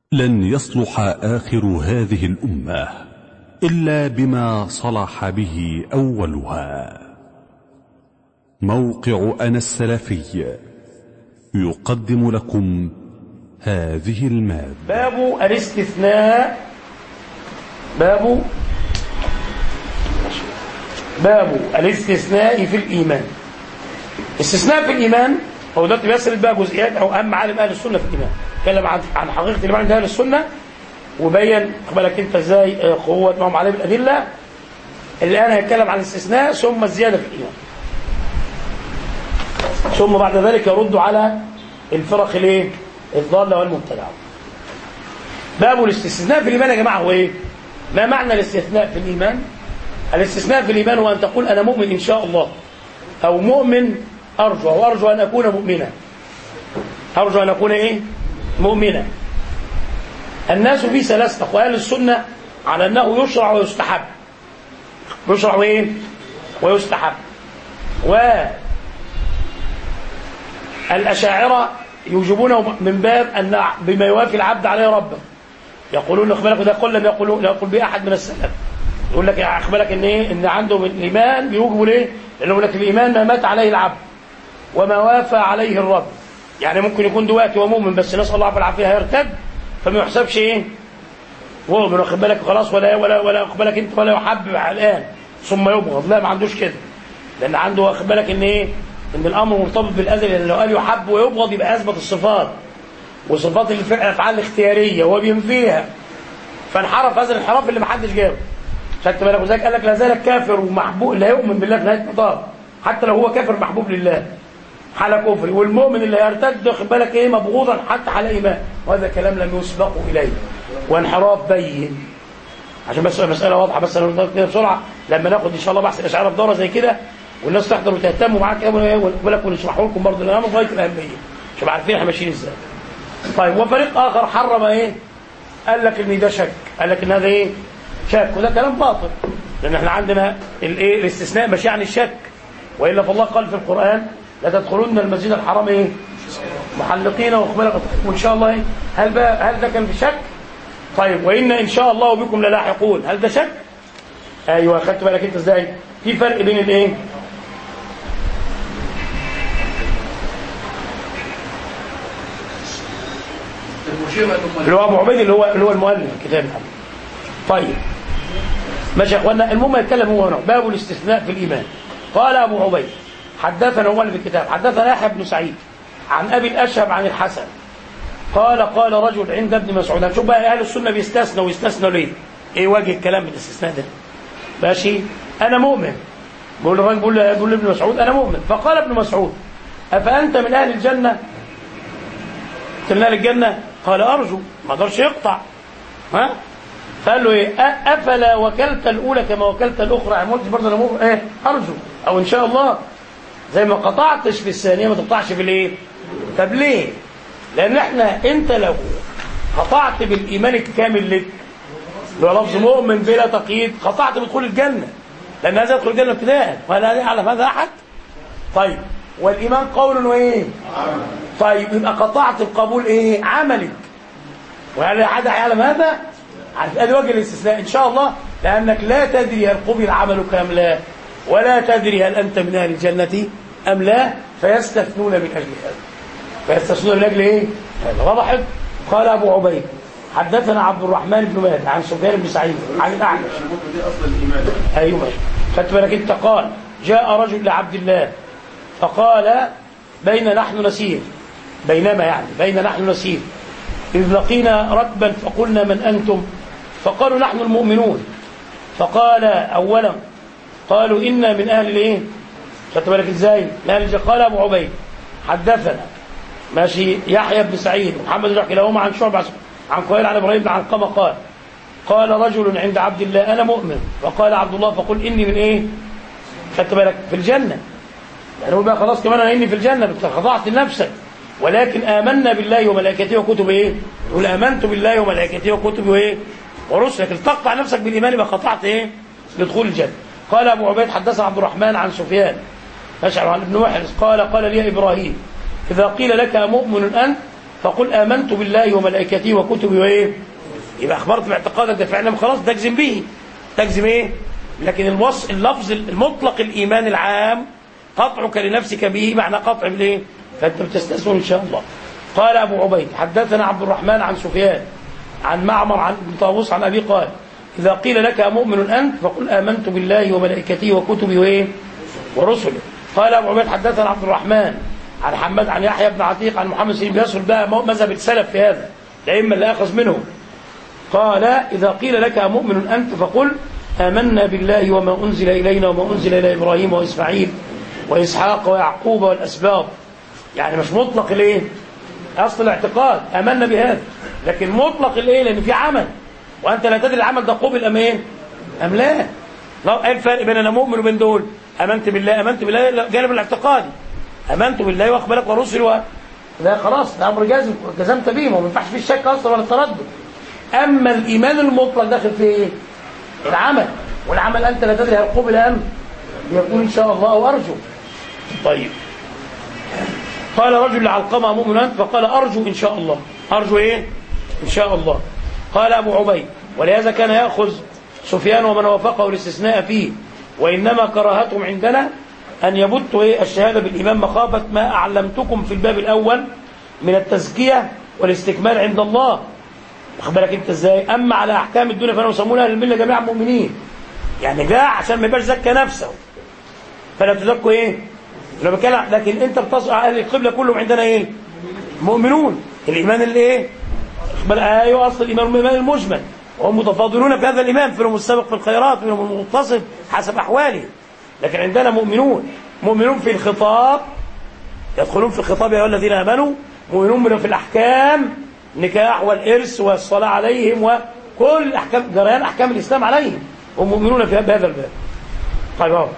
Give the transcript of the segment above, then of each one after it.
لن يصلح آخر هذه الأمة إلا بما صلح به أولها موقع أنا السلفي يقدم لكم هذه المادة باب الاستثناء باب باب الاستثناء في الإيمان استثناء في الإيمان هو دلوقتي بيسرد بقى جزئيات أو أهم معالم أهل السنة في الإيمان اتكلم عن عن حقيقة الإيمان عند أهل السنة وبين بالك أنت إزاي قوة معهم عليه بالأدلة الآن هيتكلم عن الاستثناء ثم الزيادة في الإيمان ثم بعد ذلك يرد على الفرق الايه الضالة والمبتدعة باب الاستثناء في الإيمان يا جماعة هو إيه ما معنى الاستثناء في الإيمان الاستثناء في الإيمان هو أن تقول أنا مؤمن إن شاء الله أو مؤمن أرجو أو أرجو أن أكون مؤمنا أرجو أن أكون إيه مؤمنا الناس في ثلاث أقوال السنة على أنه يشرع ويستحب يشرع إيه ويستحب و الأشاعرة يوجبونه من باب أن بما يوافي العبد عليه ربه يقولون اخبرك ده قل لم يقول لا يقول به أحد من السلف يقول لك اخبرك ان ايه ان عنده من الايمان بيوجبوا ليه لانه يقول لك الايمان ما مات عليه العبد وما وافى عليه الرب يعني ممكن يكون دلوقتي هو مؤمن بس نسال الله العافيه هيرتد فما يحسبش ايه مؤمن واخد بالك خلاص ولا ولا ولا واخد بالك انت ولا يحب الان ثم يبغض لا ما عندوش كده لان عنده واخد بالك ان ايه ان الامر مرتبط بالازل لان لو قال يحب ويبغض يبقى اثبت الصفات وصفات الافعال الاختياريه وهو بينفيها فانحرف هذا الانحراف اللي ما حدش جابه خدت بالك وذلك قال لك لا زال كافر ومحبوب لا يؤمن بالله في نهايه المطاف حتى لو هو كافر محبوب لله حال كفر والمؤمن اللي هيرتد خد بالك ايه مبغوضا حتى حال ايمان وهذا كلام لم يسبقوا اليه وانحراف بين عشان بس المساله واضحه بس انا كده بسرعه لما ناخد ان شاء الله بحث الاشعار في دوره زي كده والناس تحضر وتهتم معاك كده وخد بالك ونشرحه لكم برضه لان انا غايه الاهميه عشان عارفين احنا ماشيين ازاي طيب وفريق اخر حرم ايه قال لك ان ده شك قال لك ان هذا ايه شك وده كلام باطل لان احنا عندنا الايه الاستثناء مش يعني الشك والا فالله قال في القران لا تدخلون المسجد الحرام ايه محلقين واخبارك وان شاء الله ايه هل بقى هل ده كان في شك طيب وان ان شاء الله بكم للاحقون هل ده شك ايوه خدت بالك انت ازاي في فرق بين الايه اللي هو ابو عبيد اللي هو اللي هو المؤلف الكتاب طيب ماشي يا اخوانا المهم يتكلم هو هنا باب الاستثناء في الايمان قال ابو عبيد حدثنا هو في الكتاب حدثنا يحيى بن سعيد عن ابي الاشهب عن الحسن قال قال رجل عند ابن مسعود هنشوف بقى اهل السنه بيستثنوا ويستثنوا ليه ايه وجه الكلام بالاستثناء ده ماشي انا مؤمن بقول الراجل بيقول بيقول لابن مسعود انا مؤمن فقال ابن مسعود افانت من اهل الجنه من اهل الجنه قال ارجو ما قدرش يقطع ها فقال له ايه افلا وكلت الاولى كما وكلت الاخرى يعني قلت برضه انا ايه ارجو او ان شاء الله زي ما قطعتش في الثانيه ما تقطعش في الايه طب ليه لان احنا انت لو قطعت بالايمان الكامل لك اللي هو لفظ مؤمن بلا تقييد قطعت بدخول الجنه لان هذا يدخل الجنه ابتداء وهل يعلم هذا احد طيب والايمان قول وايه طيب يبقى قطعت القبول ايه عملك وهل احد يعلم هذا عارف ادي وجه الاستثناء ان شاء الله لانك لا تدري هل قبل عملك ام لا ولا تدري هل انت من اهل الجنه ام لا فيستثنون من اجل هذا فيستثنون من اجل ايه هذا وضحت قال ابو عبيد حدثنا عبد الرحمن بن مهدي عن سفيان بن سعيد عن الاعمش ايوه خدت بالك انت قال جاء رجل لعبد الله فقال بين نحن نسير بينما يعني بين نحن نسير إذ لقينا ركبا فقلنا من أنتم فقالوا نحن المؤمنون فقال أولا قالوا إنا من أهل الإيه خدت بالك إزاي من أهل الجنة قال أبو عبيد حدثنا ماشي يحيى بن سعيد محمد بن كلاهما عن شعبة عن قيل عن إبراهيم بن علقمة قال قال رجل عند عبد الله أنا مؤمن فقال عبد الله فقل إني من إيه خدت بالك في الجنة يعني هو بقى خلاص كمان أنا إني في الجنة خضعت لنفسك ولكن آمنا بالله وملائكته وكتبه إيه يقول آمنت بالله وملائكته وكتبه إيه ورسله لكن تقطع نفسك بالإيمان يبقى قطعت إيه لدخول الجنة قال أبو عبيد حدثنا عبد الرحمن عن سفيان أشعر عن ابن وحرس قال قال لي إبراهيم إذا قيل لك مؤمن أنت فقل آمنت بالله وملائكته وكتبه وإيه يبقى أخبرت باعتقادك ده فعلا خلاص تجزم به تجزم إيه لكن الوصف اللفظ المطلق الإيمان العام قطعك لنفسك به معنى قطع بالإيه فأنت بتستثمر إن شاء الله قال أبو عبيد حدثنا عبد الرحمن عن سفيان عن معمر عن ابن طاووس عن أبي قال إذا قيل لك مؤمن أنت فقل آمنت بالله وملائكته وكتبه وإيه ورسله قال أبو عبيد حدثنا عبد الرحمن عن حماد عن يحيى بن عتيق عن محمد سليم يسر بقى مذهب السلف في هذا الأئمة اللي أخذ منهم قال إذا قيل لك مؤمن أنت فقل آمنا بالله وما أنزل إلينا وما أنزل إلى إبراهيم وإسماعيل وإسحاق ويعقوب والأسباط يعني مش مطلق الإيه أصل الاعتقاد آمنا بهذا لكن مطلق الإيه لأن في عمل وأنت لا تدري العمل ده قبل أم إيه أم لا لا ايه الفرق بين انا مؤمن وبين دول امنت بالله امنت بالله جانب الاعتقادي امنت بالله واقبلك ورسل و... لا خلاص ده امر جازم جزمت به ما ينفعش فيه الشك اصلا ولا التردد اما الايمان المطلق داخل في ايه العمل والعمل انت لا تدري هل قبل ام يكون ان شاء الله او ارجو طيب قال رجل لعلقمه مؤمن انت فقال ارجو ان شاء الله ارجو ايه ان شاء الله قال ابو عبيد ولهذا كان ياخذ سفيان ومن وافقه الاستثناء فيه وإنما كراهتهم عندنا أن يبتوا إيه الشهادة بالإيمان مخافة ما أعلمتكم في الباب الأول من التزكية والاستكمال عند الله واخد بالك أنت إزاي أما على أحكام الدنيا فأنا يسمونها أهل الملة جميعا مؤمنين يعني جاء عشان ما يبقاش زكى نفسه فلا تزكوا إيه لما بتكلم لكن أنت بتصع أهل القبلة كلهم عندنا إيه مؤمنون الإيمان اللي إيه بل أيوه أصل الإيمان الإيمان المجمل وهم متفاضلون في هذا الإمام فيهم السابق في الخيرات فيهم المتصف حسب أحواله لكن عندنا مؤمنون مؤمنون في الخطاب يدخلون في الخطاب يا الذين آمنوا مؤمنون في الأحكام نكاح والإرث والصلاة عليهم وكل أحكام جريان أحكام الإسلام عليهم هم مؤمنون في هذا الباب طيب أهو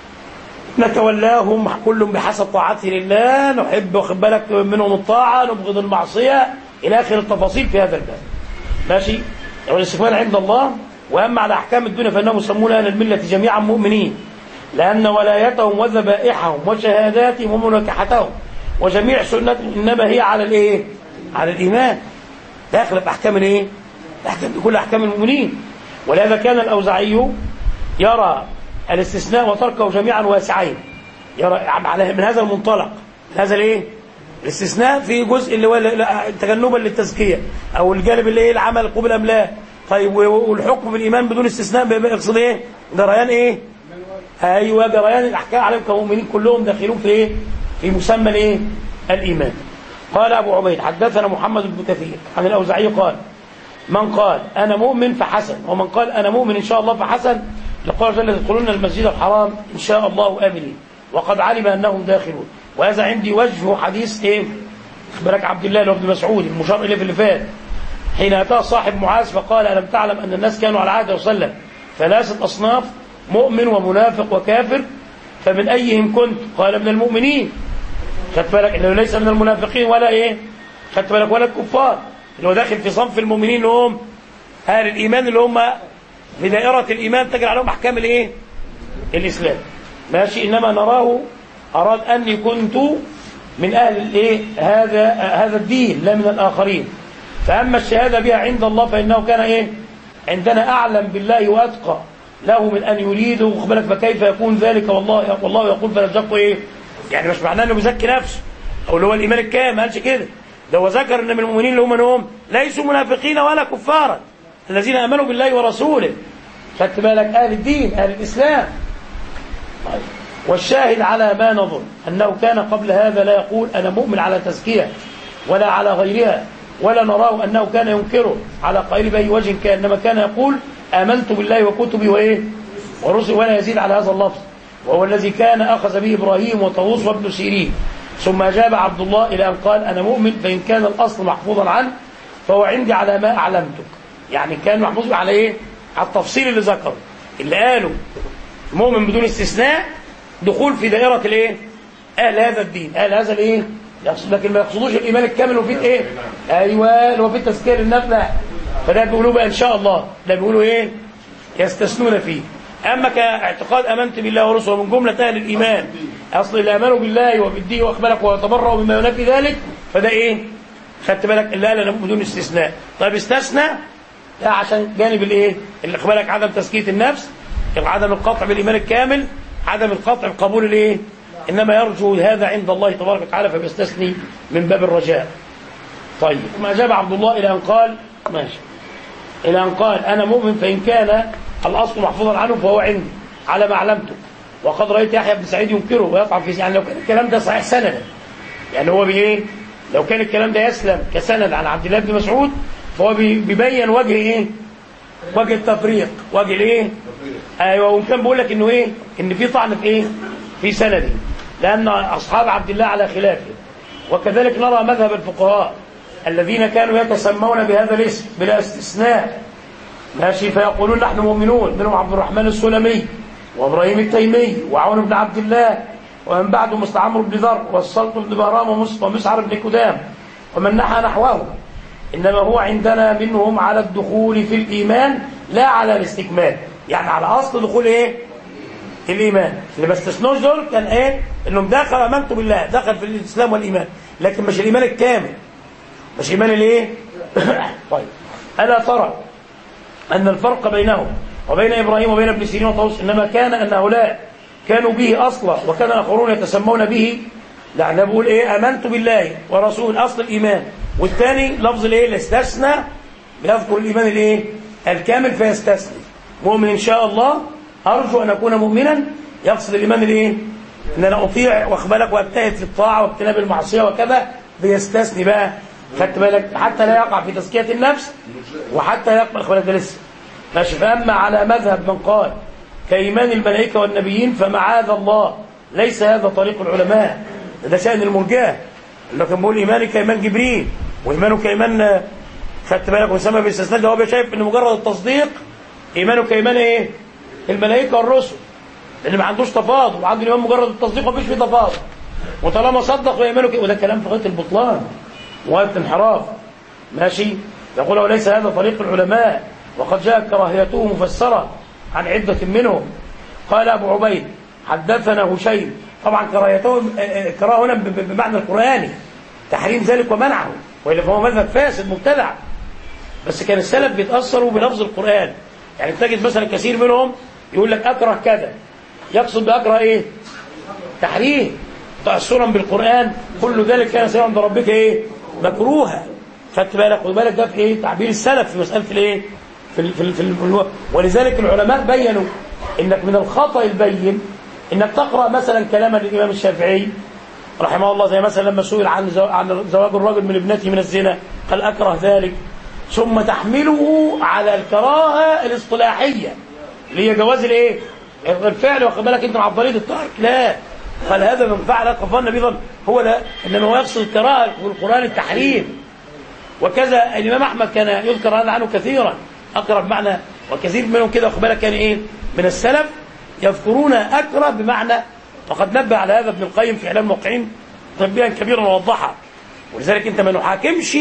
نتولاهم كل بحسب طاعته لله نحب واخد بالك منهم الطاعة نبغض المعصية إلى آخر التفاصيل في هذا الباب ماشي والاستكمال عند الله وأما على أحكام الدنيا فإنهم يسمون أهل الملة جميعا مؤمنين لأن ولايتهم وذبائحهم وشهاداتهم ومناكحتهم وجميع سنتهم إنما هي على الإيه؟ على الإيمان داخل بأحكام الإيه؟ أحكام كل أحكام المؤمنين ولهذا كان الأوزعي يرى الاستثناء وتركه جميعا واسعين يرى على من هذا المنطلق هذا الايه الاستثناء في جزء اللي هو تجنبا للتزكيه او الجانب اللي ايه العمل قبل ام لا طيب والحكم بالايمان بدون استثناء يقصد ايه جريان ايه ايوه جريان الاحكام عليهم كمؤمنين كلهم داخلون في ايه في مسمى الايه الايمان قال ابو عبيد حدثنا محمد بن كثير عن الاوزاعي قال من قال انا مؤمن فحسن ومن قال انا مؤمن ان شاء الله فحسن لقال جل يدخلون المسجد الحرام ان شاء الله امنين وقد علم انهم داخلون وهذا عندي وجه حديث ايه اخبرك عبد الله بن مسعود المشار اليه في اللي فات حين اتاه صاحب معاذ فقال الم تعلم ان الناس كانوا على عهد وسلم ثلاثه اصناف مؤمن ومنافق وكافر فمن ايهم كنت قال من المؤمنين خدت بالك انه ليس من المنافقين ولا ايه خدت بالك ولا الكفار اللي هو داخل في صنف المؤمنين اللي هم اهل الايمان اللي هم في دائره الايمان تجري عليهم احكام الايه الاسلام ماشي انما نراه اراد اني كنت من اهل الايه هذا هذا الدين لا من الاخرين فاما الشهاده بها عند الله فانه كان ايه عندنا اعلم بالله واتقى له من ان يريده خد بالك فكيف يكون ذلك والله والله يقول فلزقوا ايه يعني مش معناه انه بيزكي نفسه او اللي هو الايمان الكامل ما قالش كده ده هو ذكر ان من المؤمنين اللي هم هم ليسوا منافقين ولا كفارا الذين امنوا بالله ورسوله خدت بالك اهل الدين اهل الاسلام طيب. والشاهد على ما نظن انه كان قبل هذا لا يقول انا مؤمن على تزكيه ولا على غيرها ولا نراه انه كان ينكره على قائل باي وجه كان انما كان يقول امنت بالله وكتبي وايه ورسل ولا يزيد على هذا اللفظ وهو الذي كان اخذ به ابراهيم وطاووس وابن سيرين ثم اجاب عبد الله الى ان قال انا مؤمن فان كان الاصل محفوظا عنه فهو عندي على ما اعلمتك يعني كان محفوظ على ايه على التفصيل اللي ذكره اللي قالوا مؤمن بدون استثناء دخول في دائره الايه اهل هذا الدين اهل هذا الايه يقصد لكن ما يقصدوش الايمان الكامل وفيه ايه ايوه اللي هو في تزكيه للنفس لا فده بيقولوا بقى ان شاء الله ده بيقولوا ايه يستثنون فيه اما كاعتقاد امنت بالله ورسله من جمله اهل الايمان اصل اللي امنوا بالله وبالدين واخبرك ويتبرأوا مما ينافي ذلك فده ايه خدت بالك اللي قال انا مؤمن بدون استثناء طيب استثنى لا عشان جانب الايه اللي خد بالك عدم تزكيه النفس عدم القطع بالايمان الكامل عدم القطع بقبول الايه انما يرجو هذا عند الله تبارك وتعالى فبيستثني من باب الرجاء طيب ما جاب عبد الله الى ان قال ماشي الى ان قال انا مؤمن فان كان الاصل محفوظا عنه فهو عندي على ما علمته وقد رايت يحيى بن سعيد ينكره ويطعن في يعني لو كان الكلام ده صحيح سندا يعني هو بايه لو كان الكلام ده يسلم كسند عن عبد الله بن مسعود فهو بي- بيبين وجه ايه وجه التفريق وجه الايه ايوه وكان بيقول لك انه ايه ان في طعن في ايه في سنده لان اصحاب عبد الله على خلافه وكذلك نرى مذهب الفقهاء الذين كانوا يتسمون بهذا الاسم بلا استثناء ماشي فيقولون نحن مؤمنون منهم عبد الرحمن السلمي وابراهيم التيمي وعون بن عبد الله ومن بعده مثل عمرو بن ذر والسلط بن بهرام ومس- ومسعر بن كدام ومن نحى نحوه انما هو عندنا منهم على الدخول في الايمان لا على الاستكمال يعني على اصل دخول ايه الايمان اللي ما استثنوش دول كان ايه انهم دخل امنت بالله دخل في الاسلام والايمان لكن مش الايمان الكامل مش ايمان الايه طيب الا ترى أن الفرق بينهم وبين إبراهيم وبين ابن سيرين وطاووس إنما كان أن هؤلاء كانوا به أصلا وكان الآخرون يتسمون به لا ده بقول إيه آمنت بالله ورسول أصل الإيمان والثاني لفظ الإيه اللي استثنى بيذكر الإيمان الإيه الكامل فيستثني مؤمن إن شاء الله أرجو أن أكون مؤمنا يقصد الإيمان الإيه إن أنا أطيع وأخبرك وأجتهد في الطاعة واجتناب المعصية وكذا بيستثني بقى خدت بالك حتى لا يقع في تزكية النفس وحتى يقبل بالك ده لسه ماشي فأما على مذهب من قال كإيمان الملائكة والنبيين فمعاذ الله ليس هذا طريق العلماء ده شأن المرجاه اللي كان بيقول إيماني كإيمان جبريل وإيمانه كإيمان خدت بالك وسمى بالاستثناء ده هو شايف إن مجرد التصديق إيمانه كإيمان إيه؟ الملائكة والرسل لأن ما عندوش تفاضل وعنده الإيمان مجرد التصديق ومفيش فيه تفاضل وطالما صدق وإيمانه كده وده كلام في غاية البطلان وغاية الانحراف ماشي يقول وليس هذا طريق العلماء وقد جاءت كراهيته مفسرة عن عدة منهم قال أبو عبيد حدثنا هشيم طبعا كراهيته كراهه هنا ب- ب- بمعنى القرآني تحريم ذلك ومنعه وإلا فهو مذهب فاسد مبتدع بس كان السلف بيتأثروا بلفظ القرآن يعني تجد مثلا كثير منهم يقول لك أكره كذا يقصد بأكره إيه تحريم تأثرا بالقرآن كل ذلك كان سيئا عند ربك إيه مكروها خدت بالك خد بالك ده في إيه تعبير السلف في مسألة الإيه في ال في ال في ال ولذلك العلماء بينوا إنك من الخطأ البين إنك تقرأ مثلا كلاما للإمام الشافعي رحمه الله زي مثلا لما سئل عن زو- عن زواج الرجل من ابنته من الزنا قال أكره ذلك ثم تحمله على الكراهة الاصطلاحية اللي هي جواز الايه الفعل واخد بالك انت مع عبدالله الترك لا قال هذا من فعل قفان النبي ظن هو لا انما هو يقصد الكراهه في القران التحريم وكذا الامام احمد كان يذكر هذا عنه كثيرا اقرب معنى وكثير منهم كده واخد بالك كان ايه من السلف يذكرون اكره بمعنى وقد نبه على هذا ابن القيم في اعلام الموقعين تنبيها كبيرا ووضحها ولذلك انت ما نحاكمش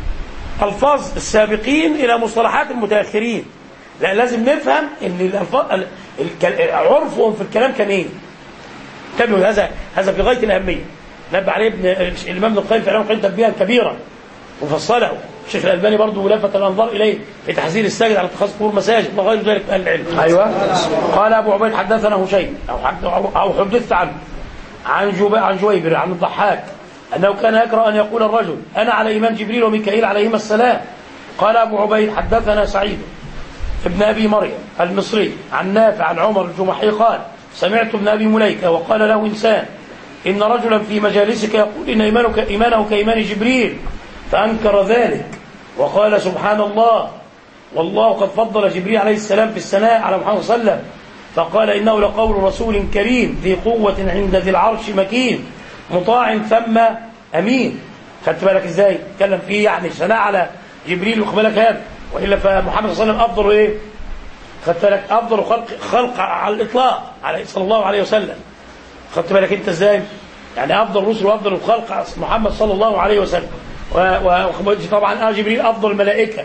الفاظ السابقين الى مصطلحات المتاخرين لا لازم نفهم ان الالفاظ ال- الك- عرفهم في الكلام كان ايه انتبهوا هذا هذا في غايه الاهميه نبه عليه ابن الامام ابن القيم في اعلام القيم تنبيها كبيرا وفصله الشيخ الالباني برضه لفت الانظار اليه في تحذير الساجد على اتخاذ قبور مساجد وغير ذلك من اهل العلم ايوه قال ابو عبيد حدثنا هشيم او حد- او أو حدثت عنه عن جب... عن جويبر عن الضحاك انه كان يكره ان يقول الرجل انا على ايمان جبريل وميكائيل عليهما السلام قال ابو عبيد حدثنا سعيد ابن ابي مريم المصري عن نافع عن عمر الجمحي قال سمعت ابن ابي مليكه وقال له انسان ان رجلا في مجالسك يقول ان ايمانك ايمانه كايمان جبريل فانكر ذلك وقال سبحان الله والله قد فضل جبريل عليه السلام في الثناء على محمد صلى الله عليه وسلم فقال انه لقول رسول كريم ذي قوه عند ذي العرش مكين مطاع ثم امين خدت بالك ازاي اتكلم فيه يعني ثناء على جبريل واخد بالك هذا والا فمحمد صلى الله عليه وسلم افضل ايه خدت بالك افضل خلق خلق على الاطلاق عليه صلى الله عليه وسلم خدت بالك انت ازاي يعني افضل الرسل وافضل الخلق محمد صلى الله عليه وسلم و- و- طبعا اه جبريل افضل الملائكه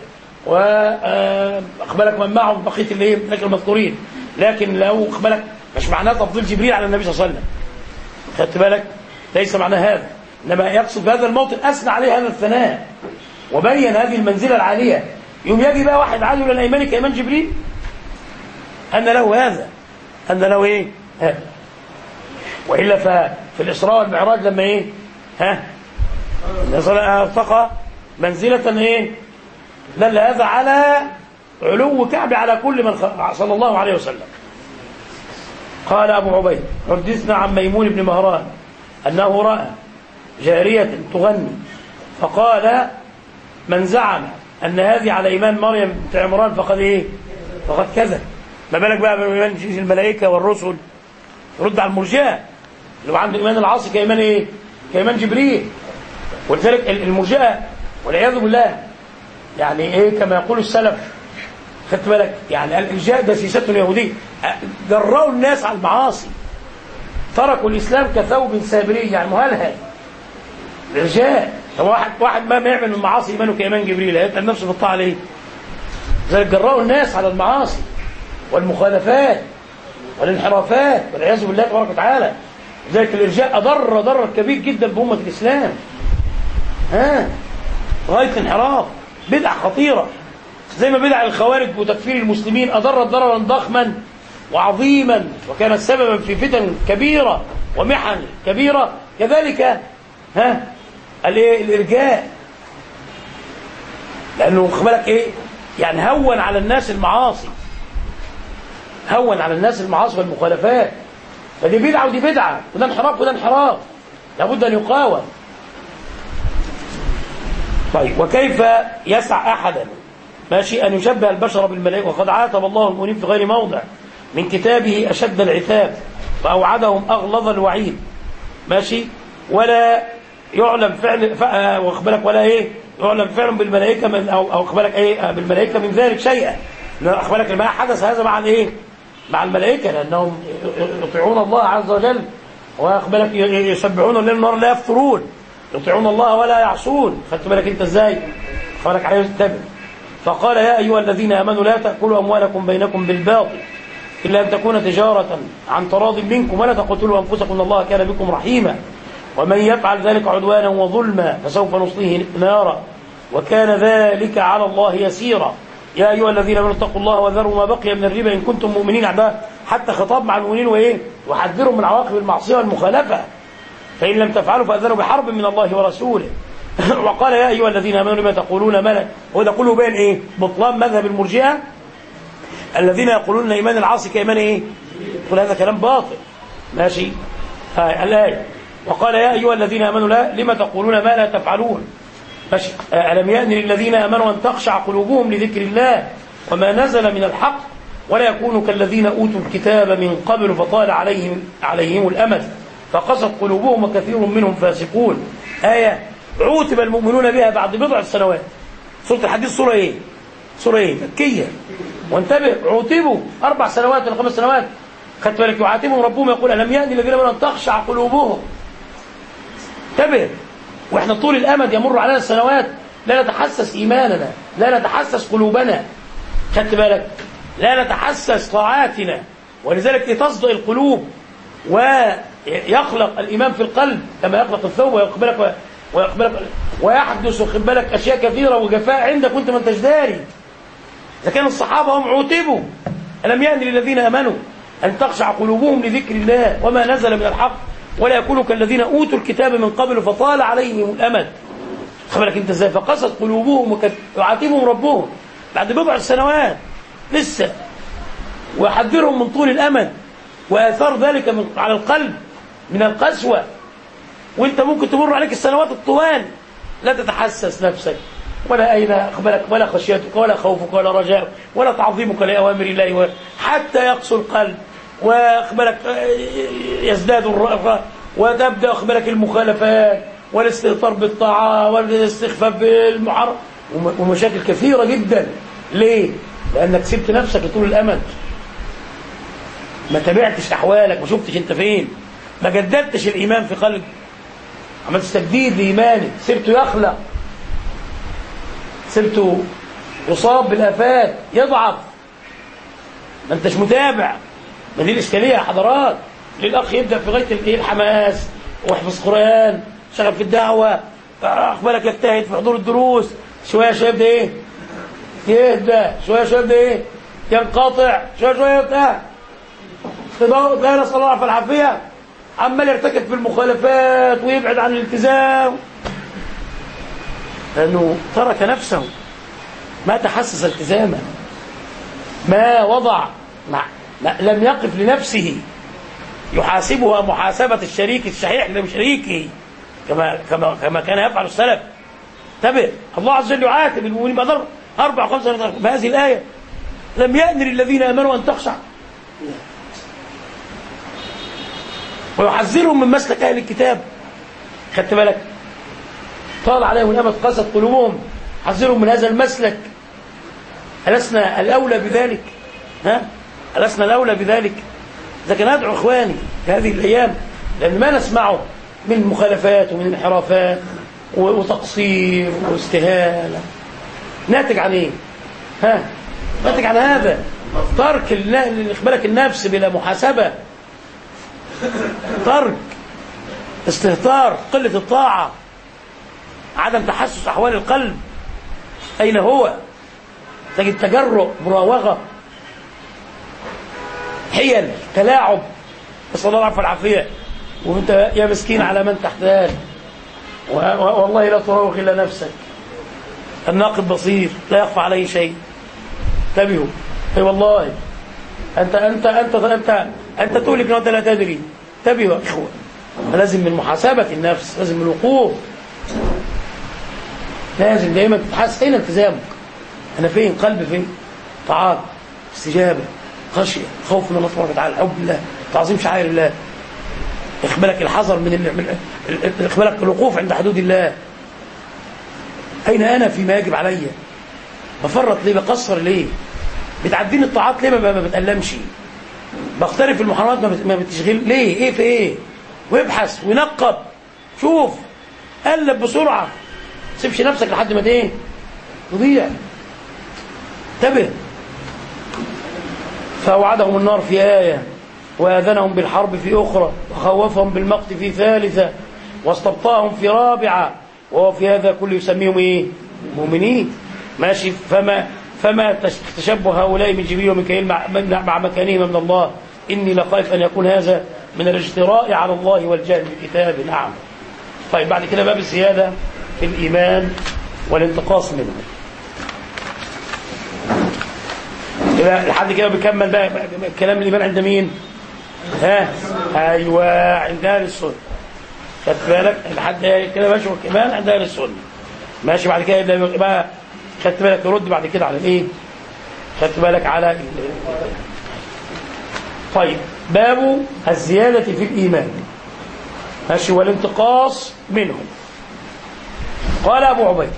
واخبرك من معهم بقيه اللي هي ذكر المذكورين لكن لو اخبرك مش معناه تفضيل جبريل على النبي صلى الله عليه وسلم خدت بالك ليس معنى هذا إنما يقصد بهذا الموطن أثنى عليه هذا الثناء وبين هذه المنزلة العالية يوم يجي بقى واحد عالي إلى الأيمان كإيمان جبريل أن له هذا أن له إيه هذا وإلا ففي الإسراء والمعراج لما إيه ها نزل ارتقى منزلة إيه دل هذا على علو كعب على كل من خ- صلى الله عليه وسلم قال أبو عبيد حدثنا عن ميمون بن مهران أنه رأى جارية تغني فقال من زعم أن هذه على إيمان مريم بنت عمران فقد إيه فقد كذب ما بالك بقى بإيمان الملائكة والرسل رد على المرجئة اللي هو عنده إيمان العاصي كإيمان إيه كإيمان جبريل ولذلك المرجئة والعياذ بالله يعني إيه كما يقول السلف خدت بالك يعني الإرجاء دسيسة اليهودية جرأوا الناس على المعاصي تركوا الإسلام كثوب سابري يعني مهلهل الإرجاء هو واحد واحد ما يعمل من المعاصي إيمانه كإيمان جبريل هيتقل نفسه في الطاعة ليه؟ لذلك جرأوا الناس على المعاصي والمخالفات والانحرافات والعياذ بالله تبارك وتعالى لذلك الإرجاء أضر ضرر كبير جدا بأمة الإسلام ها غاية انحراف بدع خطيرة زي ما بدع الخوارج وتكفير المسلمين أضرت ضررا ضخما وعظيما وكانت سببا في فتن كبيرة ومحن كبيرة كذلك ها الايه الارجاء لانه خد بالك ايه يعني هون على الناس المعاصي هون على الناس المعاصي والمخالفات فدي بدعه ودي بدعه وده انحراف وده انحراف لابد ان يقاوم طيب وكيف يسع احدا ماشي ان يشبه البشر بالملائكه وقد عاتب الله المؤمنين في غير موضع من كتابه اشد العتاب واوعدهم اغلظ الوعيد ماشي ولا يعلم فعل ف- واخد بالك ولا ايه يعلم فعل بالملائكه من او او واخد بالك ايه بالملائكه من ذلك شيئا واخد بالك ما حدث هذا مع الايه مع الملائكه لانهم يطيعون الله عز وجل واخد بالك ي- ي- يسبحون الليل والنهار لا يفترون يطيعون الله ولا يعصون خدت بالك انت ازاي واخد بالك عليه تتبع فقال يا ايها الذين امنوا لا تاكلوا اموالكم بينكم بالباطل الا ان تكون تجاره عن تراض منكم ولا تقتلوا انفسكم ان الله كان بكم رحيما ومن يفعل ذلك عدوانا وظلما فسوف نصليه نارا وكان ذلك على الله يسيرا يا ايها الذين امنوا اتقوا الله وذروا ما بقي من الربا ان كنتم مؤمنين ده حتى خطاب مع المؤمنين وايه وحذرهم من عواقب المعصيه والمخالفه فان لم تفعلوا فاذنوا بحرب من الله ورسوله وقال يا ايها الذين امنوا لما تقولون ما لا هو ده كله بين ايه بطلان مذهب المرجئه الذين يقولون ان ايمان العاصي كايمان ايه يقول هذا كلام باطل ماشي هاي الايه وقال يا ايها الذين امنوا لا لما تقولون ما لا تفعلون ماشي آه، الم يأن للذين امنوا ان تخشع قلوبهم لذكر الله وما نزل من الحق ولا يكونوا كالذين اوتوا الكتاب من قبل فطال عليهم عليهم الامد فقست قلوبهم وكثير منهم فاسقون ايه عوتب المؤمنون بها بعد بضع سنوات سوره الحديث سوره ايه سوره ايه مكيه وانتبه عوتبوا اربع سنوات ولا خمس سنوات خدت بالك يعاتبهم ربهم يقول الم يأن الذين امنوا ان تخشع قلوبهم انتبه واحنا طول الامد يمر علينا السنوات لا نتحسس ايماننا لا نتحسس قلوبنا خدت بالك لا نتحسس طاعاتنا ولذلك لتصدق القلوب ويخلق الايمان في القلب كما يخلق الثوب ويقبلك ويقبلك ويحدث خد بالك اشياء كثيره وجفاء عندك وانت ما انتش داري اذا كان الصحابه هم عوتبوا الم يأن للذين امنوا ان تخشع قلوبهم لذكر الله وما نزل من الحق ولا يكونوا كالذين اوتوا الكتاب من قبل فطال عليهم الامد خد بالك انت ازاي فقست قلوبهم وكانت يعاتبهم ربهم بعد بضع سنوات لسه ويحذرهم من طول الامد واثار ذلك من على القلب من القسوه وانت ممكن تمر عليك السنوات الطوال لا تتحسس نفسك ولا اين اقبلك ولا خشيتك ولا خوفك ولا رجاءك ولا تعظيمك لاوامر الله حتى يقسو القلب واقبلك يزداد الرأفة وتبدا اقبلك المخالفات والاستهتار بالطاعه والاستخفاف بالمحرم وم- ومشاكل كثيره جدا ليه؟ لانك سبت نفسك لطول الامد ما تابعتش احوالك ما شفتش انت فين ما جددتش الايمان في قلبك عملت تجديد لايمانك سبته يخلق سبته يصاب بالافات يضعف ما انتش متابع ما دي الاشكاليه يا حضرات ليه الاخ يبدا في غايه الايه الحماس ويحفظ قران شغل في الدعوة أقبلك يجتهد في حضور الدروس شوية شوية يبدأ إيه يهدى شوية شوية يبدأ إيه ينقطع شوية شوية يبدأ تلاقي نسأل الله العافية عمال يرتكب في المخالفات ويبعد عن الالتزام لأنه ترك نفسه ما تحسس التزاما ما وضع ما ما لم يقف لنفسه يحاسبها محاسبة الشريك الشحيح لشريكه كما كما كما كان يفعل السلف انتبه الله عز وجل يعاتب المؤمنين بضرب أربع وخمسة بهذه الآية لم يأن للذين آمنوا أن تخشع ويحذرهم من مسلك أهل الكتاب خدت بالك طال عليهم الأمد قست قلوبهم حذرهم من هذا المسلك ألسنا الأولى بذلك ها ألسنا الأولى بذلك لكن أدعو إخواني في هذه الأيام لأن ما نسمعه من مخالفات ومن انحرافات وتقصير واستهانة ناتج عن إيه؟ ها ناتج عن هذا ترك بالك النفس بلا محاسبة ترك استهتار قلة الطاعة عدم تحسس أحوال القلب أين هو تجد تجرؤ مراوغة حيل تلاعب نسأل الله العفو والعافية وانت يا مسكين على من تحتال والله لا تراوغ إلا نفسك الناقد بصير لا يخفى عليه شيء انتبهوا اي والله انت انت انت انت انت تهلك وانت لا تدري انتبهوا يا اخوه لازم من محاسبه النفس لازم من الوقوف لازم دايما تتحس اين التزامك انا فين قلبي فين طاعات استجابه خشيه خوف من الله سبحانه وتعالى حب الله تعظيم شعائر الله اخبالك الحذر من اخبالك الوقوف عند حدود الله اين انا فيما يجب علي بفرط ليه بقصر ليه بتعديني الطاعات ليه ما بتألمش بختلف المحرمات ما بتشغل ليه ايه في ايه وابحث ونقب شوف قلب بسرعه سيبش نفسك لحد ما ايه تضيع انتبه فوعدهم النار في آية وآذنهم بالحرب في أخرى وخوفهم بالمقت في ثالثة واستبطاهم في رابعة وهو في هذا كله يسميهم إيه مؤمنين ماشي فما فما تشبه هؤلاء من جبريل وميكائيل مع, مع مكانهما من الله إني لخائف أن يكون هذا من الاجتراء على الله والجهل بالكتاب نعم طيب بعد كده باب الزيادة في الإيمان والانتقاص منه لحد كده بيكمل بقى كلام الإيمان عند مين ها أيوة عند أهل السنة خدت بالك لحد كده ماشي الإيمان عند أهل السنة ماشي بعد كده يبدأ بقى خدت بالك يرد بعد كده على الايه خدت بالك على طيب باب الزيادة في الإيمان ماشي والانتقاص منه قال أبو عبيد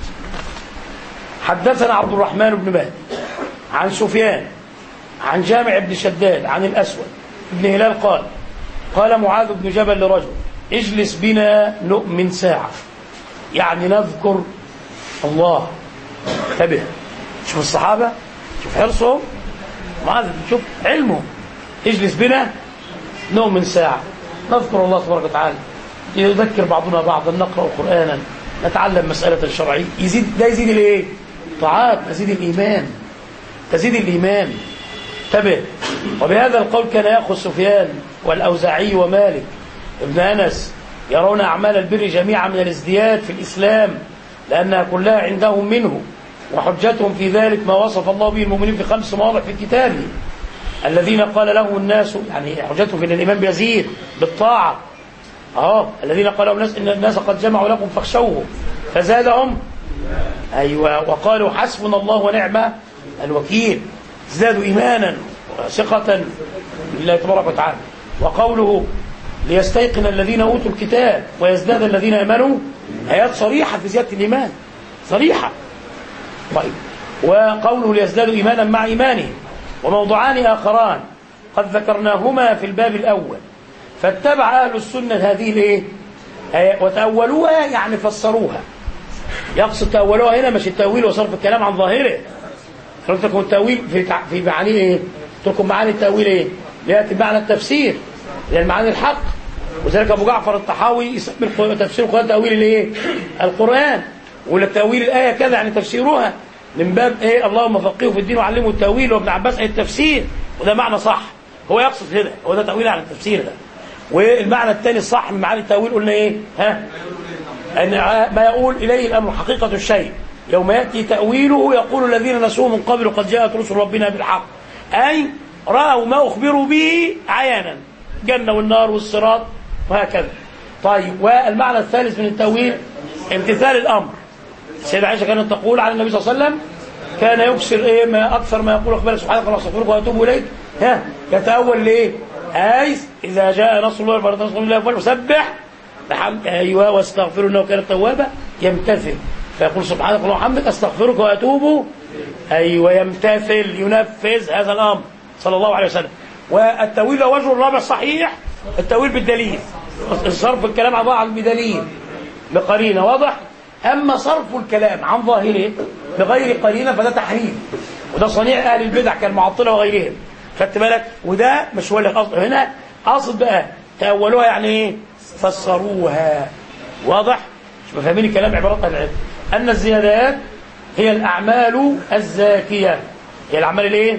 حدثنا عبد الرحمن بن مهدي عن سفيان عن جامع بن شداد عن الأسود بن هلال قال قال معاذ بن جبل لرجل اجلس بنا نؤمن ساعة يعني نذكر الله انتبه شوف الصحابة شوف حرصهم معاذ شوف علمهم اجلس بنا نؤمن ساعة نذكر الله تبارك وتعالى يذكر بعضنا بعضا نقرأ قرآنا نتعلم مسألة شرعية يزيد ده يزيد الايه طاعات تزيد الإيمان تزيد الإيمان انتبه وبهذا القول كان يأخذ سفيان والأوزاعي ومالك ابن أنس يرون أعمال البر جميعا من الازدياد في الإسلام لأنها كلها عندهم منه وحجتهم في ذلك ما وصف الله به المؤمنين في خمس مواضع في كتابه الذين قال لهم الناس يعني حجتهم في ان الايمان بيزيد بالطاعه اه الذين قال لهم الناس ان الناس قد جمعوا لكم فاخشوهم فزادهم ايوه وقالوا حسبنا الله ونعم الوكيل ازدادوا ايمانا وثقه بالله تبارك وتعالى وقوله ليستيقن الذين اوتوا الكتاب ويزداد الذين امنوا ايات صريحه في زياده الايمان صريحه طيب وقوله ليزدادوا ايمانا مع ايمانهم وموضوعان آخران قد ذكرناهما في الباب الأول فاتبع أهل السنة هذه الايه وتأولوها يعني فسروها يقصد تأولوها هنا مش التأويل وصرف الكلام عن ظاهره قلت لكم التأويل في في معاني ايه؟ قلت لكم معاني التأويل ايه؟ يأتي بمعنى التفسير لأن معاني الحق وذلك ابو جعفر الطحاوي يسمي الق- تفسير القران تاويل الايه القران ولا تاويل الايه كذا يعني تفسيرها من باب ايه اللهم فقهه في الدين وعلمه التاويل وابن عباس اي التفسير وده معنى صح هو يقصد كده هو ده تاويل على التفسير ده والمعنى الثاني الصح من معاني التاويل قلنا ايه ها أن ما يقول إليه الأمر حقيقة الشيء يوم يأتي تأويله يقول الذين نسوه من قبل قد جاءت رسل ربنا بالحق أي رأوا ما أخبروا به عيانا جنة والنار والصراط وهكذا طيب والمعنى الثالث من التأويل امتثال الأمر السيدة عائشة كانت تقول على النبي صلى الله عليه وسلم كان يكسر ايه ما اكثر ما يقول اخبارك سبحانك اللهم استغفرك واتوب اليك ها يتاول ليه؟ اي اذا جاء نصر الله فلا نصر الله فليسبح بحمد ايوه واستغفر انه كان توابا يمتثل فيقول سبحانك اللهم وبحمدك استغفرك واتوب ايوه يمتثل ينفذ هذا الامر صلى الله عليه وسلم والتاويل له وجه الرابع صحيح التاويل بالدليل صرف الكلام عن بعض بدليل بقرينه واضح اما صرف الكلام عن ظاهره بغير قرينه فده تحريم وده صنيع اهل البدع كالمعطله وغيرهم خدت بالك وده مش هو اللي قصد هنا قصد بقى تاولوها يعني ايه فسروها واضح مش فاهمين الكلام عبارات اهل العلم ان الزيادات هي الاعمال الزاكيه هي الاعمال الايه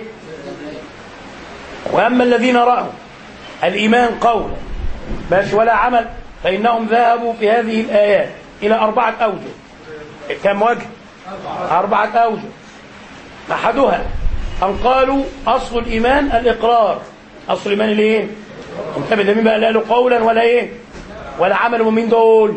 واما الذين راوا الايمان قولا ماشي ولا عمل فانهم ذهبوا في هذه الايات الى اربعه اوجه كم وجه اربعه اوجه احدها ان قالوا اصل الايمان الاقرار اصل الايمان الايه انتبه ده مين بقى لا له قولا ولا ايه ولا عمل ومين دول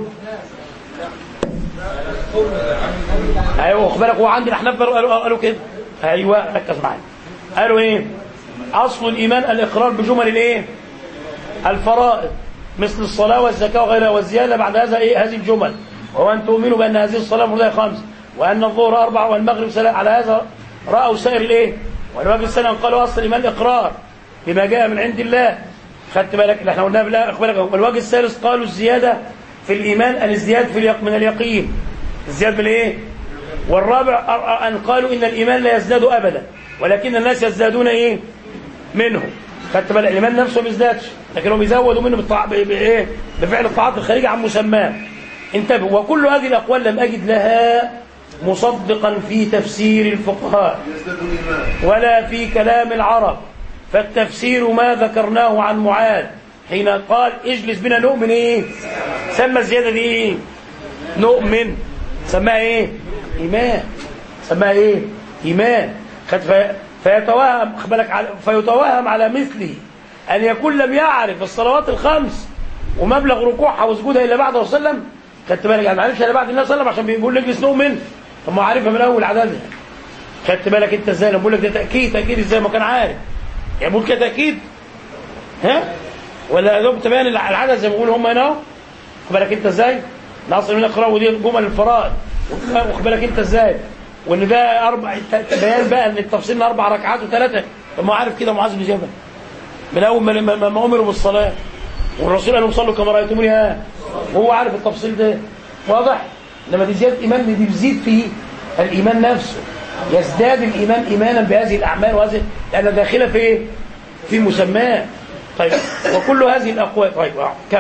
ايوه خد بالك هو عندي الاحناف قالوا قالوا كده ايوه ركز معايا قالوا ايه اصل الايمان الاقرار بجمل الايه الفرائض مثل الصلاه والزكاه وغيرها والزياده بعد هذا ايه هذه الجمل وهو ان تؤمنوا بان هذه الصلاه فرضها خمس وان الظهر اربع والمغرب ثلاث على هذا راوا سائر الايه والواجب السنه قالوا اصل الايمان الاقرار بما جاء من عند الله خدت بالك اللي احنا قلناه بالله خد بالك والوجه الثالث قالوا الزياده في الايمان الازدياد في اليق... من اليقين الزياد من الايه والرابع ان قالوا ان الايمان لا يزداد ابدا ولكن الناس يزدادون ايه منه خدت بالك الايمان نفسه ما بيزدادش لكنهم يزودوا منه بالطاع... بايه بفعل الطاعات الخارجه عن مسماه انتبهوا وكل هذه الاقوال لم اجد لها مصدقا في تفسير الفقهاء ولا في كلام العرب فالتفسير ما ذكرناه عن معاذ حين قال اجلس بنا نؤمن ايه سمى الزياده دي ايه نؤمن سماها ايه ايمان سماها ايه ايمان خد في فيتوهم بالك على فيتوهم على مثله ان يكون لم يعرف الصلوات الخمس ومبلغ ركوعها وسجودها الا بعد رسول الله خدت بالك يعني ما عرفش الا بعد النبي صلى الله عليه وسلم عشان بيقول اجلس نؤمن طب ما عارفها من اول عددها خدت بالك انت ازاي انا بقول لك ده تاكيد تاكيد ازاي ما كان عارف يعني بقول كده تاكيد ها ولا دوب تبين العدد زي ما بيقولوا هم هنا خد بالك انت ازاي ناصر من اقرا ودي جمل الفرائض واخد بالك انت ازاي وان ده اربع بيان بقى ان التفصيل اربع ركعات وثلاثه طب ما عارف كده معاذ بن جبل من اول ما, ما, ما امروا بالصلاه والرسول قال لهم صلوا كما رايتموني ها وهو عارف التفصيل ده واضح لما دي زياده ايمان دي بتزيد في الايمان نفسه يزداد الايمان ايمانا بهذه الاعمال وهذه لان داخله في ايه في مسماه طيب وكل هذه الاقوال طيب كمل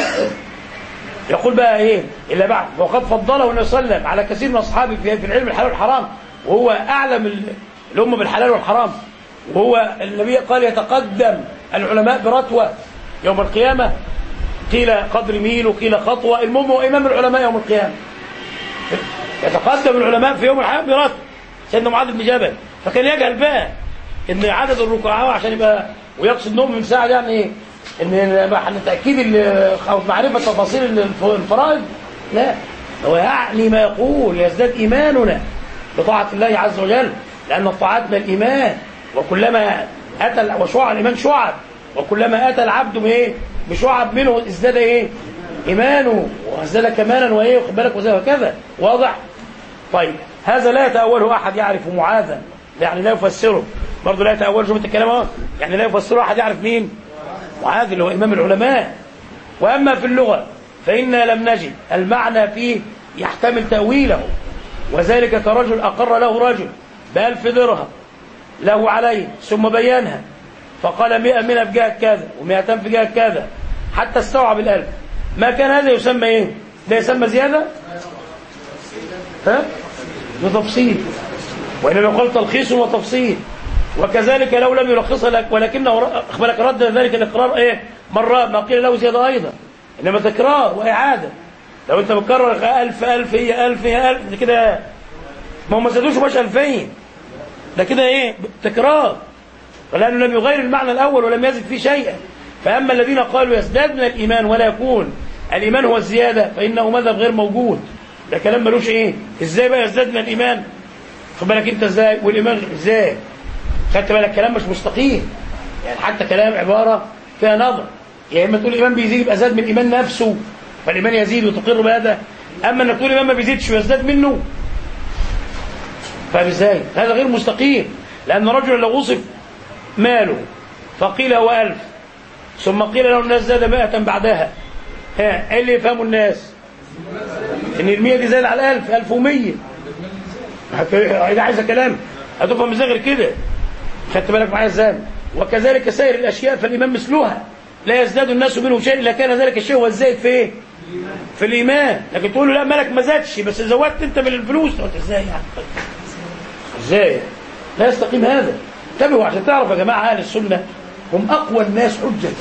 يقول بقى ايه الا بعد وقد فضله النبي صلى الله عليه وسلم على كثير من اصحابه في في العلم الحلال والحرام وهو اعلم الامه بالحلال والحرام وهو النبي قال يتقدم العلماء برتوه يوم القيامه قيل قدر ميل وقيل خطوه المهم هو امام العلماء يوم القيامه يتقدم العلماء في يوم الحياه برتوه سيدنا معاذ بن جبل فكان يجهل بقى ان عدد الركعاء عشان يبقى ويقصد نوم من ساعه يعني ايه ان تاكيد او معرفه تفاصيل الفرائض لا هو يعني ما يقول يزداد ايماننا بطاعه الله عز وجل لان الطاعات من الايمان وكلما اتى وشعب الايمان شعب وكلما اتى العبد بايه بشعب منه ازداد ايه ايمانه وازداد كمالا وايه واخد بالك وكذا واضح طيب هذا لا يتاوله احد يعرف معاذا يعني لا يفسره برضه لا يتاول جمله الكلام اهو يعني لا يفسره احد يعرف مين معاذ اللي هو إمام العلماء وأما في اللغة فإنا لم نجد المعنى فيه يحتمل تأويله وذلك كرجل أقر له رجل بألف درهم له عليه ثم بينها فقال مئة منها في جهة كذا ومئتان في جهة كذا حتى استوعب الألف ما كان هذا يسمى إيه ده يسمى زيادة ها بتفصيل وإنما يقال تلخيص وتفصيل وكذلك لو لم يلخصها لك ولكنه أخبرك رد ذلك الإقرار إيه مرة ما قيل له زيادة أيضا إنما تكرار وإعادة لو أنت بتكرر ألف ألف هي ألف هي ألف ده كده ما هم ما زادوش مش ألفين ده كده إيه تكرار ولأنه لم يغير المعنى الأول ولم يزد فيه شيئا فأما الذين قالوا يزداد من الإيمان ولا يكون الإيمان هو الزيادة فإنه مذهب غير موجود ده كلام ملوش إيه إزاي بقى يزداد من الإيمان خد بالك أنت إزاي والإيمان إزاي خدت بالك كلام مش مستقيم يعني حتى كلام عبارة فيها نظر يا إما تقول الإيمان بيزيد يبقى زاد من الإيمان نفسه فالإيمان يزيد وتقر بهذا أما أنك تقول الإيمان ما بيزيدش ويزداد منه فازاي هذا غير مستقيم لأن رجلا لو وصف ماله فقيل هو ألف ثم قيل له الناس زاد مائة بعدها ها ايه اللي يفهموا الناس ان المية دي زاد على ألف ألف ومية ده عايزة كلام هتفهم ازاي غير كده خدت بالك معايا ازاي وكذلك سائر الأشياء فالإيمان مثلها لا يزداد الناس منه شيء إلا كان ذلك الشيء هو الزائد في ايه في الإيمان لكن تقول له لا مالك ما زادش بس زودت انت من الفلوس قلت ازاي يعني ازاي لا يستقيم هذا انتبهوا عشان تعرف يا جماعة أهل السنة هم أقوى الناس حجة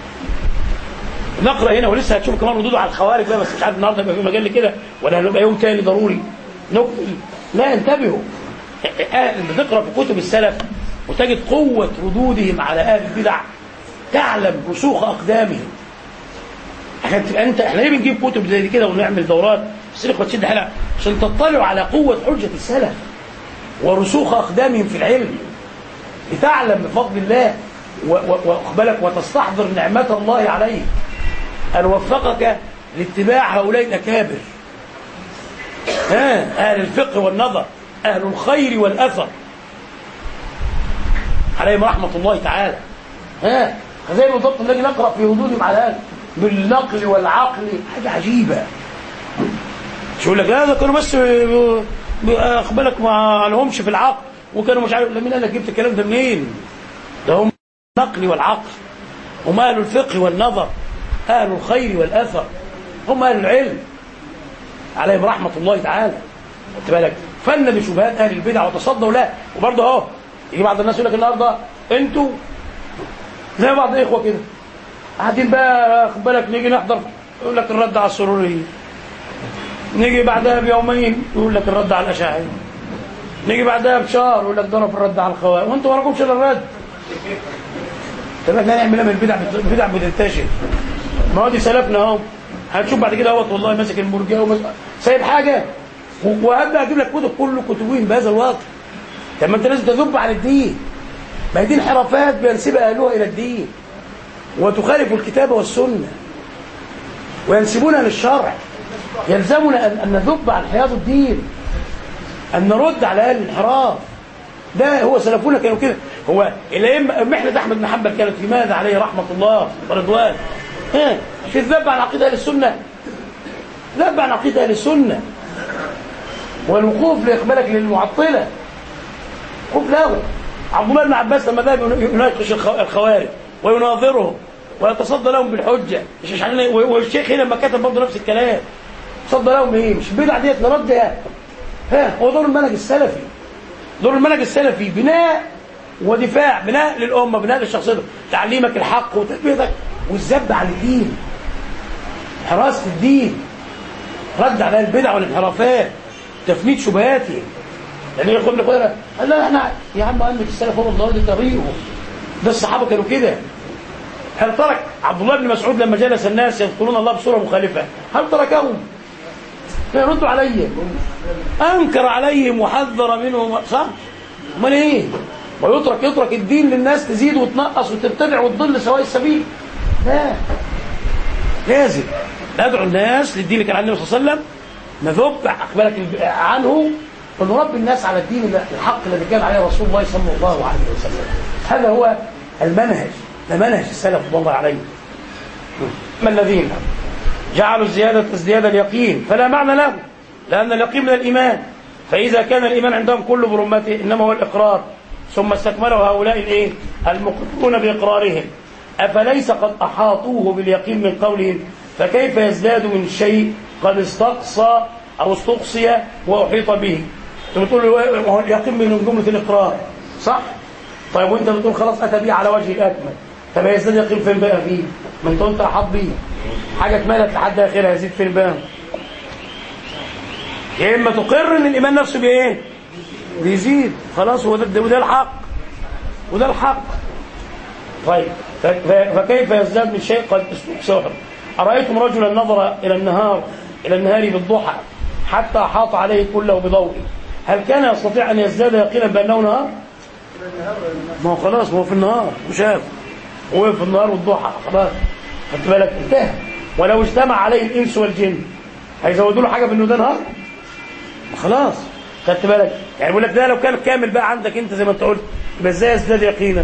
نقرأ هنا ولسه هتشوف كمان ردود على الخوارج بقى بس مش عارف النهارده يبقى في مجال كده ولا هنبقى يوم تاني ضروري نكمل لا انتبهوا أهل بتقرأ في كتب السلف وتجد قوة ردودهم على أهل البدع تعلم رسوخ أقدامهم عشان تبقى أنت احنا ليه بنجيب كتب زي كده ونعمل دورات بس لك تشد حلقة عشان تطلعوا على قوة حجة السلف ورسوخ أقدامهم في العلم لتعلم بفضل الله واقبلك وتستحضر نعمة الله عليك أن وفقك لاتباع هؤلاء الأكابر ها أهل الفقه والنظر أهل الخير والأثر عليهم رحمة الله تعالى ها زي بالضبط نجي نقرأ في ردودهم على هذا بالنقل والعقل حاجة عجيبة مش يقول لك لا ده كانوا بس اقبلك ما لهمش في العقل وكانوا مش عارف مين قال لك جبت الكلام ده منين ده هم النقل والعقل هم اهل الفقه والنظر اهل الخير والاثر هم اهل العلم عليهم رحمه الله تعالى خدت بالك فن بشبهات اهل البدع وتصدوا لا وبرضه اهو يجي بعض الناس يقول لك النهارده انتوا زي بعض الاخوه كده قاعدين بقى خد بالك نيجي نحضر يقول لك الرد على السروريه نيجي بعدها بيومين يقول لك الرد على الاشاعره نيجي بعدها بشهر يقول لك ضرب الرد على الخوارج وانتوا ما وراكمش الا الرد طب احنا هنعمل ايه من البدع البدع بتنتشر ما هو دي سلفنا اهو هنشوف بعد كده اهوت والله ماسك المرجئه وماسك سايب حاجه وهبدا اجيب لك كتب كله كتبين بهذا الوقت طب ما انت لازم تذب على الدين ما هي دي انحرافات بينسبها اهلها الى الدين وتخالف الكتاب والسنه وينسبونها للشرع يلزمنا ان نذب عن حياض الدين ان نرد على اهل الانحراف ده هو سلفونا كانوا كده هو الائمه محنه احمد بن حنبل كانت في ماذا عليه رحمه الله ورضوان ها في الذب عن عقيده اهل السنه ذب عن عقيده اهل السنه والوقوف لاقبالك للمعطله وقوف له عبد الله بن عباس لما ذهب يناقش الخوارج ويناظرهم ويتصدى لهم بالحجه مش عشان والشيخ هنا لما كتب برضه نفس الكلام تصدى لهم ايه مش البدع ديت نردها ها هو دور المنهج السلفي دور المنهج السلفي بناء ودفاع بناء للأمة بناء للشخصية تعليمك الحق وتثبيتك والذب عن الدين حراسة الدين رد على البدع والانحرافات تفنيد شبهاتهم لأن يقول لك قال لا احنا يا عم أمة السلف هم الله ده طريقه ده الصحابة كانوا كده هل ترك عبد الله بن مسعود لما جلس الناس يذكرون الله بصورة مخالفة هل تركهم فيردوا عليه أنكر عليهم وحذر منهم صح امال ايه ويترك يترك الدين للناس تزيد وتنقص وتبتدع وتضل سواء السبيل لا لازم ندعو الناس للدين اللي كان عند النبي صلى الله عليه وسلم نذب اقبالك عنه ونربي الناس على الدين الحق الذي كان عليه رسول الله صلى الله عليه وسلم هذا هو المنهج ده منهج السلف الله عليه ما الذين جعلوا الزيادة ازدياد اليقين فلا معنى له لأن اليقين من الإيمان فإذا كان الإيمان عندهم كله برمته إنما هو الإقرار ثم استكمله هؤلاء الإيه؟ المقرون بإقرارهم أفليس قد أحاطوه باليقين من قولهم فكيف يزداد من شيء قد استقصى أو استقصي وأحيط به انت بتقول له هو اليقين من جملة الإقرار صح؟ طيب وانت بتقول خلاص أتى به على وجه الأكمل طب هيزداد يقين فين بقى فيه؟ ما انت قلت أحاط به حاجة اتملت لحد آخرها يزيد فين بقى؟ يا إما تقر إن الإيمان نفسه بإيه؟ بيزيد خلاص هو ده وده الحق وده الحق طيب ف- ف- فكيف يزداد من شيء قد استقصى أرأيتم رجلا نظر إلى النهار إلى النهار بالضحى حتى أحاط عليه كله بضوء هل كان يستطيع أن يزداد يقينا بأنه نهار؟ ما هو خلاص ما هو في النهار وشاف هو في النهار والضحى خلاص خدت بالك انتهى ولو اجتمع عليه الإنس والجن هيزودوا له حاجة بأنه ده نهار؟ خلاص خدت بالك يعني بيقول لك ده لو كان كامل بقى عندك انت زي ما انت قلت يبقى ازاي يزداد يقينا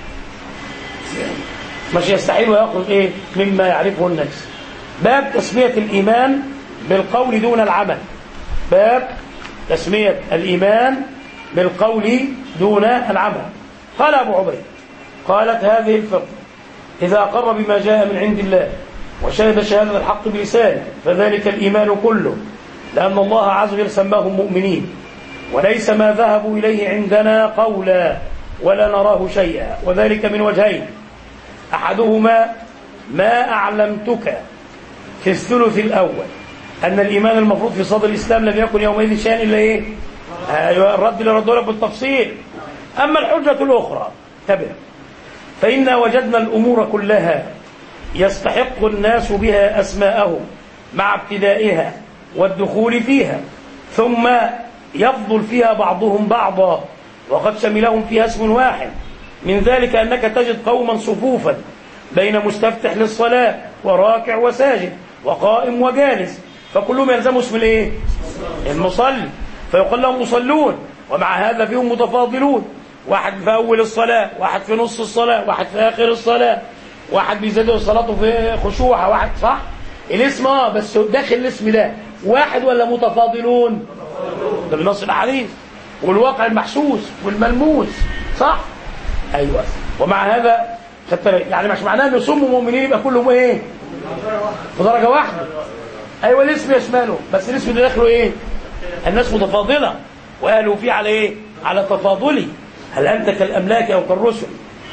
مش يستحيل ويخرج ايه مما يعرفه الناس باب تسمية الإيمان بالقول دون العمل باب تسمية الإيمان بالقول دون العمل قال أبو عبيد قالت هذه الفرقة إذا أقر بما جاء من عند الله وشهد شهادة الحق بلسانه فذلك الإيمان كله لأن الله عز وجل سماهم مؤمنين وليس ما ذهبوا إليه عندنا قولا ولا نراه شيئا وذلك من وجهين أحدهما ما أعلمتك في الثلث الأول أن الإيمان المفروض في صدر الإسلام لم يكن يومئذ شيئا إلا إيه أيوة الرد اللي رده لك بالتفصيل أما الحجة الأخرى تبع فإنا وجدنا الأمور كلها يستحق الناس بها أسماءهم مع ابتدائها والدخول فيها ثم يفضل فيها بعضهم بعضا وقد شملهم فيها اسم واحد من ذلك أنك تجد قوما صفوفا بين مستفتح للصلاة وراكع وساجد وقائم وجالس فكلهم يلزموا اسم الايه المصلي فيقال لهم مصلون ومع هذا فيهم متفاضلون واحد في أول الصلاة واحد في نص الصلاة واحد في آخر الصلاة واحد بيزيد صلاته في خشوع واحد صح الاسم اه بس داخل الاسم ده واحد ولا متفاضلون ده بنص الاحاديث والواقع المحسوس والملموس صح ايوه ومع هذا خدت بالك؟ يعني مش معناه ان يصموا مؤمنين يبقى كلهم ايه في درجه واحده ايوه الاسم يشمله بس الاسم ده داخله ايه الناس متفاضله وقالوا فيه على ايه على تفاضلي هل انت كالاملاك او كالرسل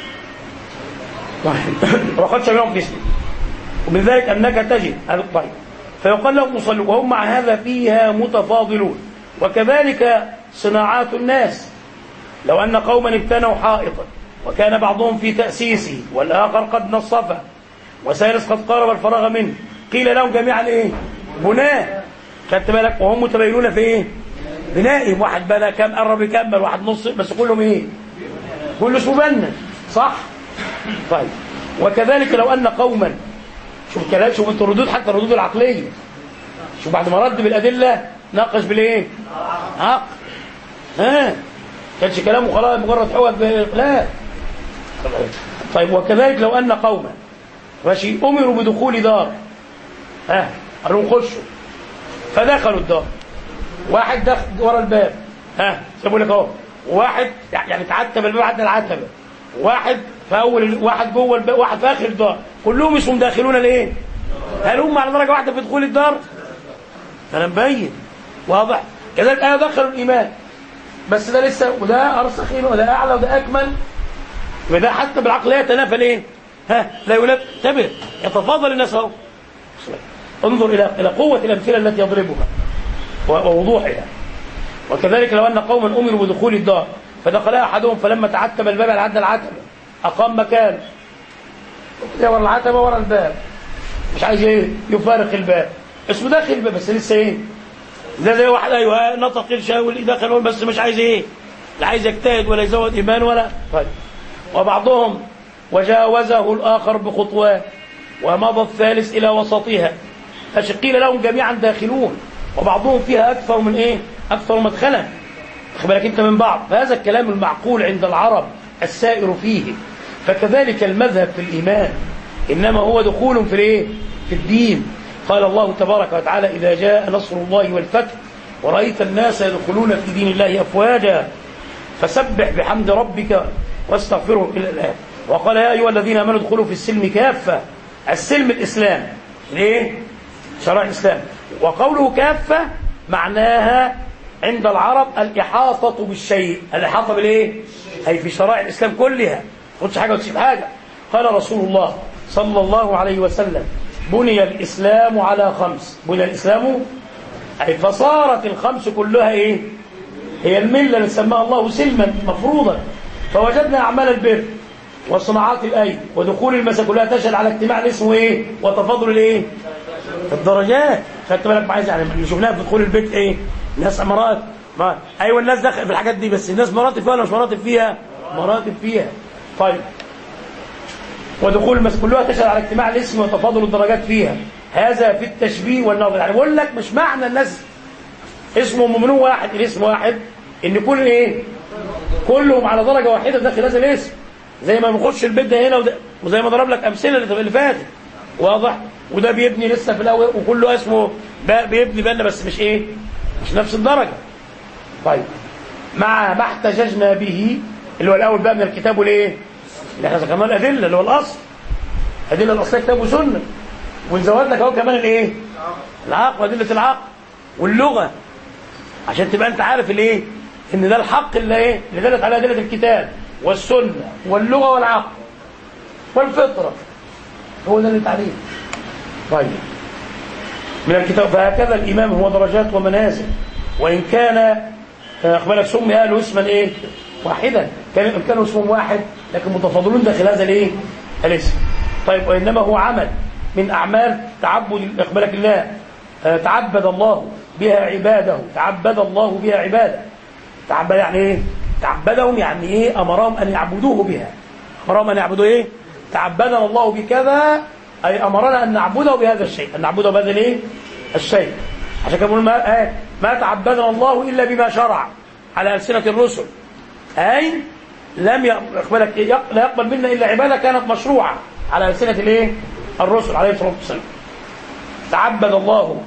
طيب وقد شملهم في اسمه ومن ذلك انك تجد هذا الطيب فيقال لهم مصلون وهم مع هذا فيها متفاضلون وكذلك صناعات الناس لو أن قوما ابتنوا حائطا وكان بعضهم في تأسيسه والآخر قد نصفه وثالث قد قارب الفراغ منه قيل لهم جميعا ايه بناء خدت بالك وهم متبينون في ايه بنائهم واحد بنى كم قرب يكمل واحد نص بس كلهم ايه كله اسمه بنا صح طيب وكذلك لو أن قوما شوف كلام شوف انتوا الردود حتى الردود العقلية شوف بعد ما رد بالأدلة ناقش بالايه عقل ها كانش كلامه خلاص مجرد حوى لا طيب وكذلك لو أن قوما ماشي أمروا بدخول دار ها قالوا خشوا فدخلوا الدار واحد دخل ورا الباب ها سيبوا لك اهو واحد يعني تعتب الباب عدى العتبه واحد في اول واحد جوه الباب واحد في اخر الدار كلهم اسمهم داخلون الايه هل هم على درجه واحده في دخول الدار كلام مبين واضح كذلك انا دخلوا الايمان بس ده لسه وده ارسخ وده اعلى وده اكمل وده حتى بالعقليه يتنافى الايه ها لا يولد انتبه يتفاضل الناس اهو انظر الى الى قوه الامثله التي يضربها ووضوحها وكذلك لو ان قوما امروا بدخول الدار فدخلها احدهم فلما تعتب الباب على عد العتبه اقام مكانه ورا العتبه ورا الباب مش عايز ايه يفارق الباب اسمه داخل الباب بس لسه ايه ده زي واحد ايوه نطق الشاول دخل بس مش عايز ايه لا عايز يجتهد ولا يزود ايمان ولا طيب وبعضهم وجاوزه الاخر بخطوات ومضى الثالث الى وسطها فقيل لهم جميعا داخلون وبعضهم فيها اكثر من ايه اكثر مدخلا خد بالك انت من بعض فهذا الكلام المعقول عند العرب السائر فيه فكذلك المذهب في الايمان انما هو دخول في الايه في الدين قال الله تبارك وتعالى اذا جاء نصر الله والفتح ورايت الناس يدخلون في دين الله افواجا فسبح بحمد ربك واستغفره الى الان وقال يا أيها الذين آمنوا ادخلوا في السلم كافة السلم الإسلام ليه؟ شرع الإسلام وقوله كافة معناها عند العرب الإحاطة بالشيء الإحاطة بالإيه؟ أي في شرائع الإسلام كلها خدش حاجة وتسيب حاجة قال رسول الله صلى الله عليه وسلم بني الإسلام على خمس بني الإسلام أي فصارت الخمس كلها إيه هي الملة اللي سماها الله سلما مفروضا فوجدنا أعمال البر وصناعات الأيدي ودخول المسا كلها تشهد على اجتماع الاسم وإيه وتفاضل الإيه الدرجات خدت بالك معايا يعني اللي شفناها في دخول البيت إيه ناس مرات ما أيوة الناس دخل في الحاجات دي بس الناس مراتب فيها ولا مش مراتب فيها مراتب فيها طيب ودخول المس كلها تشهد على اجتماع الاسم وتفاضل الدرجات فيها هذا في التشبيه والنظر يعني بقول لك مش معنى الناس اسمهم مؤمنون واحد الاسم واحد ان كل ايه كلهم على درجه واحده داخل هذا الاسم زي ما بنخش البيت ده هنا وده وزي ما ضرب لك امثله اللي فاتت واضح وده بيبني لسه في الاول وكله اسمه بيبني بنا بس مش ايه مش نفس الدرجه طيب مع ما احتججنا به اللي هو الاول بقى من الكتاب والايه اللي احنا ذكرناه الادله اللي هو الاصل الادله الاصليه كتاب وسنه ونزود لك اهو كمان الايه العقل وادله العقل واللغه عشان تبقى انت عارف الايه ان ده الحق اللي ايه اللي دلت على ادله الكتاب والسنه واللغه والعقل والفطره هو ده اللي تعريف طيب من الكتاب فهكذا الامام هو درجات ومنازل وان كان اخبارك سمي اهله اسما ايه واحدا كان كانوا اسمهم واحد لكن متفاضلون داخل هذا الايه الاسم طيب وانما هو عمل من اعمال تعبد اقبلك الله آه تعبد الله بها عباده تعبد الله بها عباده تعبد يعني ايه تعبدهم يعني ايه امرهم ان يعبدوه بها امرهم ان يعبدوا ايه تعبدنا الله بكذا اي امرنا ان نعبده بهذا الشيء ان نعبده بهذا الايه الشيء عشان كده بنقول ما, آه ما تعبدنا الله الا بما شرع على السنه الرسل اي لم يقبلك لا يقبل منا الا عباده كانت مشروعه على السنه الايه الرسل عليه الصلاه والسلام تعبد الله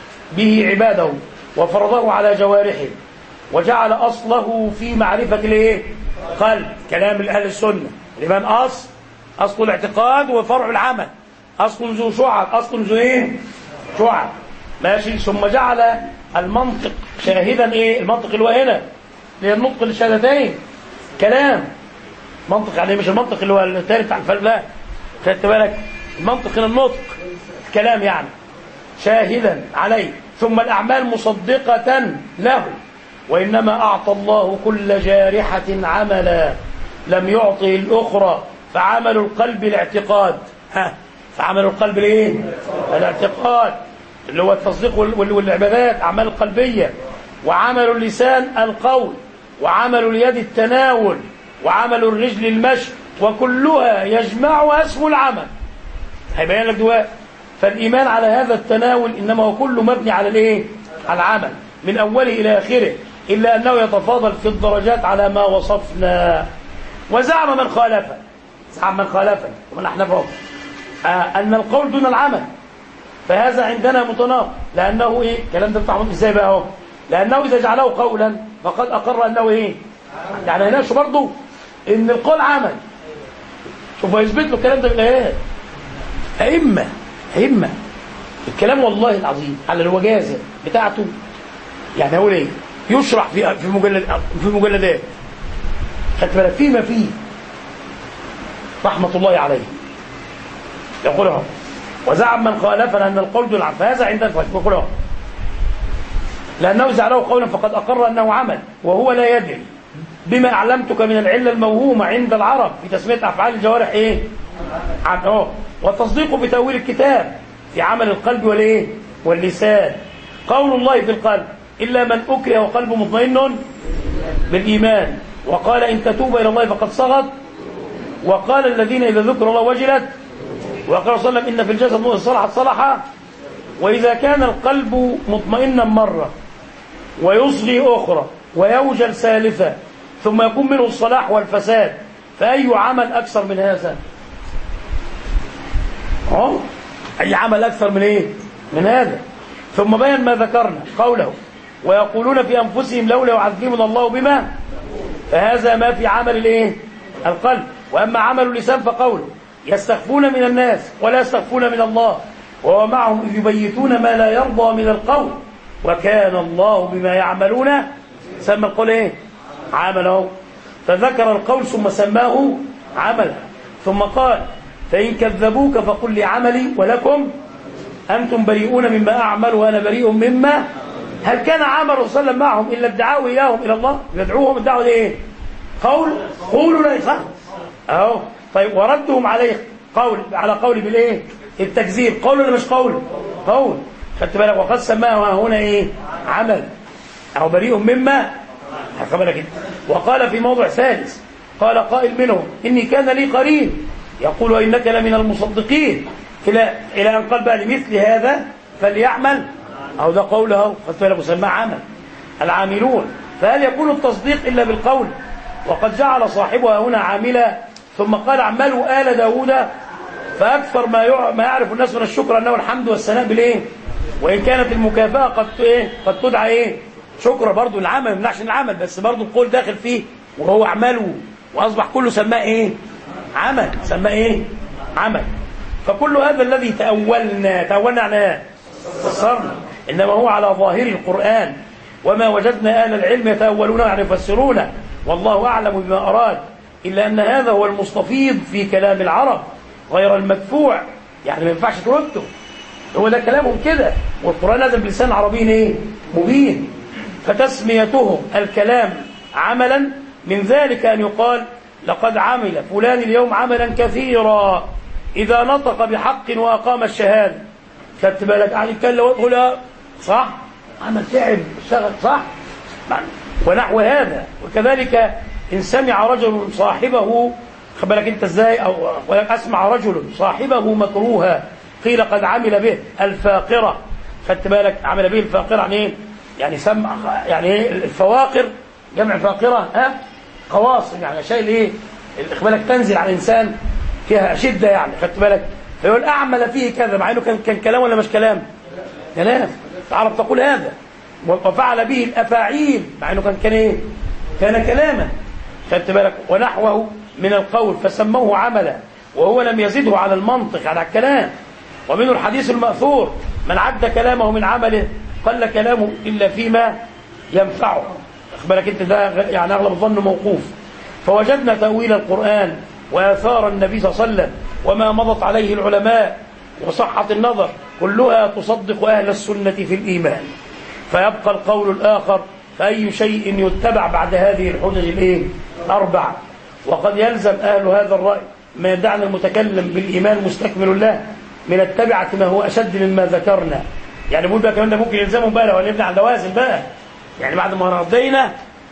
به عباده وفرضه على جوارحه وجعل اصله في معرفه الايه قلب كلام اهل السنه الايمان اصل اصل الاعتقاد وفرع العمل اصل ذو شعب اصل ذو ايه شعب ماشي ثم جعل المنطق شاهدا ايه المنطق اللي هو هنا اللي هي النطق للشهادتين كلام منطق يعني مش المنطق اللي هو الثاني بتاع الفرق لا خدت بالك المنطق هنا النطق كلام يعني شاهدا عليه ثم الأعمال مصدقة له وإنما أعطى الله كل جارحة عملا لم يعطه الأخرى فعمل القلب الاعتقاد ها فعمل القلب الايه الاعتقاد اللي هو التصديق والعبادات أعمال قلبية وعمل اللسان القول وعمل اليد التناول وعمل الرجل المشي وكلها يجمعها اسم العمل هيبين لك دلوقتي فالإيمان على هذا التناول إنما هو كله مبني على الإيه؟ على العمل من أوله إلى آخره إلا أنه يتفاضل في الدرجات على ما وصفنا وزعم من خالفه زعم من خالفه ومن أحنفهم آه أن القول دون العمل فهذا عندنا متناقض لأنه إيه؟ الكلام ده بتاع إزاي بقى أهو لأنه إذا جعله قولا فقد أقر أنه إيه؟ يعني هناش برضه إن القول عمل شوف يثبت له الكلام ده بالآيات أئمة أئمة الكلام والله العظيم على الوجازة بتاعته يعني أقول إيه؟ يشرح في في مجلد في مجلدات خدت بالك فيما فيه رحمة الله عليه يقولها وزعم من خالفنا أن القول دون العمل فهذا عند يقولها لأنه جعله قولا فقد أقر أنه عمل وهو لا يدري بما أعلمتك من العلة الموهومة عند العرب في تسمية أفعال الجوارح إيه؟ عن أه والتصديق بتأويل الكتاب في عمل القلب والإيه؟ واللسان قول الله في القلب إلا من أكره وقلبه مطمئن بالإيمان وقال إن تتوب إلى الله فقد صغت وقال الذين إذا ذكر الله وجلت وقال صلى الله عليه وسلم إن في الجسد مؤمن صلحت صلح وإذا كان القلب مطمئنا مرة ويصغي أخرى ويوجل ثالثة ثم يكون منه الصلاح والفساد فأي عمل أكثر من هذا أه؟ أي عمل أكثر من إيه من هذا ثم بين ما ذكرنا قوله ويقولون في أنفسهم لولا يعذبنا الله بما فهذا ما في عمل الإيه القلب وأما عمل اللسان فقول يستخفون من الناس ولا يستخفون من الله وهو معهم إذ يبيتون ما لا يرضى من القول وكان الله بما يعملون سمى القول ايه عمله فذكر القول ثم سماه عملا ثم قال فإن كذبوك فقل لي عملي ولكم أنتم بريئون مما أعمل وأنا بريء مما هل كان عمل الرسول صلى الله عليه وسلم معهم إلا ادعاوا إياهم إلى الله يدعوهم الدعوة دي إيه قول قولوا لا صح أهو طيب وردهم عليه قول على قول بالإيه التكذيب قول ولا مش قول قول خدت بالك وقد سماه هنا إيه عمل أو بريء مما خد بالك وقال في موضع ثالث قال قائل منهم إني كان لي قرين يقول إنك لمن المصدقين إلى إلى أن قال بقى لمثل هذا فليعمل أو ده قوله خدت بالك مسمى عمل العاملون فهل يكون التصديق إلا بالقول وقد جعل صاحبها هنا عاملا ثم قال اعملوا آل داود فأكثر ما يع... ما يعرف الناس من الشكر أنه الحمد والثناء بالإيه وإن كانت المكافأة قد إيه قد تدعى إيه شكر برضو العمل ما يمنعش العمل بس برضو القول داخل فيه وهو اعمله واصبح كله سماه ايه عمل سماه ايه عمل فكل هذا الذي تأولنا تأولنا على ايه فسرنا انما هو على ظاهر القرآن وما وجدنا اهل العلم يتأولون يعني يفسرونه والله اعلم بما اراد الا ان هذا هو المستفيض في كلام العرب غير المدفوع يعني ما ينفعش ترده هو ده كلامهم كده والقرآن نزل بلسان عربي ايه مبين فتسميتهم الكلام عملا من ذلك أن يقال لقد عمل فلان اليوم عملا كثيرا إذا نطق بحق وأقام الشهادة خدت بالك عن يتكلم ويقول لا صح عمل تعب اشتغل صح ونحو هذا وكذلك إن سمع رجل صاحبه خد بالك أنت إزاي أو أسمع رجل صاحبه مكروها قيل قد عمل به الفاقرة خدت بالك عمل به الفاقرة يعني إيه يعني سمع يعني ايه الفواقر جمع فاقرة ها قواصر يعني شيء ايه بالك تنزل على الانسان فيها شدة يعني خدت بالك فيقول اعمل فيه كذا مع انه كان كان كلام ولا مش كلام كلام العرب تقول هذا وفعل به الافاعيل مع انه كان كان ايه كان كلاما خدت بالك ونحوه من القول فسموه عملا وهو لم يزده على المنطق على الكلام ومنه الحديث المأثور من عد كلامه من عمله قل كلامه إلا فيما ينفعه بالك انت ده يعني أغلب الظن موقوف فوجدنا تأويل القرآن وآثار النبي صلى الله عليه وسلم وما مضت عليه العلماء وصحة النظر كلها تصدق أهل السنة في الإيمان فيبقى القول الآخر فأي شيء يتبع بعد هذه الحجج الإيه؟ أربعة وقد يلزم أهل هذا الرأي ما يدعنا المتكلم بالإيمان مستكمل له من التبعة ما هو أشد مما ذكرنا يعني بقول بقى كمان ده ممكن يلزمهم بقى لو نبني على اللوازم بقى يعني بعد ما رضينا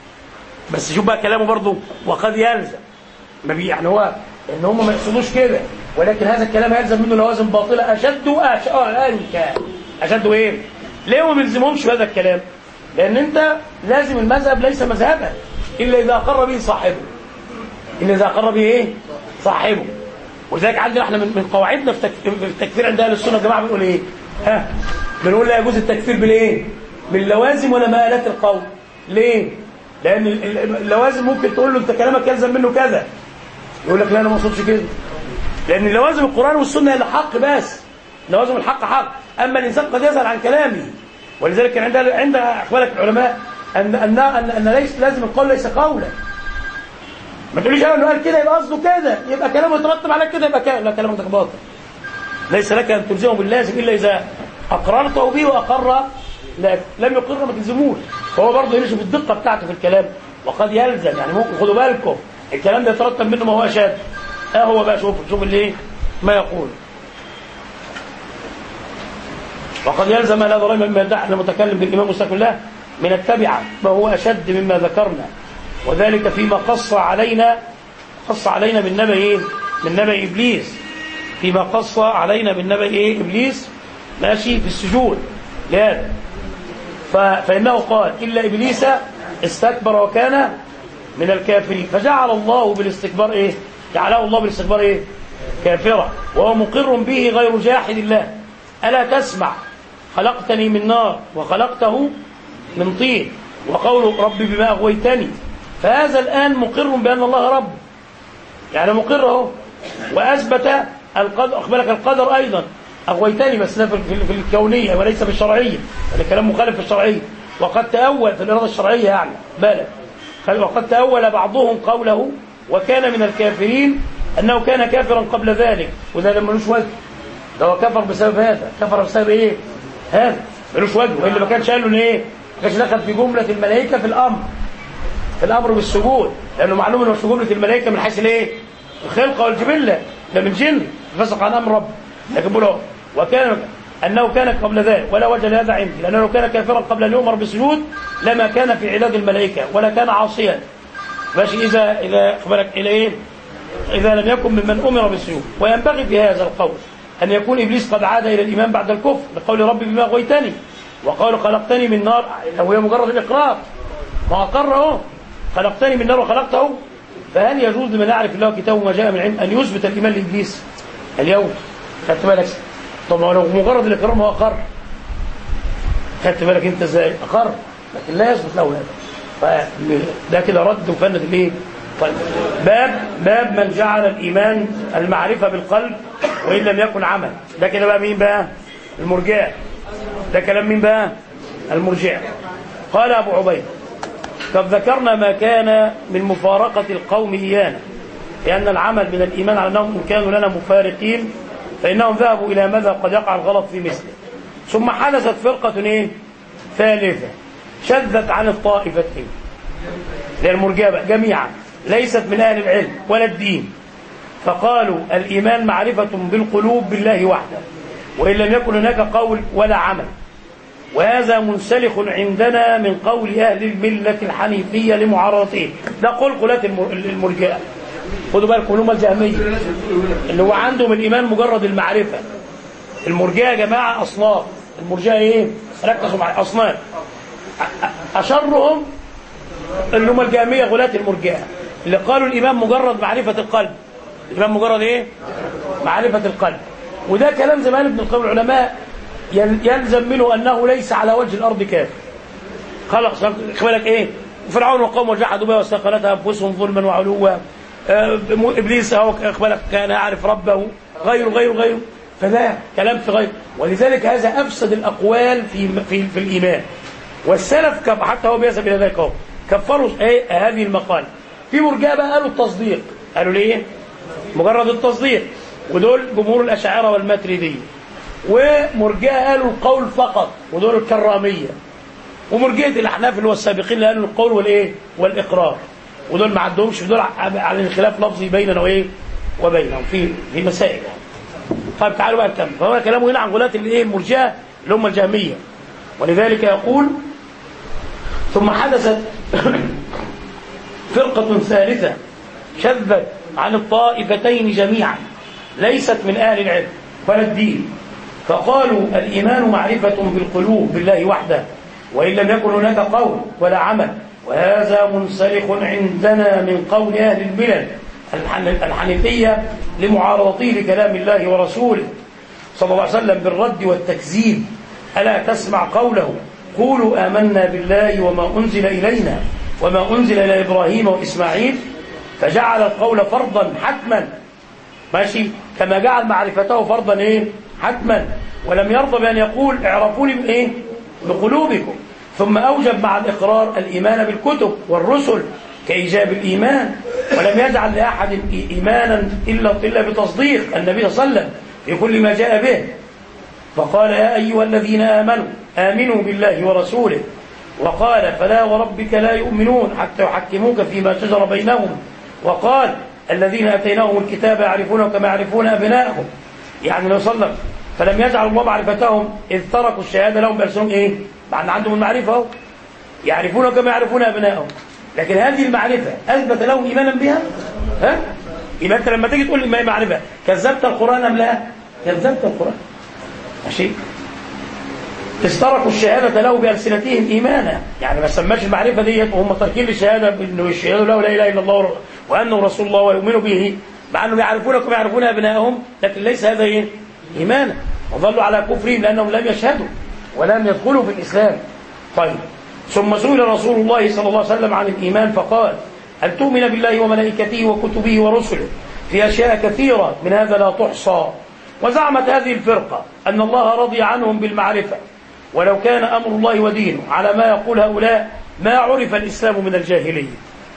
بس شوف بقى كلامه برضه وقد يلزم ما بي يعني هو ان هم ما يقصدوش كده ولكن هذا الكلام يلزم منه لوازم باطله اشد وأش... اه كان اشد ايه؟ ليه ما بيلزمهمش بهذا الكلام؟ لان انت لازم المذهب ليس مذهبا الا اذا اقر به صاحبه الا اذا اقر به ايه؟ صاحبه ولذلك عندنا احنا من, من قواعدنا في التكفير عند اهل السنه والجماعه بنقول ايه؟ ها بنقول لا يجوز التكفير بالايه باللوازم ولا مآلات القول ليه لان اللوازم ممكن تقول له انت كلامك يلزم منه كذا يقول لك لا انا ما اقصدش كده لان لوازم القران والسنه هي الحق بس لوازم الحق حق اما الانسان قد يسال عن كلامه ولذلك كان عند عند اخوانك العلماء ان ان ان, أن ليس لازم القول ليس قولا ما تقوليش انه قال كده يبقى قصده كده يبقى كلامه يترتب على كده يبقى كلام لا كلامك باطل ليس لك ان تلزمه باللازم الا اذا أقررته به وأقر لك لم يقر ما تلزموش فهو برضه يشوف الدقة بتاعته في الكلام وقد يلزم يعني ممكن خدوا بالكم الكلام ده يترتب منه ما هو أشد ها هو بقى شوف شوف اللي ما يقول وقد يلزم هذا الرجل مما يدعي المتكلم بالإمام مستقبل الله من التبعة ما هو أشد مما ذكرنا وذلك فيما قص علينا قص علينا من نبأ إيه؟ من نبأ إبليس فيما قص علينا من نبأ إيه؟ إبليس ماشي في السجود لهذا فإنه قال إلا إبليس استكبر وكان من الكافرين فجعل الله بالاستكبار إيه جعله الله بالاستكبار إيه كافرا وهو مقر به غير جاحد الله ألا تسمع خلقتني من نار وخلقته من طين وقول ربي بما أغويتني فهذا الآن مقر بأن الله رب يعني مقر اهو واثبت القدر اخبرك القدر ايضا اغويتني بس ده في, في, في الكونيه وليس في الشرعيه هذا كلام مخالف في الشرعيه وقد تاول في الاراده الشرعيه يعني بالك وقد تاول بعضهم قوله وكان من الكافرين انه كان كافرا قبل ذلك وده لما ملوش وجه ده هو كفر بسبب هذا كفر بسبب ايه هذا ملوش وجه والا ما كانش قال له ايه ما كانش دخل في جمله الملائكه في الامر في الامر بالسجود لانه معلوم انه في جمله الملائكه من حيث الايه الخلقه والجبله ده من جن فسق عن امر رب لكن بيقول وكان انه كان قبل ذلك ولا وجه لهذا عندي لانه لو كان كافرا قبل ان يؤمر بالسجود لما كان في علاج الملائكه ولا كان عاصيا ماشي اذا اذا اخبرك الى ايه اذا لم يكن ممن امر بالسجود وينبغي في هذا القول ان يكون ابليس قد عاد الى الايمان بعد الكفر لقول ربي بما اغويتني وقال خلقتني من نار وهي مجرد الاقرار ما اقر اهو خلقتني من نار وخلقته فهل يجوز لمن يعرف الله كتابه وما جاء من العلم ان يثبت الايمان لابليس اليوم خدت بالك طب لو مجرد الاقرار ما هو اقر خدت بالك انت ازاي اقر لكن لا يثبت له هذا فده كده رد وفند الايه طيب باب باب من جعل الايمان المعرفه بالقلب وان لم يكن عمل ده كده بقى مين بقى المرجئه ده كلام مين بقى المرجئه قال ابو عبيد قد ذكرنا ما كان من مفارقه القوم ايانا لان العمل من الايمان على انهم ان كانوا لنا مفارقين فانهم ذهبوا الى ماذا قد يقع الغلط في مثله ثم حدثت فرقه ايه ثالثه شذت عن الطائفتين للمرجئه جميعا ليست من اهل العلم ولا الدين فقالوا الايمان معرفه بالقلوب بالله وحده وان لم يكن هناك قول ولا عمل وهذا منسلخ عندنا من قول اهل المله الحنيفيه لمعارضته ده قول قلات المرجئه خدوا بالكم هم الجهميه اللي هو عندهم الايمان مجرد المعرفه المرجئه يا جماعه اصناف المرجئه ايه ركزوا معايا اصناف اشرهم اللي هم الجهميه غلاة المرجئه اللي قالوا الايمان مجرد معرفه القلب الايمان مجرد ايه معرفه القلب وده كلام زمان ابن القيم العلماء يلزم منه انه ليس على وجه الارض كافر خلق بالك ايه فرعون وقومه جحدوا بها واستيقنتها انفسهم ظلما وعلوا آه ابليس اهو بالك كان يعرف ربه غيره غيره غيره فده كلام في غيره ولذلك هذا افسد الاقوال في في, في الايمان والسلف حتى هو بيذهب الى ذلك اهو كفروا ايه هذه المقال في مرجئه بقى قالوا التصديق قالوا ليه مجرد التصديق ودول جمهور الاشاعره والماتريديه ومرجئه قالوا القول فقط ودول الكراميه ومرجئه الاحناف اللي هو السابقين اللي قالوا القول والايه والاقرار ودول ما عندهمش دول على الخلاف لفظي بيننا وايه وبينهم في في مسائل طيب تعالوا بقى نكمل فهو كلامه هنا عن غلاة الايه المرجئه اللي هم الجهميه ولذلك يقول ثم حدثت فرقة ثالثة شذت عن الطائفتين جميعا ليست من أهل العلم ولا الدين فقالوا الإيمان معرفة بالقلوب بالله وحده وإن لم يكن هناك قول ولا عمل وهذا منسلخ عندنا من قول أهل الملل الحنيفية لمعارضته لكلام الله ورسوله صلى الله عليه وسلم بالرد والتكذيب ألا تسمع قوله قولوا آمنا بالله وما أنزل إلينا وما أنزل إلى إبراهيم وإسماعيل فجعل القول فرضا حتما ماشي كما جعل معرفته فرضا إيه حتما ولم يرضى بأن يقول اعرفوني بإيه بقلوبكم ثم أوجب مع الإقرار الإيمان بالكتب والرسل كإيجاب الإيمان ولم يجعل لأحد إيمانا إلا إلا بتصديق النبي صلى الله عليه وسلم في كل ما جاء به فقال يا أيها الذين آمنوا آمنوا بالله ورسوله وقال فلا وربك لا يؤمنون حتى يحكموك فيما شجر بينهم وقال الذين أتيناهم الكتاب يعرفونه كما يعرفون أبنائهم يعني لو صلى فلم يجعل الله معرفتهم إذ تركوا الشهادة لهم بألسنهم إيه مع عندهم المعرفة يعرفونه كما يعرفون أبنائهم لكن هذه المعرفة أثبت لهم إيمانا بها ها يبقى أنت لما تيجي تقول لي ما هي معرفة كذبت القرآن أم لا كذبت القرآن ماشي استركوا الشهادة له بألسنتهم إيمانا يعني ما سماش المعرفة ديت وهم تاركين الشهادة بأنه يشهدوا له لا إله إلا الله وأنه رسول الله ويؤمنوا به مع أنهم يعرفونه كما يعرفون أبنائهم لكن ليس هذا إيه؟ إيمانا وظلوا على كفرهم لأنهم لم يشهدوا ولم يدخلوا في الإسلام طيب ثم سئل رسول الله صلى الله عليه وسلم عن الإيمان فقال أن تؤمن بالله وملائكته وكتبه ورسله في أشياء كثيرة من هذا لا تحصى وزعمت هذه الفرقة أن الله رضي عنهم بالمعرفة ولو كان أمر الله ودينه على ما يقول هؤلاء ما عرف الإسلام من الجاهلية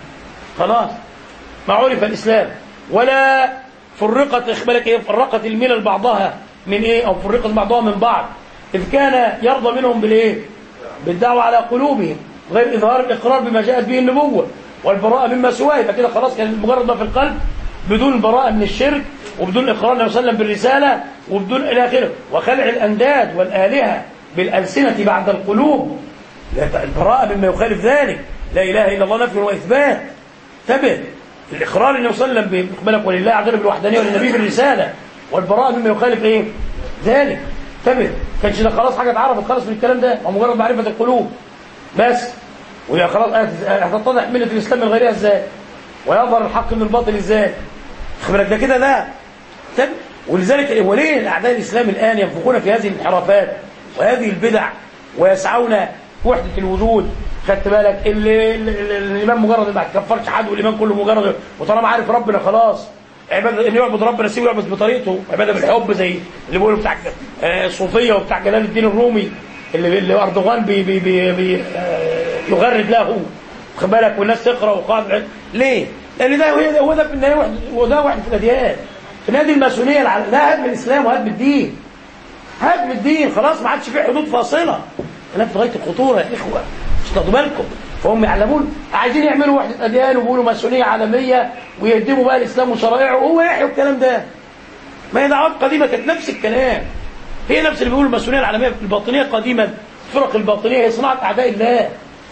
خلاص ما عرف الإسلام ولا فرقت إخبالك إيه فرقت الملل بعضها من إيه أو فرقت بعضها من بعض إذ كان يرضى منهم بالإيه بالدعوة على قلوبهم غير إظهار الإقرار بما جاءت به النبوة والبراءة مما سواه يبقى كده خلاص كان مجرد ما في القلب بدون براءة من الشرك وبدون إقرار النبي صلى الله عليه وسلم بالرسالة وبدون إلى آخره وخلع الأنداد والآلهة بالألسنة بعد القلوب البراءة مما يخالف ذلك لا إله إلا الله نفي وإثبات انتبه الإقرار النبي صلى الله عليه وسلم بالك ولله عز وجل بالوحدانية وللنبي بالرسالة والبراءة مما يخالف إيه ذلك انتبه كانش ده خلاص حاجة اتعرفت خلاص من الكلام ده ومجرد معرفة القلوب بس وهي خلاص هتتضح ملة الإسلام من غيرها ازاي ويظهر الحق من الباطل ازاي خبرك ده كده لا طب ولذلك وليه اعداء الاسلام الان ينفقون في هذه الانحرافات وهذه البدع ويسعون وحده الوجود خدت بالك اللي, اللي الامام مجرد ما تكفرش حد والامام كله مجرد وطالما عارف ربنا خلاص عباده ان يعبد ربنا سيبه يعبد بطريقته عباده بالحب زي اللي بيقولوا بتاع الصوفيه وبتاع جلال الدين الرومي اللي, اللي اردوغان بي بي بي بي يغرد له خد بالك والناس تقرا وقاعد ليه؟ لان ده هو ده في النهايه واحد وده واحد في الاديان في نادي الماسونيه لا هدم الاسلام وهدم الدين هدم الدين خلاص ما عادش في حدود فاصله كلام في غايه الخطوره يا اخوه مش تاخدوا بالكم فهم يعلمون عايزين يعملوا وحده اديان ويقولوا ماسونيه عالميه ويهدموا بقى الاسلام وشرائعه وهو يحيوا الكلام ده ما هي دعوات قديمه كانت نفس الكلام هي نفس اللي بيقولوا الماسونيه العالميه الباطنيه قديما الفرق الباطنيه هي صناعه اعداء الله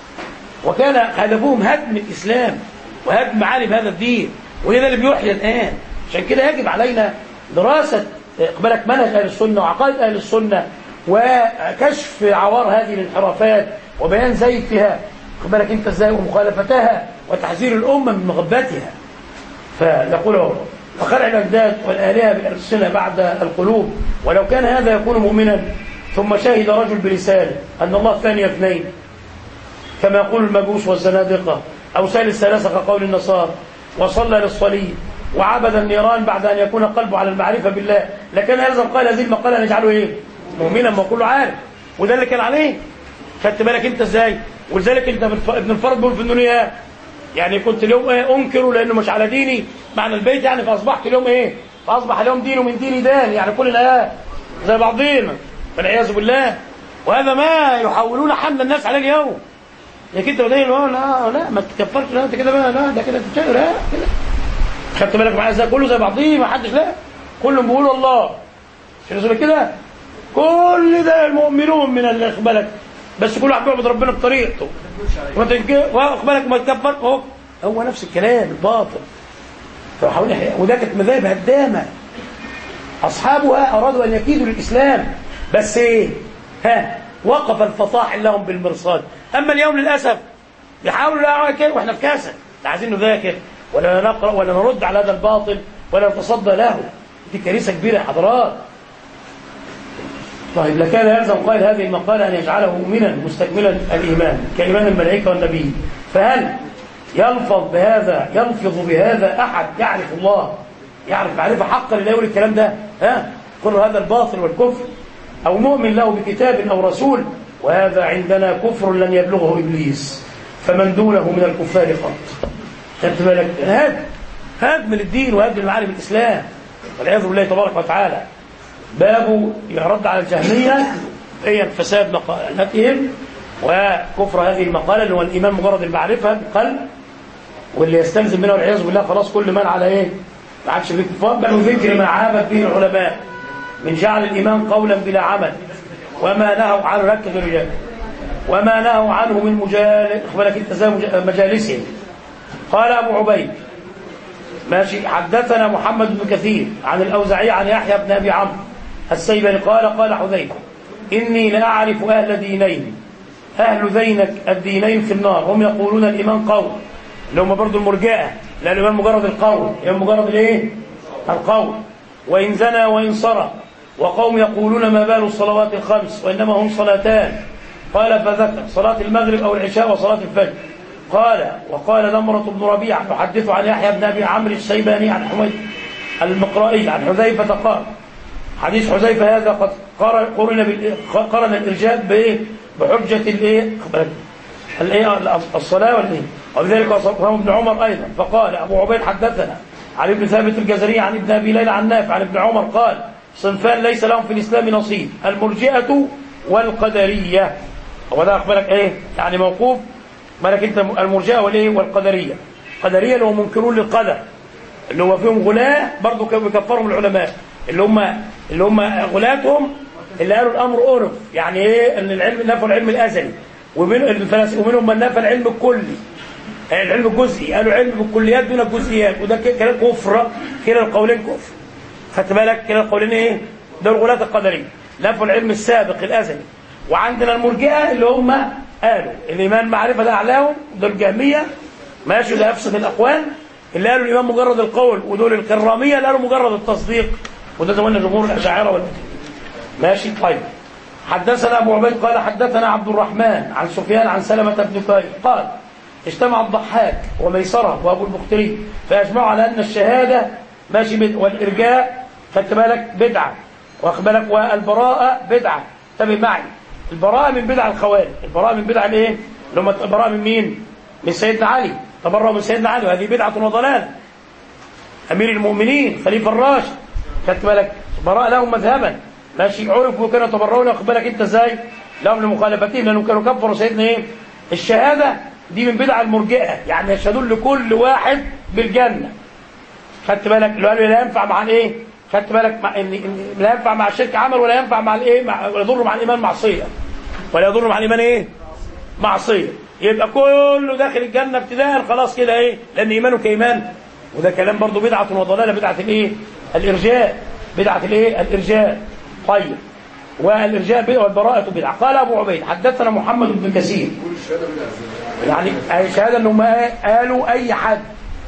وكان هدفهم هدم الاسلام وهدم معالم هذا الدين وهي ده اللي بيحيى الان عشان كده يجب علينا دراسه اقبالك منهج اهل السنه وعقائد اهل السنه وكشف عوار هذه الانحرافات وبيان زيفها بالك انت ازاي ومخالفتها وتحذير الامه من مغبتها فيقول فخلع الاجداد والالهه بالالسنه بعد القلوب ولو كان هذا يكون مؤمنا ثم شهد رجل بلسانه ان الله ثاني اثنين كما يقول المجوس والزنادقه او ثالث ثلاثه كقول النصارى وصلى للصليب وعبد النيران بعد ان يكون قلبه على المعرفه بالله لكن يلزم قال هذه المقاله نجعله ايه؟ مؤمنا ما كله عارف وده اللي كان عليه خدت بالك انت ازاي؟ ولذلك انت ابن الفرد بيقول في الدنيا يعني كنت اليوم ايه انكره لانه مش على ديني معنى البيت يعني فاصبحت اليوم ايه؟ فاصبح اليوم دينه من ديني دان يعني كلنا ايه زي بعضينا والعياذ بالله وهذا ما يحاولون حمل الناس عليه اليوم لكن انت بدين لا لا لا ما تكفرش لا انت كده بقى لا ده كده تتشهر لا كده خدت بالك معايا ازاي كله زي بعضيه ما حدش لا كلهم بيقولوا الله مش كده كل ده المؤمنون من اللي بالك بس كل واحد بيعبد ربنا بطريقته وانت واخد بالك ما تكفر هو هو نفس الكلام الباطل فحاول وده كانت مذاهب هدامه اصحابها ارادوا ان يكيدوا للاسلام بس ايه ها وقف الفصاح لهم بالمرصاد اما اليوم للاسف يحاولوا لا كده واحنا في كاسه لا عايزين نذاكر ولا نقرا ولا نرد على هذا الباطل ولا نتصدى له دي كارثه كبيره يا حضرات طيب لكان يلزم قائل هذه المقالة أن يجعله مؤمنا مستكملا الإيمان كإيمان الملائكة والنبي فهل يلفظ بهذا يلفظ بهذا أحد يعرف الله يعرف معرفة حقا لا يقول الكلام ده ها كل هذا الباطل والكفر أو مؤمن له بكتاب أو رسول وهذا عندنا كفر لن يبلغه إبليس فمن دونه من الكفار قط خدت بالك هذا هدم للدين وهدم المعالم الإسلام والعياذ بالله تبارك وتعالى باب يرد على الجهمية هي فساد مقالتهم وكفر هذه المقالة اللي هو الإيمان مجرد المعرفة بالقلب واللي يستلزم منه والعياذ بالله خلاص كل من على إيه ما عادش في كفار بل وذكر ما عابت به العلماء من جعل الإيمان قولا بلا عمل وما نهوا عنه ركز الرجال وما نهوا عنه من مجال اخبرك انت زي مجالسهم قال أبو عبيد ماشي حدثنا محمد بن كثير عن الأوزعي عن يحيى بن أبي عمرو السيبني قال قال حذيفة إني لأعرف أهل دينين أهل ذينك الدينين في النار هم يقولون الإيمان قول اللي هم برضو المرجئة لا الإيمان مجرد القول الإيمان مجرد الإيه؟ القول وإن زنى وإن سرى وقوم يقولون ما بال الصلوات الخمس وإنما هم صلاتان قال فذكر صلاة المغرب أو العشاء وصلاة الفجر قال وقال نمرة بن ربيع يحدث عن يحيى بن أبي عمرو الشيباني عن حميد المقرائي عن حذيفة قال حديث حذيفة هذا قد قرن قرن الإرجاء بإيه؟ بحجة الإيه؟ الإيه؟ الصلاة والإيه؟ وبذلك وصفه ابن عمر أيضا فقال أبو عبيد حدثنا عن ابن ثابت الجزري عن ابن أبي ليلى عن نافع عن ابن عمر قال صنفان ليس لهم في الإسلام نصيب المرجئة والقدرية وده أخبرك إيه يعني موقوف مالك أنت المرجئة والإيه والقدرية القدرية اللي هم منكرون للقدر اللي هو فيهم غلاة برضه كانوا بيكفرهم العلماء اللي هم اللي هم غلاتهم اللي قالوا الأمر أورف يعني إيه أن العلم نفى العلم الأزلي ومن الفلاسفة ومنهم من نفى العلم الكلي العلم الجزئي قالوا علم بالكليات دون الجزئيات وده كلام كفر كلا القولين كفر خدت بالك كلا القولين ايه دول الغلاة القدرية نفوا العلم السابق الازلي وعندنا المرجئه اللي هم قالوا الايمان معرفه ده اعلاهم دول الجهميه ماشي ده افسد الاقوال اللي قالوا الايمان مجرد القول ودول الكراميه اللي قالوا مجرد التصديق وده زمان جمهور الاشاعره والمتين ماشي طيب حدثنا ابو عبيد قال حدثنا عبد الرحمن عن سفيان عن سلمه بن قيس قال اجتمع الضحاك وميسرة وابو البختري فاجمعوا على ان الشهاده ماشي بد... والارجاء خدت بالك بدعه واخد بالك والبراءه بدعه انتبه معي البراءه من بدع الخوارج البراءه من بدع الايه اللي هم البراءه من مين من سيدنا علي تبرأوا من سيدنا علي وهذه بدعه وضلال امير المؤمنين خليفه الراشد خدت بالك براء لهم مذهبا ماشي عرفوا كانوا يتبرؤون واخد بالك انت ازاي لهم لمخالفتهم لانهم كانوا كفروا سيدنا ايه الشهاده دي من بدع المرجئه يعني يشهدون لكل واحد بالجنه خدت بالك اللي قالوا لا ينفع مع الايه خدت بالك مع ان إن لا ينفع مع الشرك عمل ولا ينفع مع الايه مع ولا يضر مع الايمان معصيه ولا يضر مع الايمان ايه معصيه يبقى كله داخل الجنه ابتداء خلاص كده ايه لان ايمانه كايمان وده كلام برضه بدعه وضلاله بدعه الايه الارجاء بدعه الايه الارجاء طيب والارجاء بدعه والبراءه بدعه قال ابو عبيد حدثنا محمد بن كثير يعني اي شهاده انهم قالوا اي حد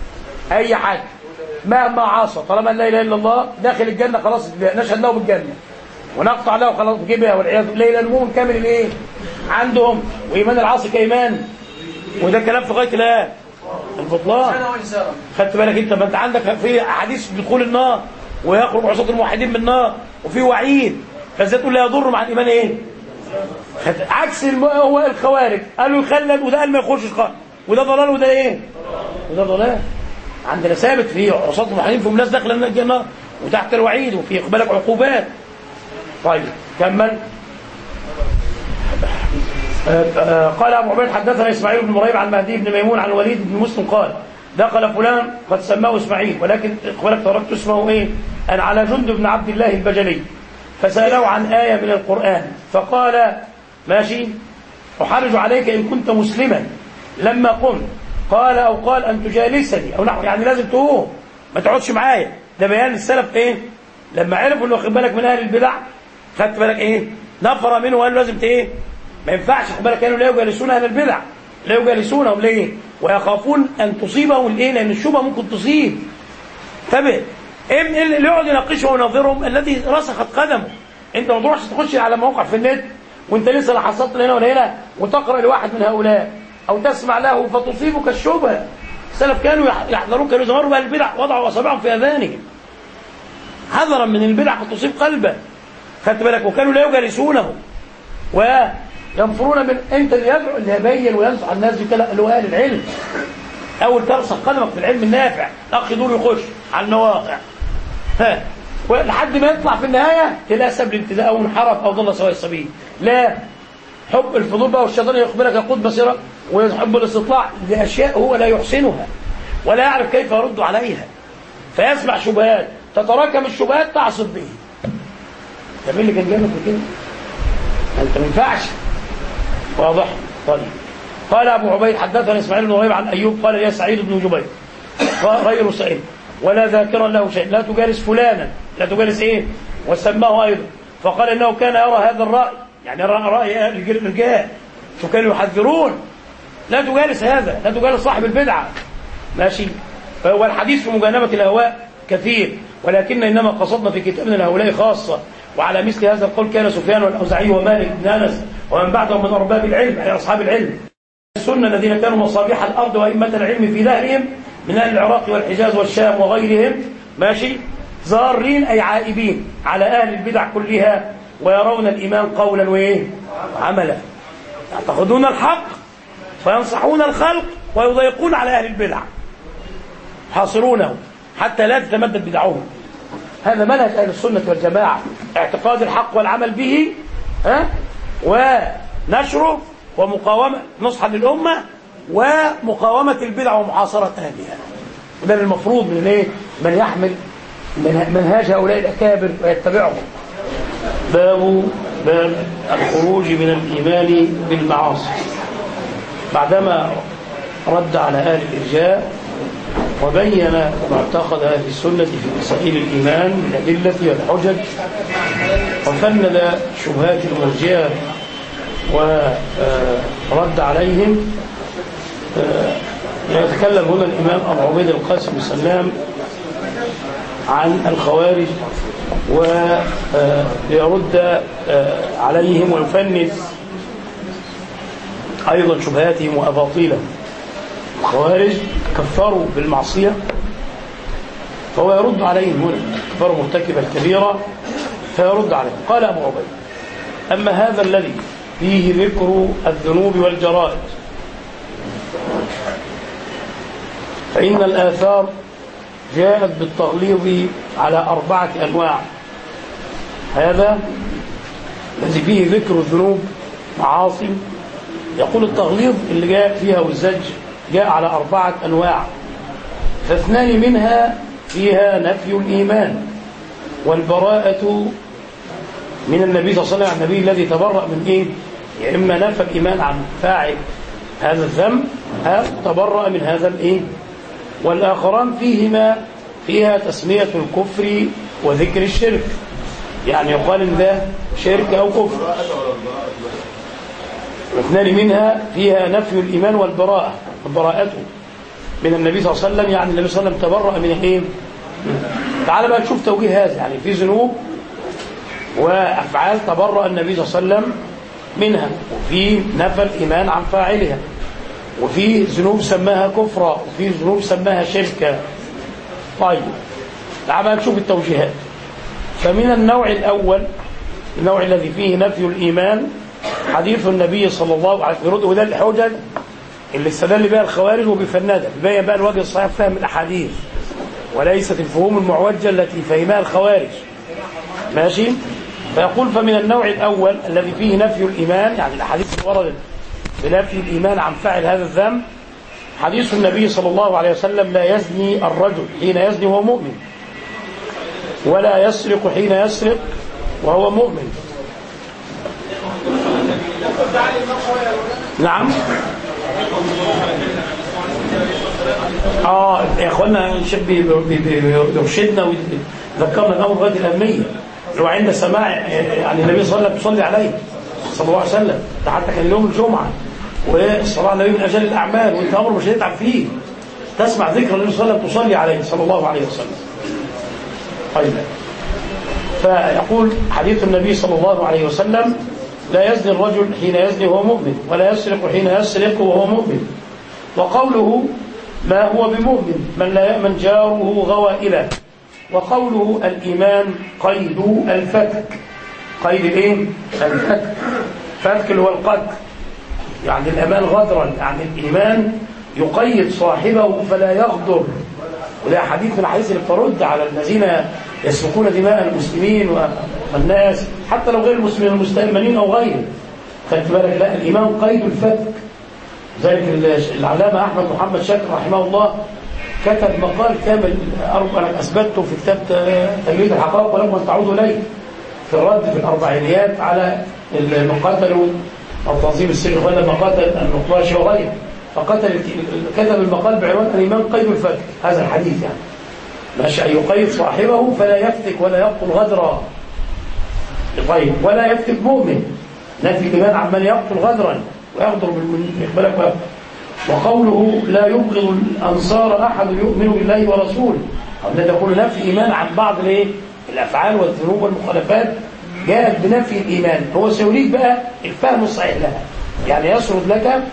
اي حد مهما عصى طالما لا اله الا الله داخل الجنه خلاص نشهد له بالجنه ونقطع له خلاص جيبها والعياذ بالله الى المؤمن كامل الايه عندهم وايمان العاصي كايمان وده كلام في غايه الايه البطلان خدت بالك انت ما انت عندك في احاديث بدخول النار ويخرج عصاة الموحدين من النار وفي وعيد فازاي تقول لا يضر مع الايمان ايه عكس الم... هو الخوارج قالوا يخلد وده قال ما يخشش خالص وده ضلال وده ايه وده ضلال عندنا ثابت في عصاة الموحدين فيهم ناس داخله الجنه وتحت الوعيد وفي اقبالك عقوبات طيب كمل قال ابو عبيد حدثنا اسماعيل بن مريب عن مهدي بن ميمون عن الوليد بن مسلم قال دخل فلان قد سماه اسماعيل ولكن اخبارك تركت اسمه ايه ان على جند بن عبد الله البجلي فساله عن ايه من القران فقال ماشي احرج عليك ان كنت مسلما لما قمت قال او قال ان تجالسني او نحو يعني لازم تقوم ما تقعدش معايا ده بيان السلف ايه لما عرفوا انه واخد بالك من اهل البدع خدت بالك ايه نفر منه وقال لازم ايه ما ينفعش خد بالك كانوا لا يجالسون اهل البدع لا يجالسونهم ليه ويخافون ان تصيبهم الايه لان الشبهه ممكن تصيب انتبه ايه اللي يقعد يناقشهم ويناظرهم الذي رسخت قدمه انت ما تروحش تخش على موقع في النت وانت لسه لا حصلت هنا ولا هنا وتقرا لواحد من هؤلاء او تسمع له فتصيبك الشبهه السلف كانوا يحذرون كانوا يظهروا بها البدع وضعوا اصابعهم في اذانهم حذرا من البدع قد تصيب قلبه خدت بالك وكانوا لا يجالسونه وينفرون من انت اللي يدعو اللي يبين وينصح الناس بكلام اللي هو اهل العلم اول ترسخ قدمك في العلم النافع الاخ دول يخش على النواقع ها لحد ما يطلع في النهايه تلاقي سبب الابتداء او انحرف او ضل سواء السبيل لا حب الفضول بقى والشيطان يخبرك يقود بصيره ويحب الاستطلاع لاشياء هو لا يحسنها ولا يعرف كيف يرد عليها فيسمع شبهات تتراكم الشبهات تعصب به طب مين اللي كان جنبك كده انت ما ينفعش واضح طيب قال ابو عبيد حدثنا اسماعيل بن ربيع عن ايوب قال يا سعيد بن جبير غير سعيد ولا ذاكرا له شيء لا تجالس فلانا لا تجالس ايه وسماه ايضا فقال انه كان يرى هذا الراي يعني راي الرجال فكانوا يحذرون لا تجالس هذا لا تجالس صاحب البدعه ماشي والحديث في مجانبه الاهواء كثير ولكن انما قصدنا في كتابنا لهؤلاء خاصه وعلى مثل هذا القول كان سفيان والاوزاعي ومالك بن انس ومن بعدهم من ارباب العلم اي اصحاب العلم السنة الذين كانوا مصابيح الأرض وأئمة العلم في دهرهم من أهل العراق والحجاز والشام وغيرهم ماشي زارين أي عائبين على أهل البدع كلها ويرون الإيمان قولا وإيه عملا يعتقدون الحق فينصحون الخلق ويضيقون على أهل البدع حاصرونه حتى لا تتمدد بدعهم هذا منهج أهل السنة والجماعة اعتقاد الحق والعمل به ها ونشره ومقاومة نصحا للأمة ومقاومة البدع ومحاصرة أهلها وده المفروض من ايه من يحمل منهاج هؤلاء الأكابر ويتبعهم باب باب الخروج من الإيمان بالمعاصي بعدما رد على أهل الإرجاء وبين معتقد أهل السنة في مسائل الإيمان من الأدلة والحجج وفند شبهات المرجئة ورد عليهم يتكلم هنا الإمام أبو عبيد القاسم بن سلام عن الخوارج ويرد عليهم ويفند أيضا شبهاتهم وأباطيلهم الخوارج كفروا بالمعصية فهو يرد عليهم هنا كفروا مرتكب الكبيرة فيرد عليهم قال أبو عبيد أما هذا الذي فيه ذكر الذنوب والجرائد فإن الآثار جاءت بالتغليظ على أربعة أنواع هذا الذي فيه ذكر الذنوب معاصي يقول التغليظ اللي جاء فيها والزج جاء على أربعة أنواع فاثنان منها فيها نفي الإيمان والبراءة من النبي صلى الله عليه وسلم النبي الذي تبرأ من إيه يا إما نفى الإيمان عن فاعل هذا الذنب أو تبرأ من هذا الإيه والآخران فيهما فيها تسمية الكفر وذكر الشرك يعني يقال إن ده شرك أو كفر واثنان منها فيها نفي الإيمان والبراءة براءته من النبي صلى الله عليه وسلم يعني النبي صلى الله عليه وسلم تبرأ من الايه تعال بقى نشوف توجيه هذا يعني في ذنوب وأفعال تبرأ النبي صلى الله عليه وسلم منها وفي نفى الإيمان عن فاعلها وفي ذنوب سماها كفرا وفي ذنوب سماها شركا طيب تعال بقى نشوف التوجيهات فمن النوع الأول النوع الذي فيه نفي الإيمان حديث النبي صلى الله عليه وسلم وده الحجج اللي استدل بها الخوارج وبيفندها بيبين بقى الوجه الصحيح فهم الاحاديث وليست الفهوم المعوجه التي فهمها الخوارج ماشي فيقول فمن النوع الاول الذي فيه نفي الايمان يعني الاحاديث اللي وردت بنفي الايمان عن فاعل هذا الذنب حديث النبي صلى الله عليه وسلم لا يزني الرجل حين يزني وهو مؤمن ولا يسرق حين يسرق وهو مؤمن نعم اه يا اخوانا الشيخ بيرشدنا ويذكرنا الامر غايه الاهميه اللي هو عند سماع يعني النبي صلى الله عليه وسلم يصلي عليه صلى الله عليه وسلم ده حتى كان يوم الجمعه والصلاه على النبي من اجل الاعمال وانت امر مش هتتعب فيه تسمع ذكر النبي صلى الله عليه وسلم تصلي عليه صلى الله عليه وسلم طيب فيقول حديث النبي صلى الله عليه وسلم لا يزني الرجل حين يزني وهو مؤمن ولا يسرق حين يسرق وهو مؤمن وقوله ما هو بمؤمن من لا يأمن جاره غوائله وقوله الإيمان قيد الفتك قيد الايه الفتك فتك اللي هو القتل يعني الأمان غدرا يعني الإيمان يقيد صاحبه فلا يغدر وده حديث من الحديث اللي بترد على الذين يسفكون دماء المسلمين والناس حتى لو غير المسلمين المستأمنين أو غيره خدت بالك لا الإيمان قيد الفتك ذلك العلامة أحمد محمد شاكر رحمه الله كتب مقال كامل أربع أنا أثبته في كتاب تجريد الحقائق ولما تعودوا إليه في الرد في الأربعينيات على المقاتل أو تنظيم السر ولا مقاتل النقاش وغيره فقتل كتب المقال بعنوان الإيمان قيد الفتك هذا الحديث يعني ماشي أن يقيد صاحبه فلا يفتك ولا يقتل غدرا طيب ولا يفتك مؤمن نفي الإيمان عمن يقتل غدرا ويغدر من بالك وقوله لا يبغض الأنصار أحد يؤمن بالله ورسوله أو لا تقول نفي إيمان عن بعض الايه الأفعال والذنوب والمخالفات جاءت بنفي الإيمان هو سيريد بقى الفهم الصحيح لها يعني يسرد لك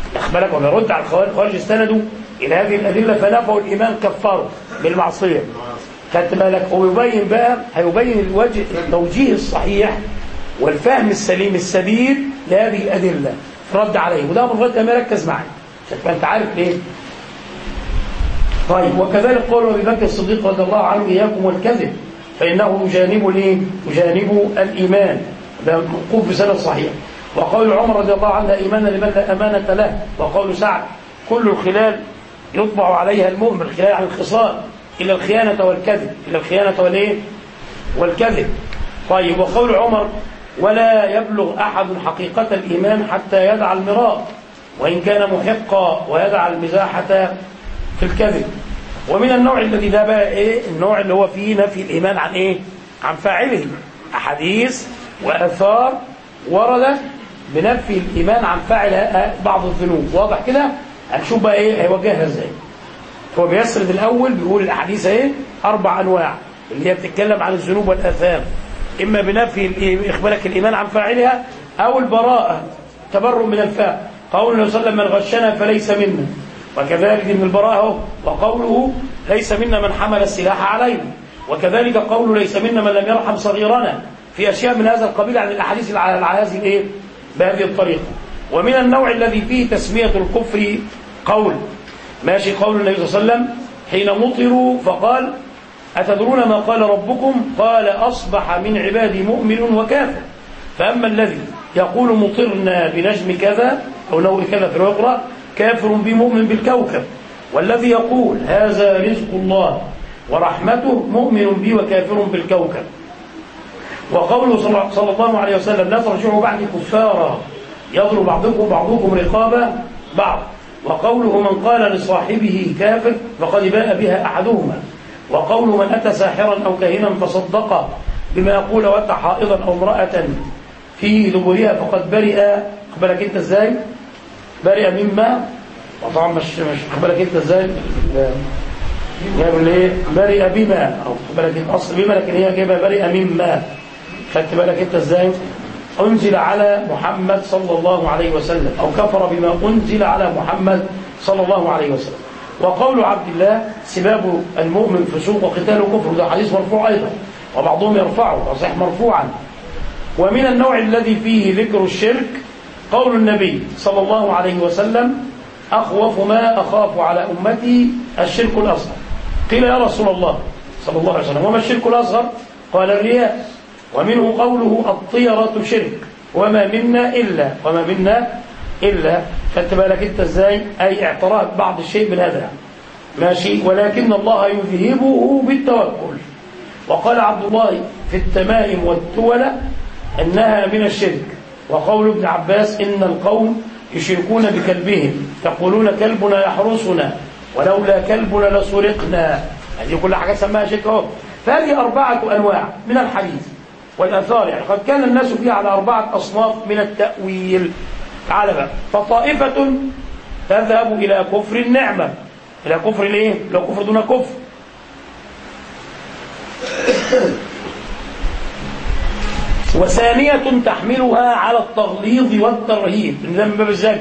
بالك ولا يرد على الخوارج الخوارج استندوا الى هذه الادله فنفوا الايمان كفروا بالمعصيه خدت بالك ويبين بقى هيبين الوجه التوجيه الصحيح والفهم السليم السديد لهذه الادله رد عليه وده من غير ما يركز معايا عشان انت عارف ليه طيب وكذلك قول ابي بكر الصديق رضي الله عنه اياكم والكذب فانه يجانب الايه يجانب الايمان ده موقوف بسند صحيح وقول عمر رضي الله عنه ايمان لمن لا امانه له وقول سعد كل الخلال يطبع عليها المؤمن الخلال عن الخصال الى الخيانه والكذب الى الخيانه والايه والكذب طيب وقول عمر ولا يبلغ احد حقيقه الايمان حتى يدع المراء وان كان محقا ويدع المزاحه في الكذب ومن النوع الذي ده بقى ايه النوع اللي هو فيه نفي الايمان عن ايه عن فاعله احاديث واثار وردت بنفي الايمان عن فاعل بعض الذنوب واضح كده هنشوف بقى ايه هيوجهها ازاي هو بيسرد الاول بيقول الاحاديث ايه اربع انواع اللي هي بتتكلم عن الذنوب والاثام اما بنفي اخبارك الايمان عن فاعلها او البراءه تبرؤ من الفاعل قول النبي صلى الله عليه وسلم من غشنا فليس منا وكذلك من البراءة وقوله ليس منا من حمل السلاح علينا وكذلك قوله ليس منا من لم يرحم صغيرنا في أشياء من هذا القبيل عن الأحاديث على هذه الإيه؟ بهذه الطريقة ومن النوع الذي فيه تسمية الكفر قول ماشي قول النبي صلى الله عليه وسلم حين مطروا فقال أتدرون ما قال ربكم قال أصبح من عبادي مؤمن وكافر فأما الذي يقول مطرنا بنجم كذا أو نوع كذا في الأخرى كافر بمؤمن بالكوكب والذي يقول هذا رزق الله ورحمته مؤمن بي وكافر بالكوكب وقوله صلى الله عليه وسلم لا ترجعوا بعد كفارا يضرب بعضكم بعضكم رقاب بعض وقوله من قال لصاحبه كافر فقد باء بها أحدهما وقول من أتى ساحرا أو كاهنا فصدق بما يقول وأتى حائضا أو امرأة في دبرها فقد برئ بالك انت ازاي برئ مما وطبعا مش مش بالك انت ازاي جايب الايه برئ بما او بالك الاصل بما لكن هي جايبه برئ مما خدت بالك انت ازاي انزل على محمد صلى الله عليه وسلم او كفر بما انزل على محمد صلى الله عليه وسلم وقول عبد الله سباب المؤمن فسوق وقتاله كفر ده حديث مرفوع ايضا وبعضهم يرفعه وصح مرفوعا ومن النوع الذي فيه ذكر الشرك قول النبي صلى الله عليه وسلم أخوف ما أخاف على أمتي الشرك الأصغر قيل يا رسول الله صلى الله عليه وسلم وما الشرك الأصغر قال الرياء ومنه قوله الطيرة شرك وما منا إلا وما منا إلا خدت بالك أنت إزاي أي اعتراف بعض الشيء من هذا ماشي ولكن الله يذهبه بالتوكل وقال عبد الله في التمائم والتولى أنها من الشرك وقول ابن عباس إن القوم يشركون بكلبهم يقولون كلبنا يحرسنا ولولا كلبنا لسرقنا هذه كل حاجة سماها شرك اهو فهذه أربعة أنواع من الحديث والآثار يعني قد كان الناس فيها على أربعة أصناف من التأويل تعال بقى فطائفة تذهب إلى كفر النعمة إلى كفر الإيه؟ إلى كفر دون كفر وثانية تحملها على التغليظ والترهيب ده من باب الزجر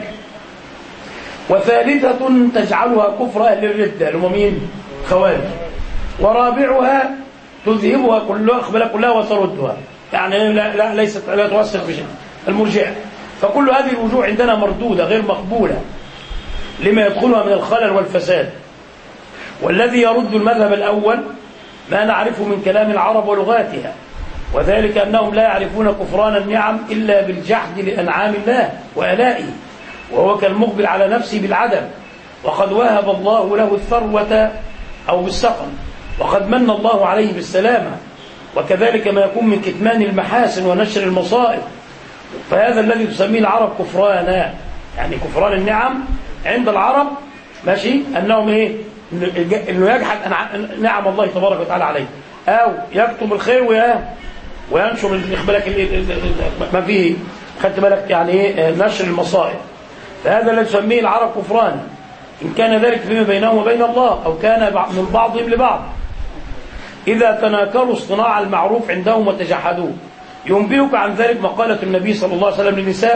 وثالثة تجعلها كفر أهل الردة اللي هم مين؟ خوارج ورابعها تذهبها كلها أخبار كلها وتردها يعني لا, لا ليست لا توسخ بشيء المرجئة فكل هذه الوجوه عندنا مردودة غير مقبولة لما يدخلها من الخلل والفساد والذي يرد المذهب الأول ما نعرفه من كلام العرب ولغاتها وذلك أنهم لا يعرفون كفران النعم إلا بالجحد لأنعام الله وآلائه وهو كالمقبل على نفسه بالعدم وقد وهب الله له الثروة أو بالسقم وقد من الله عليه بالسلامة وكذلك ما يكون من كتمان المحاسن ونشر المصائب فهذا الذي تسميه العرب كفرانا يعني كفران النعم عند العرب ماشي أنهم إيه انه يجحد نعم الله تبارك وتعالى عليه او يكتم الخير وياه وينشر بالك ما فيه خدت بالك يعني ايه نشر المصائب فهذا الذي تسميه العرب كفران ان كان ذلك فيما بينهم وبين الله او كان من بعضهم لبعض اذا تناكروا اصطناع المعروف عندهم وتجحدوه ينبئك عن ذلك مقالة النبي صلى الله عليه وسلم للنساء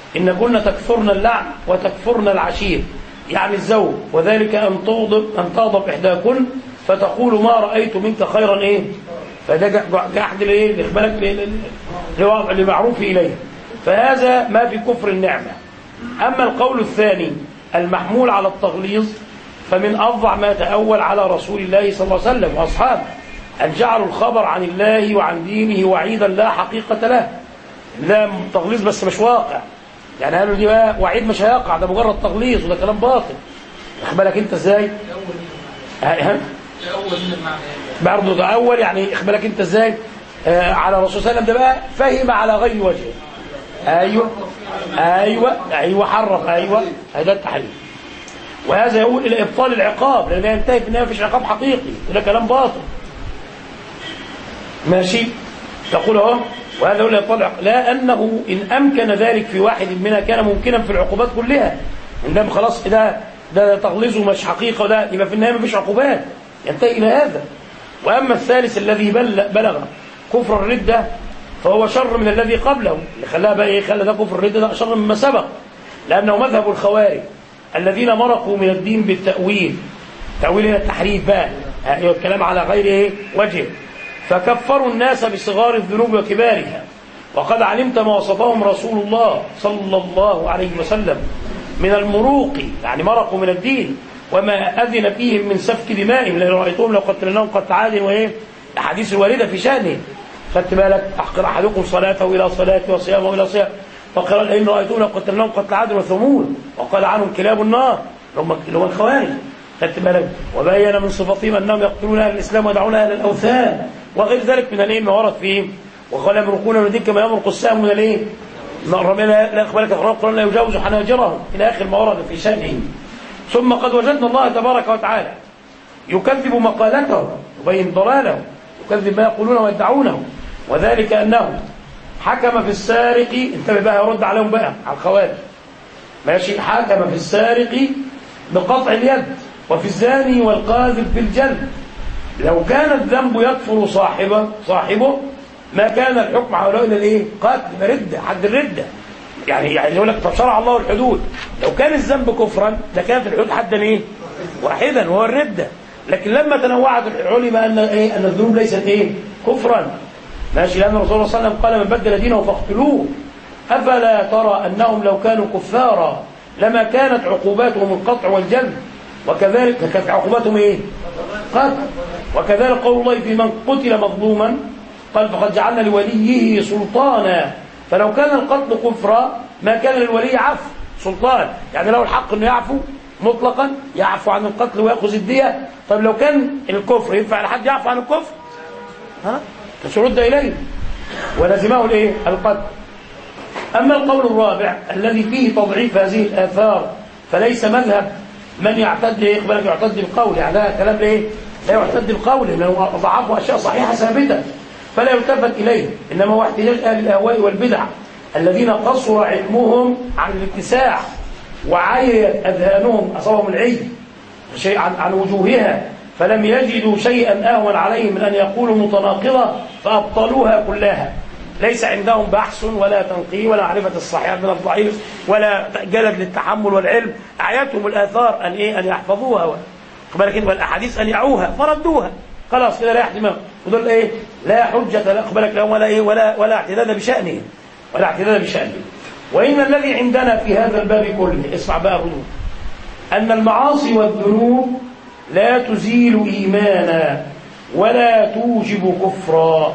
إن كنا تكثرن اللعن وتكفرن العشير يعني الزوج وذلك أن تغضب أن تغضب إحداكن فتقول ما رأيت منك خيرا إيه فده جحد لإيه بالك لمعروف إليه فهذا ما في كفر النعمة أما القول الثاني المحمول على التغليظ فمن أفظع ما تأول على رسول الله صلى الله عليه وسلم وأصحابه أن جعلوا الخبر عن الله وعن دينه وعيدا لا حقيقة له لا تغليظ بس مش واقع يعني قالوا دي بقى وعيد مش هيقع ده مجرد تغليظ وده كلام باطل واخد بالك انت ازاي ها برضه ده اول يعني اخد بالك انت ازاي آه على الرسول صلى الله عليه وسلم ده بقى فهم على غير وجهه ايوه ايوه ايوه حرف ايوه هذا التحريف وهذا يقول الى ابطال العقاب لان ينتهي في النهايه مفيش عقاب حقيقي وده كلام باطل ماشي تقول اهو وهذا يقول يطلع لا أنه إن أمكن ذلك في واحد منها كان ممكنا في العقوبات كلها إنما خلاص ده ده تغليظه مش حقيقة ده يبقى في النهاية مفيش عقوبات ينتهي إلى هذا وأما الثالث الذي بلغ كفر الردة فهو شر من الذي قبله اللي خلاها بقى إيه خلى ده كفر الردة ده شر مما سبق لأنه مذهب الخوارج الذين مرقوا من الدين بالتأويل تأويل هنا التحريف بقى يعني الكلام على غير إيه وجه فكفروا الناس بصغار الذنوب وكبارها وقد علمت ما وصفهم رسول الله صلى الله عليه وسلم من المروق يعني مرقوا من الدين وما أذن فيهم من سفك دمائهم لأن رأيتهم لو قتلناهم قتل عاد وإيه الحديث الواردة في شأنه خدت بالك أحقر أحدكم صلاته إلى صلاته وصيامه إلى صيام فقال إن رأيتهم لو قتلناهم قتل عاد وثمود وقال عنهم كلاب النار اللي هم الخوارج خدت بالك وبين من صفاتهم أنهم يقتلون أهل الإسلام ويدعون أهل الأوثان وغير ذلك من الايه ما ورد فيه وقال يمرقون من كما يمرق السهم من الايه الرمي لا اخبارك القران لا يجاوز حناجرهم الى اخر ما ورد في شانه ثم قد وجدنا الله تبارك وتعالى يكذب مقالته يبين ضلاله يكذب ما يقولون ويدعونه وذلك انه حكم في السارق انتبه بقى يرد عليهم بقى على الخوارج ماشي حكم في السارق بقطع اليد وفي الزاني والقاذف بالجلد لو كان الذنب يكفر صاحبه صاحبه ما كان الحكم على الا الايه قتل ردة حد الردة يعني يعني يقول لك فشرع الله الحدود لو كان الذنب كفرا لكانت الحدود حدا ايه واحدا وهو الردة لكن لما تنوعت علم ان ايه ان الذنوب ليست ايه كفرا ماشي لان الرسول صلى الله عليه وسلم قال من بدل دينه فاقتلوه افلا ترى انهم لو كانوا كفارا لما كانت عقوباتهم القطع والجلد وكذلك كانت عقوباتهم ايه قتل وكذلك قول الله في من قتل مظلوما قال فقد جعلنا لوليه سلطانا فلو كان القتل كفرا ما كان للولي عفو سلطان يعني له الحق انه يعفو مطلقا يعفو عن القتل ويأخذ الدية طيب لو كان الكفر ينفع لحد يعفو عن الكفر ها فشرد إليه ولزمه الايه القتل أما القول الرابع الذي فيه تضعيف هذه الآثار فليس مذهب من يعتد يقبل يعتد بالقول يعني ده كلام ايه لا يعتد بالقول لانه ضعفوا اشياء صحيحه ثابته فلا يلتفت اليه انما هو احتجاج اهل الاهواء والبدع الذين قصر علمهم عن الاتساع وعيت اذهانهم اصابهم العي شيء عن, عن وجوهها فلم يجدوا شيئا اهون عليهم من ان يقولوا متناقضه فابطلوها كلها ليس عندهم بحث ولا تنقي ولا معرفة الصحيح من الضعيف ولا جلد للتحمل والعلم أعيتهم الآثار أن إيه أن يحفظوها بالك والأحاديث أن يعوها فردوها خلاص كده لا احتمال ودول إيه لا حجة لا أقبلك لهم ولا إيه ولا ولا اعتداد بشأنهم ولا اعتداد بشأنهم وإن الذي عندنا في هذا الباب كله اسمع بقى هدوء أن المعاصي والذنوب لا تزيل إيمانا ولا توجب كفرا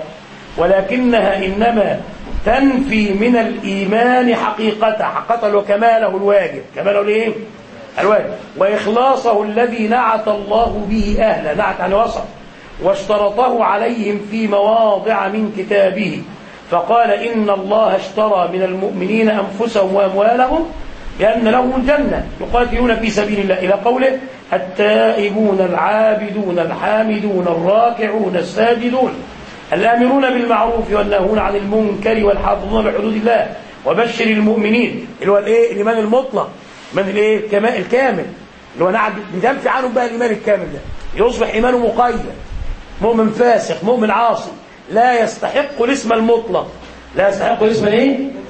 ولكنها إنما تنفي من الإيمان حقيقته حقيقته وكماله الواجب كماله الايه الواجب وإخلاصه الذي نعت الله به أهلا نعت عن وصف واشترطه عليهم في مواضع من كتابه فقال إن الله اشترى من المؤمنين أنفسهم وأموالهم بأن لهم الجنة يقاتلون في سبيل الله إلى قوله التائبون العابدون الحامدون الراكعون الساجدون الآمرون بالمعروف والناهون عن المنكر والحافظون لحدود الله وبشر المؤمنين اللي هو الايه الايمان المطلق من الايه الكمال الكامل اللي هو نعد بتنفي عنهم بقى الايمان الكامل ده يصبح ايمانه مقيد مؤمن فاسق مؤمن عاصي لا يستحق الاسم المطلق لا يستحق الاسم الايه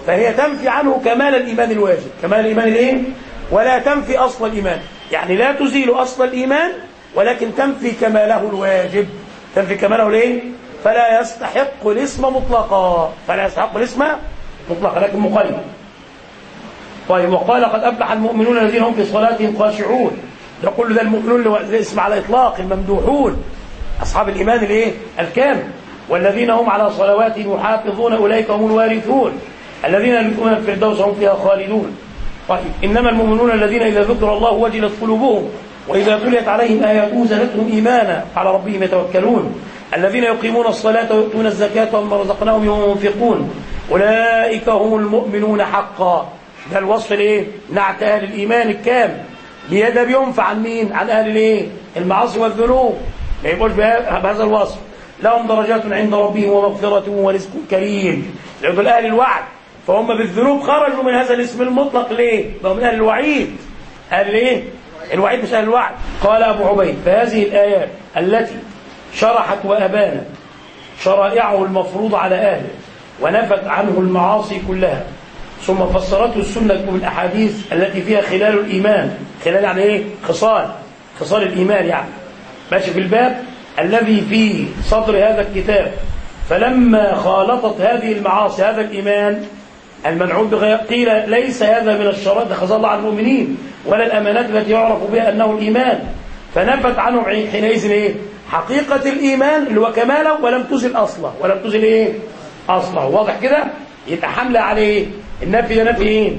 فهي تنفي عنه كمال الإيمان الواجب كمال الإيمان الإيه؟ ولا تنفي أصل الإيمان يعني لا تزيل أصل الإيمان ولكن تنفي كماله الواجب تنفي كماله الايه فلا يستحق الاسم مطلقا فلا يستحق الاسم مطلقا لكن مقيد طيب وقال قد أفلح المؤمنون الذين هم في صلاتهم خاشعون ده كل ده المؤمنون الاسم على إطلاق الممدوحون أصحاب الإيمان الايه الكامل والذين هم على صلواتهم يحافظون أولئك هم الوارثون الذين يرثون الفردوس هم فيها خالدون طيب إنما المؤمنون الذين إذا ذكر الله وجلت قلوبهم وإذا تليت عليهم آياته زادتهم إيمانا على ربهم يتوكلون الذين يقيمون الصلاة ويؤتون الزكاة ومما رزقناهم ينفقون أولئك هم المؤمنون حقا ده الوصف الايه نعت أهل الإيمان الكامل بيده بينفع عن مين عن أهل الايه المعاصي والذنوب ما يقولش بهذا الوصف لهم درجات عند ربهم ومغفرة ورزق كريم دول أهل الوعد فهم بالذنوب خرجوا من هذا الاسم المطلق ليه؟ بقوا من أهل الوعيد أهل الايه؟ الوعيد مش أهل الوعد قال أبو عبيد فهذه الآيات التي شرحت وأبانت شرائعه المفروض على أهله ونفت عنه المعاصي كلها ثم فسرته السنة بالأحاديث التي فيها خلال الإيمان خلال يعني إيه؟ خصال خصال الإيمان يعني ماشي في الباب الذي في صدر هذا الكتاب فلما خالطت هذه المعاصي هذا الإيمان المنعوت بغير قيل ليس هذا من الشرائط ده خزى الله على المؤمنين ولا الأمانات التي يعرف بها أنه الإيمان فنفت عنه حينئذ إيه؟ حقيقة الإيمان اللي هو كماله ولم تزل أصله ولم تزل إيه؟ أصله واضح كده؟ يبقى حملة عليه النفي ده نفي إيه؟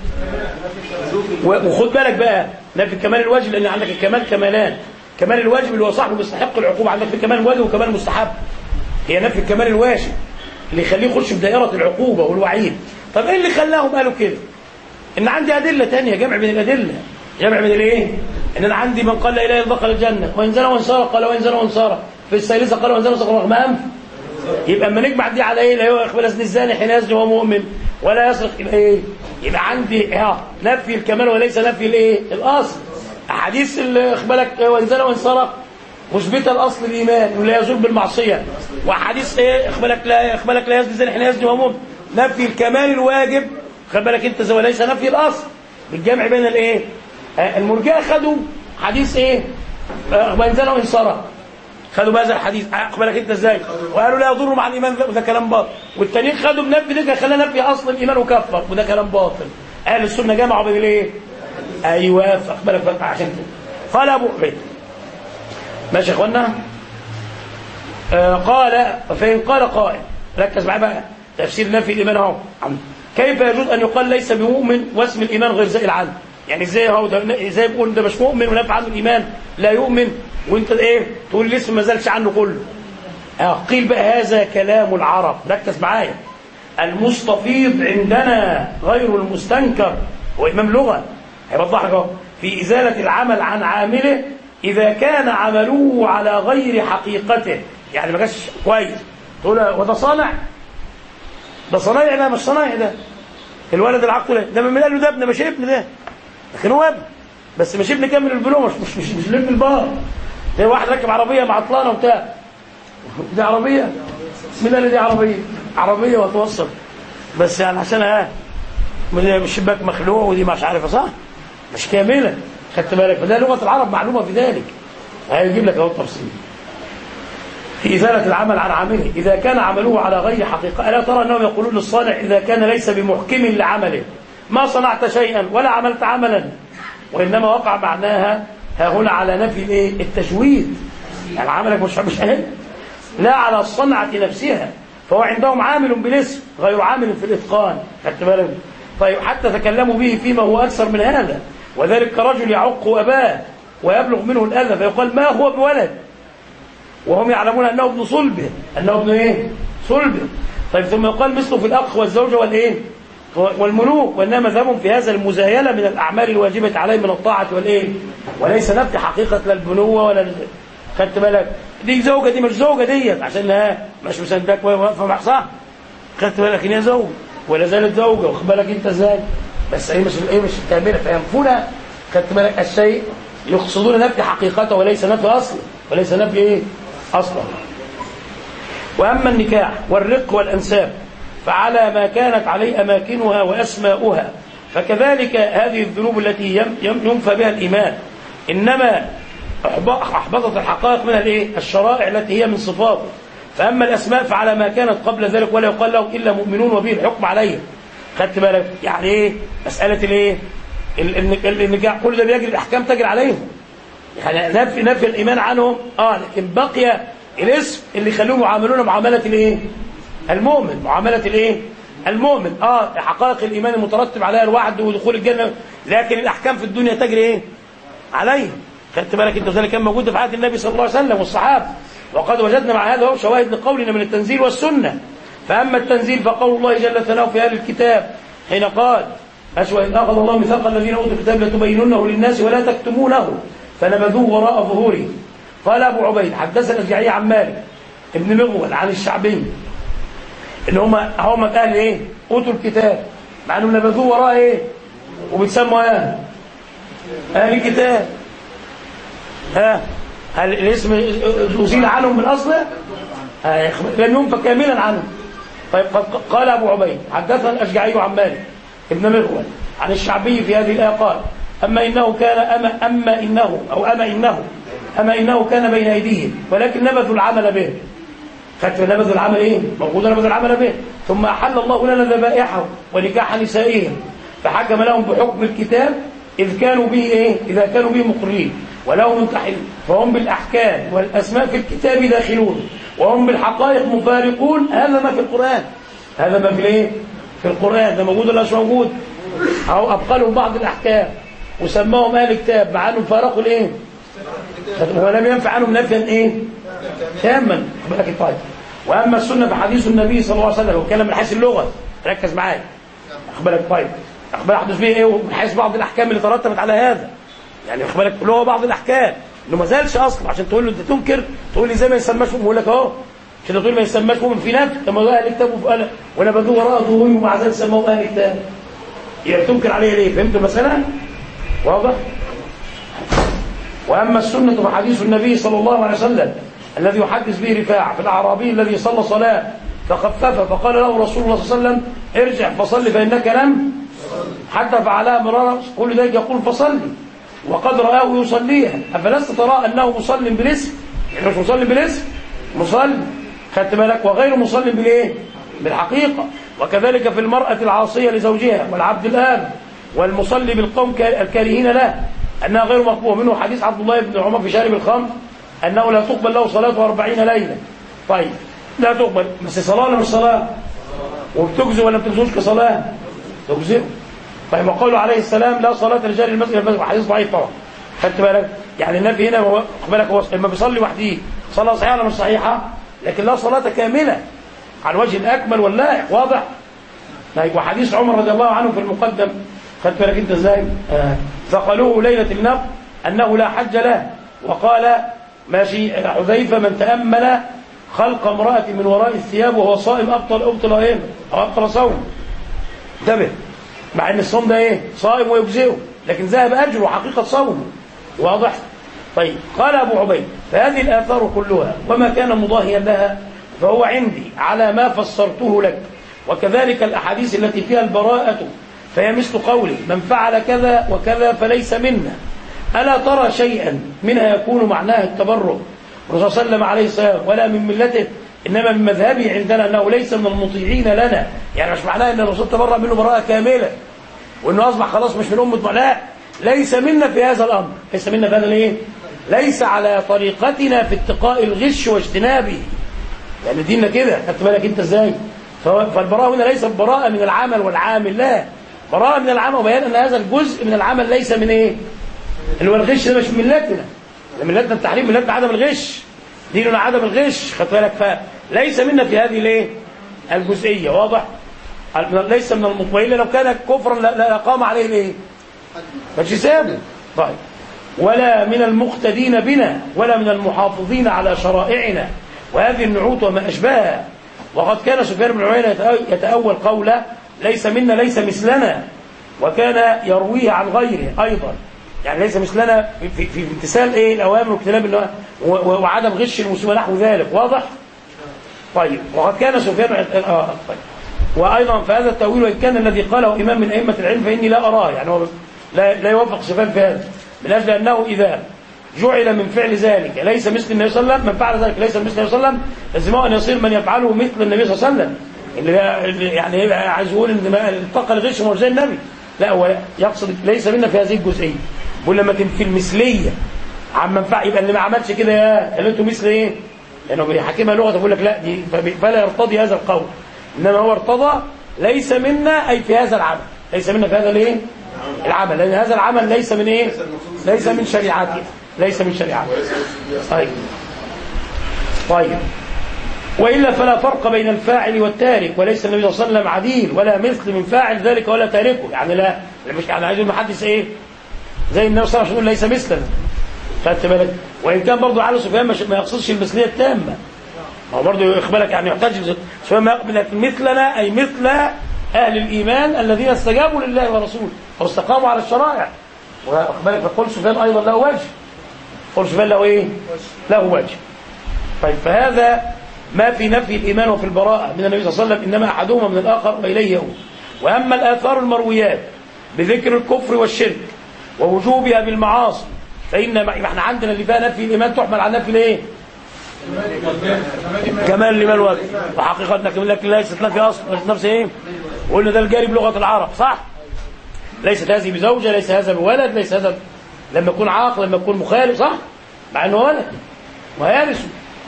وخد بالك بقى نفي كمال الواجب لأن عندك الكمال كمالان كمال الواجب اللي هو صاحبه بيستحق العقوبة عندك في كمال الواجب وكمال المستحب هي نفي الكمال الواجب اللي يخليه يخش في دائرة العقوبة والوعيد طب ايه اللي خلاهم قالوا كده ان عندي ادله تانية جمع بين الادله جمع بين الايه ان انا عندي من قال لا اله الا الله دخل الجنه وان زنى وانصار قال وان زنى وانصار في الثالثه قال وان زنى وانصار رغم انف يبقى اما نجمع دي على ايه لا يقبل اذن الزاني حين يزني وهو مؤمن ولا يسرق يبقى ايه يبقى عندي ها نفي الكمال وليس نفي الايه الاصل احاديث اخبالك وان زنى وانصار مثبته الاصل الايمان ولا يزول بالمعصيه واحاديث ايه اخبالك لا اخبالك لا يزني الزاني حين يزني وهو مؤمن نفي الكمال الواجب خد بالك انت زي وليس نفي الاصل بالجمع بين الايه المرجئه خدوا حديث ايه وان زنى وان سرق خدوا بهذا الحديث اقبلك انت ازاي وقالوا لا يضر مع الايمان وده كلام باطل والتانيين خدوا بنفي ده خلاه نفي اصل الايمان وكفر وده كلام باطل اهل السنه جمعوا بين الايه ايوه اقبلك بقى عشان كده قال ابو عبيد ماشي يا اخوانا آه قال فان قال قائل ركز معايا بقى تفسير نفي الايمان اهو كيف يجوز ان يقال ليس بمؤمن واسم الايمان غير زائل عنه يعني ازاي اهو ازاي بيقول ده مش مؤمن ونفع عنه الايمان لا يؤمن وانت ايه تقول الاسم ما زالش عنه كله اه قيل بقى هذا كلام العرب ركز معايا المستفيض عندنا غير المستنكر هو امام لغه هيوضح لك في ازاله العمل عن عامله اذا كان عمله على غير حقيقته يعني ما كانش كويس تقول وده صانع ده صنايعي ده مش صنايعي ده الولد العقل ده من قال له ده ابن مش ابن ده لكن هو ابن بس مش ابن كامل البلوغ مش مش مش, مش ابن البار ده واحد راكب عربيه معطلانه وبتاع دي عربيه بسم الله دي عربيه عربيه وتوصل بس يعني عشان ها من الشباك مخلوع ودي مش عارفه صح مش كامله خدت بالك فده لغه العرب معلومه في ذلك هيجيب لك اهو التفصيل في إزالة العمل عن عامله إذا كان عمله على غير حقيقة ألا ترى أنهم يقولون للصانع إذا كان ليس بمحكم لعمله ما صنعت شيئا ولا عملت عملا وإنما وقع معناها ها هنا على نفي الايه التجويد يعني عملك مش مش أهل لا على الصنعة نفسها فهو عندهم عامل بالاسم غير عامل في الإتقان خدت بالك طيب حتى تكلموا به فيما هو أكثر من هذا وذلك كرجل يعق أباه ويبلغ منه الأذى فيقال ما هو بولد وهم يعلمون أنه ابن صلبه أنه ابن إيه صلبه طيب ثم يقال مثله في الأخ والزوجة والإيه والملوك وإنما مذهبهم في هذا المزايلة من الأعمال الواجبة عليه من الطاعة والإيه وليس نفي حقيقة لا البنوة ولا خدت بالك دي زوجة دي مش زوجة ديت عشانها مش مسندك واقفة مع صح خدت بالك ان هي زوجة ولا زالت زوجة واخد بالك انت ازاي بس هي مش ايه مش التعبير فينفون خدت بالك الشيء يقصدون نفي حقيقته وليس نفي اصله وليس نفي ايه اصلا واما النكاح والرق والانساب فعلى ما كانت عليه أماكنها وأسماؤها فكذلك هذه الذنوب التي يم- يم- ينفى بها الإيمان إنما أحب- أحبطت الحقائق من الإيه؟ الشرائع التي هي من صفاته فأما الأسماء فعلى ما كانت قبل ذلك ولا يقال لهم إلا مؤمنون وبه الحكم عليهم خدت بالك يعني إيه مسألة الإيه ال- ال- ال- النجاح كل ده بيجري الأحكام تجري عليهم يعني نفي نفي الإيمان عنهم آه لكن بقي الاسم اللي يخلوهم يعاملون معاملة الإيه المؤمن معاملة الإيه المؤمن اه حقائق الإيمان المترتب عليها الوعد ودخول الجنة لكن الأحكام في الدنيا تجري إيه عليه خدت بالك انت ذلك كان موجود في عهد النبي صلى الله عليه وسلم والصحابه وقد وجدنا مع هذا هو شواهد لقولنا من التنزيل والسنه فاما التنزيل فقول الله جل ثناؤه في اهل الكتاب حين قال أشوى إذ أخذ الله ميثاق الذين أوتوا الكتاب لتبيننه للناس ولا تكتمونه فنبذوه وراء ظهورهم قال أبو عبيد حدثنا الجعي عن مالك ابن مغول عن الشعبي ان هم هم اهل ايه اوتوا الكتاب مع انهم نبذوه وراء ايه وبيتسموا ايه اهل الكتاب ها هل الاسم أزيل عنهم من أصله آه، لم ينفى كاملا عنه طيب قد قال أبو عبيد حدثنا الأشجعي عن مالك ابن مغول عن الشعبي في هذه الآية قال أما إنه كان أما, أما إنه أو أما إنه أما إنه كان بين أيديهم ولكن نبذوا العمل به خدت نبذوا العمل إيه موجود نبذوا العمل به ثم أحل الله لنا ذبائحهم ونكاح نسائهم فحكم لهم بحكم الكتاب إذ كانوا به إيه إذا كانوا به مقرين ولهم منتحل فهم بالأحكام والأسماء في الكتاب داخلون وهم بالحقائق مفارقون هذا ما في القرآن هذا ما في الايه في القرآن ده موجود ولا مش موجود أو أبقى لهم بعض الأحكام وسماهم أهل الكتاب مع أنهم فارقوا الايه ولم ينفع عنهم نفيا ايه تاما بالك طيب واما السنه فحديث النبي صلى الله عليه وسلم وكلام من حيث اللغه ركز معايا اخبرك طيب اخبار حدث به ايه ومن حيث بعض الاحكام اللي ترتبت على هذا يعني اخبرك اللي هو بعض الاحكام انه ما زالش اصلا عشان تقول له انت تنكر تقول لي زي ما يسماش مؤمن يقول لك اهو عشان تقول ما يسماش مؤمن في نفي طب ما هو اهل الكتاب وفي اهل وانا بدو وراء ظهوري ومع ذلك سموه اهل الكتاب يبقى تنكر عليه ليه فهمت المساله واضح وأما السنة فحديث النبي صلى الله عليه وسلم الذي يحدث به رفاعة في الأعرابي الذي صلى صلاة فخفف فقال له رسول الله صلى الله عليه وسلم ارجع فصل فإنك لم حتى فعلها مرارا كل ذلك يقول فصلي وقد رآه يصليها أفلست ترى أنه مصل بالاسم يعني مش مصل بالاسم مصل خدت بالك وغير مصل بالإيه بالحقيقة وكذلك في المرأة العاصية لزوجها والعبد الآن والمصلي بالقوم الكارهين له أنها غير مقبولة منه حديث عبد الله بن عمر في شارب الخمر أنه لا تقبل له صلاة أربعين ليلة طيب لا تقبل بس صلاة ولا مش صلاة وبتجزي ولا بتجزوش كصلاة تجزئ طيب وقوله عليه السلام لا صلاة رجال المسجد المسجد حديث ضعيف طبعا خدت بالك يعني النبي هنا هو خد بالك هو لما بيصلي وحده صلاة صحيحة ولا مش صحيحة لكن لا صلاة كاملة على الوجه الأكمل واللائق واضح طيب وحديث عمر رضي الله عنه في المقدم خدت بالك انت ازاي آه. ثقلوه ليلة النقل أنه لا حج له وقال ماشي حذيفة من تأمل خلق امرأة من وراء الثياب وهو صائم أبطل أبطل إيه أو أبطل صوم انتبه مع أن الصوم ده إيه صائم ويجزئه لكن ذهب أجره حقيقة صومه واضح طيب قال أبو عبيد فهذه الآثار كلها وما كان مضاهيا لها فهو عندي على ما فسرته لك وكذلك الأحاديث التي فيها البراءة فهي مثل قولي من فعل كذا وكذا فليس منا ألا ترى شيئا منها يكون معناه التبرع الرسول صلى الله عليه وسلم عليه السلام ولا من ملته إنما من مذهبه عندنا أنه ليس من المطيعين لنا يعني مش معناه أن الرسول تبرع منه براءة كاملة وأنه أصبح خلاص مش من أمة لا ليس منا في هذا الأمر ليس منا في هذا الإيه ليس على طريقتنا في اتقاء الغش واجتنابه يعني ديننا كده خدت بالك أنت إزاي فالبراءة هنا ليست براءة من العمل والعامل لا براءة من العمل وبيان أن هذا الجزء من العمل ليس من إيه اللي هو الغش ده مش من ملتنا ملتنا التحريم ملتنا عدم الغش ديننا عدم الغش خدت بالك فليس منا في هذه الايه الجزئية واضح ليس من المطمئن لو كان كفرا لا قام عليه الايه فاجتسابه طيب ولا من المقتدين بنا ولا من المحافظين على شرائعنا وهذه النعوت وما أشبهها وقد كان سفيان بن عيينة يتأول قوله ليس منا ليس مثلنا وكان يرويه عن غيره أيضا يعني ليس مثلنا في, في امتثال ايه الأوامر واجتناب وعدم غش المسلمين نحو ذلك واضح طيب وقد كان سفيان آه طيب وأيضا فهذا التأويل وإن كان الذي قاله إمام من أئمة العلم فإني لا أراه يعني هو لا, لا يوافق سفيان في هذا من أجل أنه إذا جعل من فعل ذلك ليس مثل النبي صلى الله عليه وسلم من فعل ذلك ليس مثل النبي صلى الله عليه وسلم لازم أن يصير من يفعله مثل النبي صلى الله عليه وسلم اللي يعني يبقى عايز يقول ان الطاقه الغش مش زي النبي لا هو يقصد ليس منا في هذه الجزئيه بيقول لما في المثليه عم منفع يبقى اللي ما عملش كده يا اللي انتوا مثل ايه لانه يعني بيحكمها لغه بيقول لك لا دي فلا يرتضي هذا القول انما هو ارتضى ليس منا اي في هذا العمل ليس منا في هذا الايه العمل لان هذا العمل ليس من ايه ليس من شريعتنا ليس من شريعتنا طيب طيب وإلا فلا فرق بين الفاعل والتارك وليس النبي صلى الله عليه وسلم عديل ولا مثل من فاعل ذلك ولا تاركه يعني لا مش يعني عايز المحدث ايه زي النبي صلى الله عليه وسلم ليس مثلنا خدت بالك وان كان برضه علي سفيان ما يقصدش المثليه التامه ما هو برضه يخبرك يعني يحتاج سفيان ما يقبل مثلنا اي مثل اهل الايمان الذين استجابوا لله ورسوله واستقاموا على الشرائع واخبرك فقل سفيان ايضا له وجه قل سفيان له ايه له وجه طيب فهذا ما في نفي الإيمان وفي البراءة من النبي صلى الله عليه وسلم إنما أحدهما من الآخر وإليه يؤول وأما الآثار المرويات بذكر الكفر والشرك ووجوبها بالمعاصي فإن ما احنا عندنا اللي فيها نفي الإيمان تحمل على نفي الإيه؟ كمال الإيمان وجه وحقيقة لكن ليست نفي أصل ليست نفس إيه؟ وقلنا ده الجاري بلغة العرب صح؟ ليست هذه بزوجة ليس هذا بولد ليس هذا لما يكون عاقل لما يكون مخالف صح؟ مع أنه ولد ويرث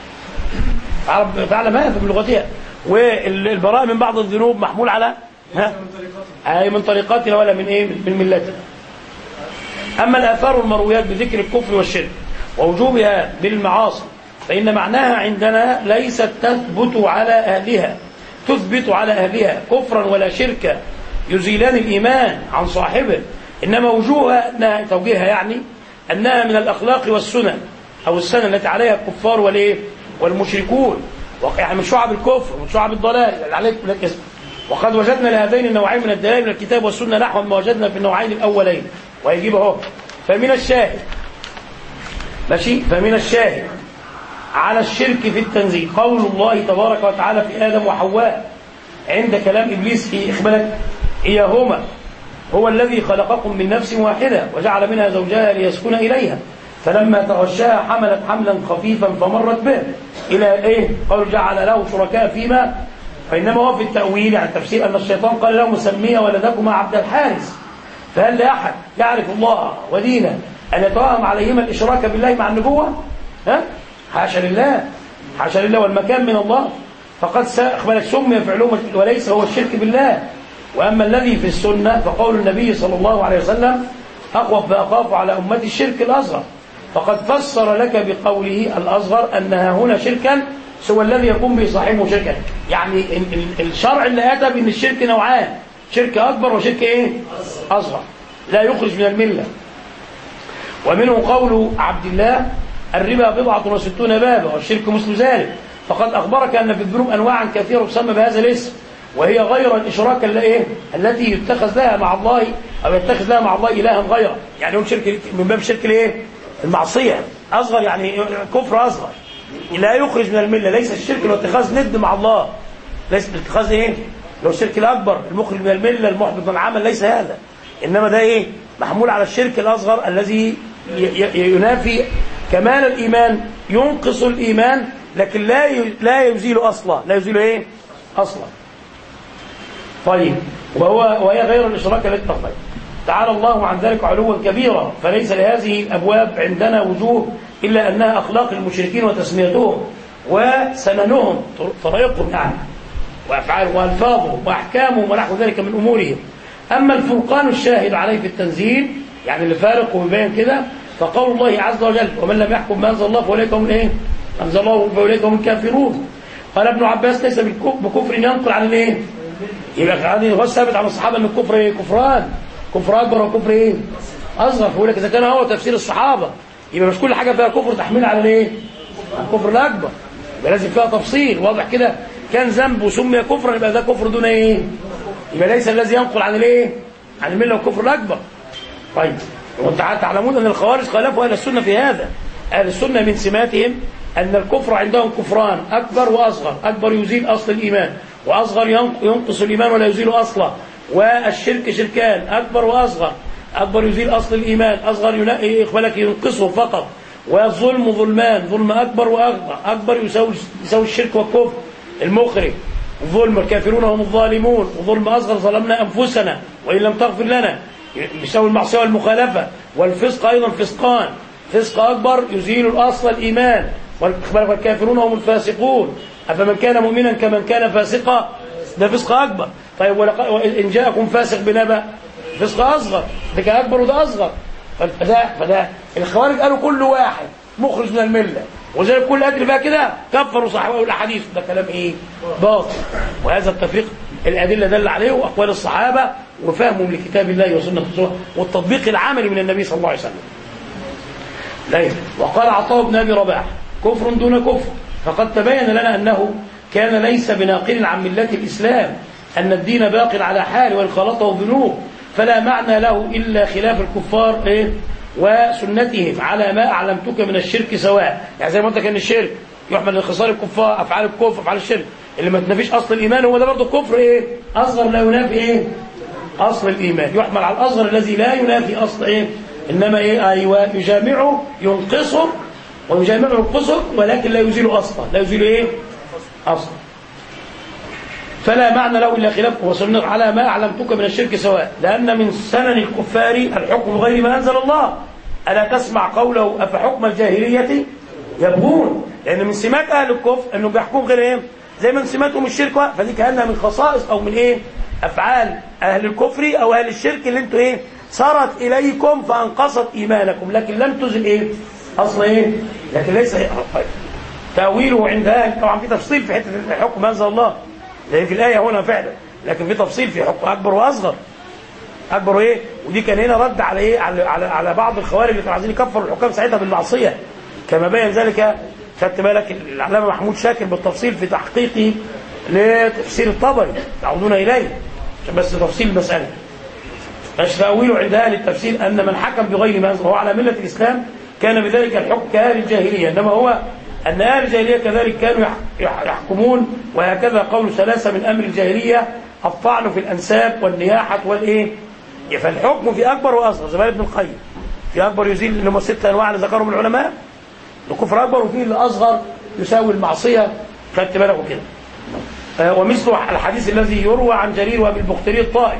العرب فعل ما في لغتها والبراءة من بعض الذنوب محمول على ها أي من طريقاتنا ولا من إيه من ملتنا أما الآثار المرويات بذكر الكفر والشرك ووجوبها بالمعاصي فإن معناها عندنا ليست تثبت على أهلها تثبت على أهلها كفرا ولا شركا يزيلان الإيمان عن صاحبه إنما وجوهها أنها توجيهها يعني أنها من الأخلاق والسنن أو السنة التي عليها الكفار والإيه والمشركون يعني من شعب الكفر ومن شعب الضلال اللي عليك من الاسم وقد وجدنا لهذين النوعين من الدلائل من الكتاب والسنه نحو ما وجدنا في النوعين الاولين ويجيب اهو فمن الشاهد ماشي فمن الشاهد على الشرك في التنزيل قول الله تبارك وتعالى في ادم وحواء عند كلام ابليس في اخبارك اياهما هو الذي خلقكم من نفس واحده وجعل منها زوجها ليسكن اليها فلما تغشاها حملت حملا خفيفا فمرت به إلى إيه قالوا جعل له شركاء فيما فإنما هو في التأويل يعني التفسير أن الشيطان قال له مسمية ولدكما عبد الحارث فهل لأحد يعرف الله ودينه أن يتوهم عليهما الإشراك بالله مع النبوة ها حاشا لله حاشا لله والمكان من الله فقد أخبرك سمي فعلهم وليس هو الشرك بالله وأما الذي في السنة فقول النبي صلى الله عليه وسلم أخوف فأخاف على أمتي الشرك الأصغر فقد فسر لك بقوله الأصغر أنها هنا شركا سوى الذي يقوم به صاحبه شركا يعني الشرع اللي أتى بأن الشرك نوعان شرك أكبر وشرك إيه أصغر لا يخرج من الملة ومنه قول عبد الله الربا بضعة وستون بابا والشرك مثل ذلك فقد أخبرك أن في الذنوب أنواعا كثيرة تسمى بهذا الاسم وهي غير الإشراك إيه؟ التي يتخذ لها مع الله أو يتخذ لها مع الله إلها غيره يعني يقول شرك من باب شرك الإيه المعصية أصغر يعني كفر أصغر لا يخرج من الملة ليس الشرك لو اتخاذ ند مع الله ليس اتخاذ ايه لو الشرك الأكبر المخرج من الملة المحبط من العمل ليس هذا إنما ده ايه محمول على الشرك الأصغر الذي ينافي كمال الإيمان ينقص الإيمان لكن لا لا يزيل أصلا لا يزيل ايه أصلا طيب وهو وهي غير الإشراك التي تخرج تعالى الله عن ذلك علوا كبيرا فليس لهذه الأبواب عندنا وجوه إلا أنها أخلاق المشركين وتسميتهم وسننهم طريقهم يعني وأفعالهم وألفاظهم وأحكامهم ونحو ذلك من أمورهم أما الفرقان الشاهد عليه في التنزيل يعني اللي فارق ويبين كده فقول الله عز وجل ومن لم يحكم ما أنزل الله فأولئك هم إيه؟ أنزل الله فأولئك هم الكافرون قال ابن عباس ليس بكفر ينقل عن الإيه؟ يبقى هذه هو ثابت عن الصحابة أن الكفر إيه؟ كفران كفر أكبر وكفر إيه أصغر فيقول لك إذا كان هو تفسير الصحابة يبقى مش كل حاجة فيها كفر تحميل على الإيه الكفر الأكبر يبقى لازم فيها تفصيل واضح كده كان ذنب وسمي كفرا يبقى ده كفر دون إيه يبقى ليس الذي ينقل عن الإيه عن الملة والكفر الأكبر طيب وانت تعلمون أن الخوارج خالفوا أهل السنة في هذا أهل السنة من سماتهم أن الكفر عندهم كفران أكبر وأصغر أكبر يزيل أصل الإيمان وأصغر ينقص الإيمان ولا يزيل أصله والشرك شركان أكبر وأصغر أكبر يزيل أصل الإيمان أصغر يقبلك ينقصه فقط والظلم ظلمان ظلم أكبر وأكبر أكبر يساوي, يساوي الشرك والكفر المخرج الظلم الكافرون هم الظالمون وظلم أصغر ظلمنا أنفسنا وإن لم تغفر لنا يساوي المعصية والمخالفة والفسق أيضا فسقان فسق أكبر يزيل الأصل الإيمان والكافرون هم الفاسقون أفمن كان مؤمنا كمن كان فاسقا ده فسق أكبر طيب وإن جاءكم فاسق بنبأ فسق أصغر ده كان أكبر وده أصغر فده, فده الخوارج قالوا كل واحد مخرج من الملة وذلك كل أجل بقى كده كفروا صحابه الأحاديث ده كلام إيه باطل وهذا التفريق الأدلة دل عليه وأقوال الصحابة وفهمهم لكتاب الله وسنة رسوله والتطبيق العملي من النبي صلى الله عليه وسلم لا وقال عطاء بن أبي رباح كفر دون كفر فقد تبين لنا أنه كان ليس بناقل عن ملة الإسلام أن الدين باق على حال وإن خلطه ذنوب فلا معنى له إلا خلاف الكفار إيه؟ وسنتهم على ما أعلمتك من الشرك سواء يعني زي ما قلت كان الشرك يحمل لخصال الكفار أفعال الكفر أفعال الشرك اللي ما تنافيش أصل الإيمان هو ده برضه كفر إيه أصغر لا ينافي إيه أصل الإيمان يحمل على الأصغر الذي لا ينافي أصل إيه إنما إيه أيوة يجامعه ينقصه ويجامعه ينقصه ولكن لا يزيل أصلا لا يزيل إيه أصلا فلا معنى له إلا خلاف وصلنا على ما أعلمتك من الشرك سواء لأن من سنن الكفار الحكم بغير ما أنزل الله ألا تسمع قوله أفحكم الجاهلية يبغون لأن من سمات أهل الكفر أنه بيحكموا غير إيه زي من سماتهم الشرك فدي كأنها من خصائص أو من إيه أفعال أهل الكفر أو أهل الشرك اللي أنتوا إيه صارت إليكم فأنقصت إيمانكم لكن لم تزل إيه أصل إيه لكن ليس تأويله عند أهل طبعا في تفصيل في حتة الحكم أنزل الله زي في الآية هنا فعلا لكن في تفصيل في حكم أكبر وأصغر أكبر إيه ودي كان هنا رد على إيه على, على, على بعض الخوارج اللي كانوا عايزين يكفروا الحكام ساعتها بالمعصية كما بين ذلك خدت بالك العلامة محمود شاكر بالتفصيل في تحقيقه لتفسير الطبري تعودون إليه عشان بس تفصيل المسألة مش تأويله عند أهل التفسير أن من حكم بغير ما أنزل هو على ملة الإسلام كان بذلك الحكم كأهل الجاهلية إنما هو أن أهل الجاهلية كذلك كانوا يحكمون وهكذا قول ثلاثة من أمر الجاهلية الطعن في الأنساب والنياحة والإيه فالحكم في أكبر وأصغر زي ما ابن القيم في أكبر يزيل اللي هم ستة أنواع اللي ذكرهم العلماء الكفر أكبر وفي اللي أصغر يساوي المعصية خدت بالك وكده آه ومثل الحديث الذي يروى عن جرير وابي البختري الطائي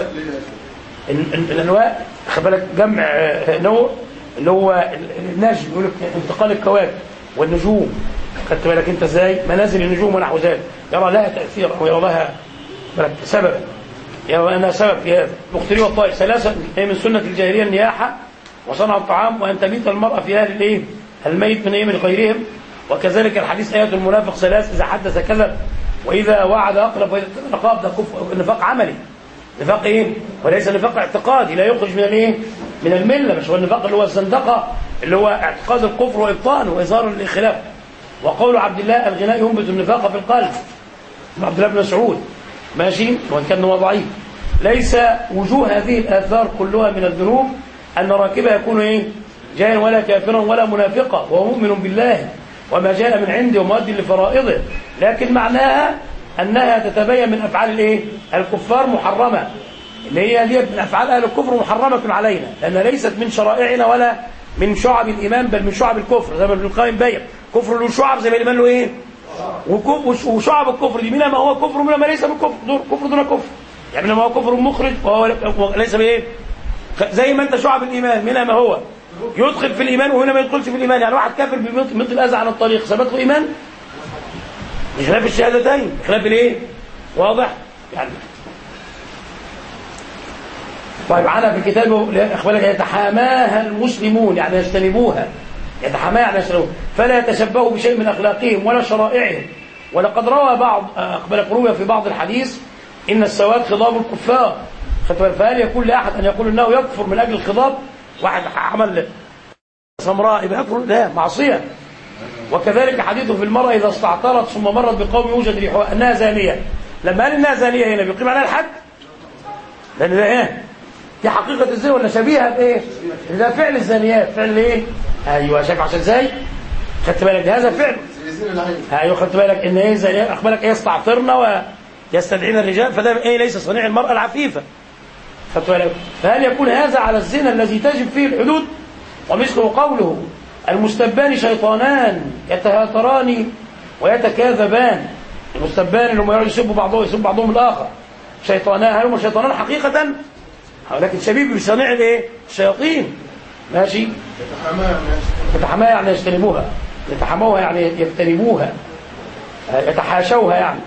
الانواع خد بالك جمع نوع اللي هو النجم يقول لك انتقال الكواكب والنجوم خدت بالك انت ازاي منازل النجوم ونحو ذلك يرى لها تاثير او يرى لها سببا يرى انها سبب في هذا البختري والطائي ثلاثه هي من سنه الجاهليه النياحه وصنع الطعام وان تبيت المراه في اهل الايه الميت من ايه من غيرهم وكذلك الحديث ايه المنافق ثلاث اذا حدث كذب واذا وعد اقلب واذا نقاب ده كفر نفاق عملي نفاق ايه وليس نفاق اعتقادي لا يخرج من الايه من المله مش هو النفاق اللي هو الزندقه اللي هو اعتقاد الكفر وابطانه واظهار الخلاف وقول عبد الله الغناء ينبت النفاق في القلب عبد الله بن مسعود ماشي وان كان هو ضعيف ليس وجوه هذه الاثار كلها من الذنوب ان راكبها يكون ايه جاهلا ولا كافرا ولا منافقا وهو مؤمن بالله وما جاء من عنده ومؤدي لفرائضه لكن معناها أنها تتبين من أفعال الإيه؟ الكفار محرمة اللي هي دي من أفعال أهل الكفر محرمة علينا لأنها ليست من شرائعنا ولا من شعب الإيمان بل من شعب الكفر زي ما ابن القيم بين كفر له شعب زي ما الإيمان له إيه؟ وشعب الكفر دي منها ما هو كفر ومنها ما ليس من كفر دون كفر دون كفر يعني منها ما هو كفر مخرج وهو ليس بإيه؟ زي ما أنت شعب الإيمان منها ما هو يدخل في الإيمان وهنا ما يدخلش في الإيمان يعني واحد كافر بيمط الأذى عن الطريق ثبت له إيمان بخلاف الشهادتين بخلاف الايه واضح يعني طيب عنا في كتابه اخبارك يتحاماها المسلمون يعني يجتنبوها يتحاماها يعني يجتنبوها فلا يتشبهوا بشيء من اخلاقهم ولا شرائعهم ولقد روى بعض اخبارك روي في بعض الحديث ان السواد خضاب الكفار فهل يكون لاحد ان يقول انه يكفر من اجل الخضاب واحد عمل سمراء يبقى يكفر لا معصيه وكذلك حديثه في المرأة إذا استعطرت ثم مرت بقوم يوجد ريحها أنها زانية لما قال إنها زانية هنا بيقيم عليها الحد لأن ده إيه دي حقيقة الزنا ولا شبيهة بإيه ده فعل الزانيات فعل إيه أيوة شايف عشان إزاي خدت بالك ده هذا فعل ايوه خدت بالك ان ايه زي اخبارك ايه استعطرنا و... يستدعين الرجال فده ايه ليس صنيع المرأة العفيفة خدتوا بالك؟ فهل يكون هذا على الزنا الذي تجب فيه الحدود ومثله قوله المستبان شيطانان يتهاتران ويتكاذبان المستبان اللي هم يقعدوا يسبوا بعضهم يسبوا بعضهم الاخر شيطانان هل هم شيطانان حقيقة ولكن شبيب بصنيع الايه الشياطين ماشي يتحماها يعني يجتنبوها يتحموها يعني يجتنبوها يتحاشوها يعني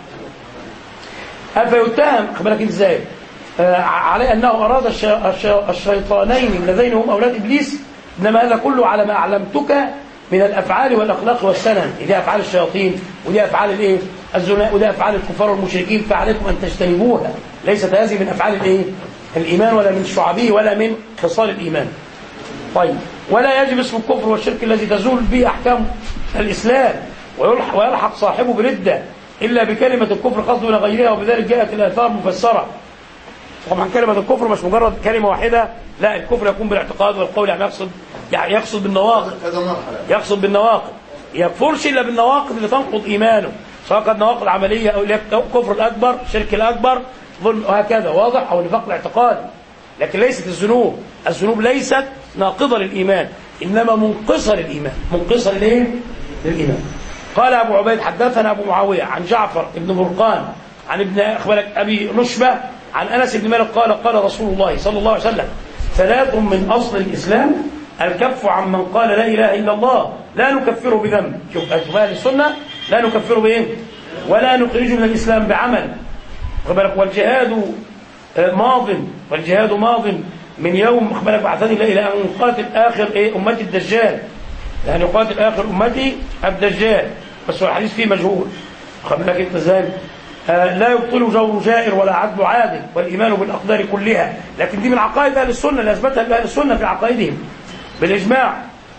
فيتهم خد بالك ازاي آه، على انه اراد الشي... الشي... الشيطانين اللذين هم اولاد ابليس انما هذا كله على ما اعلمتك من الافعال والاخلاق والسنن دي افعال الشياطين ودي افعال الايه الزنا ودي افعال الكفار والمشركين فعليكم ان تجتنبوها ليست هذه من افعال الايه الايمان ولا من شعبه ولا من خصال الايمان طيب ولا يجب اسم الكفر والشرك الذي تزول به احكام الاسلام ويلحق, ويلحق صاحبه برده الا بكلمه الكفر قصد الى غيرها وبذلك جاءت الاثار مفسره طبعا كلمه الكفر مش مجرد كلمه واحده لا الكفر يكون بالاعتقاد والقول يعني يقصد يعني يقصد بالنواقض كذا مرحلة يقصد بالنواقض يكفرش الا بالنواقض اللي تنقض ايمانه سواء كانت نواقض عمليه او الكفر الاكبر الشرك الاكبر ظلم وهكذا واضح او النفاق الاعتقادي لكن ليست الذنوب الذنوب ليست ناقضه للايمان انما منقصه للايمان منقصه للايه للايمان قال ابو عبيد حدثنا ابو معاويه عن جعفر بن برقان عن ابن اخبرك ابي نشبه عن انس بن مالك قال قال رسول الله صلى الله عليه وسلم ثلاث من اصل الاسلام الكف عن من قال لا اله الا الله لا نكفره بذنب شوف شوف اهل السنه لا نكفره بايه ولا نخرجه من الاسلام بعمل خد بالك والجهاد آه، ماض والجهاد ماض من يوم خد بالك بعثني الله الى ان يقاتل اخر ايه امتي الدجال يعني يقاتل اخر امتي الدجال بس هو الحديث فيه مجهول خد بالك انت ازاي آه، لا يبطل جور جائر ولا عدل عادل والايمان بالاقدار كلها لكن دي من عقائد اهل السنه اللي اثبتها اهل السنه في عقائدهم بالاجماع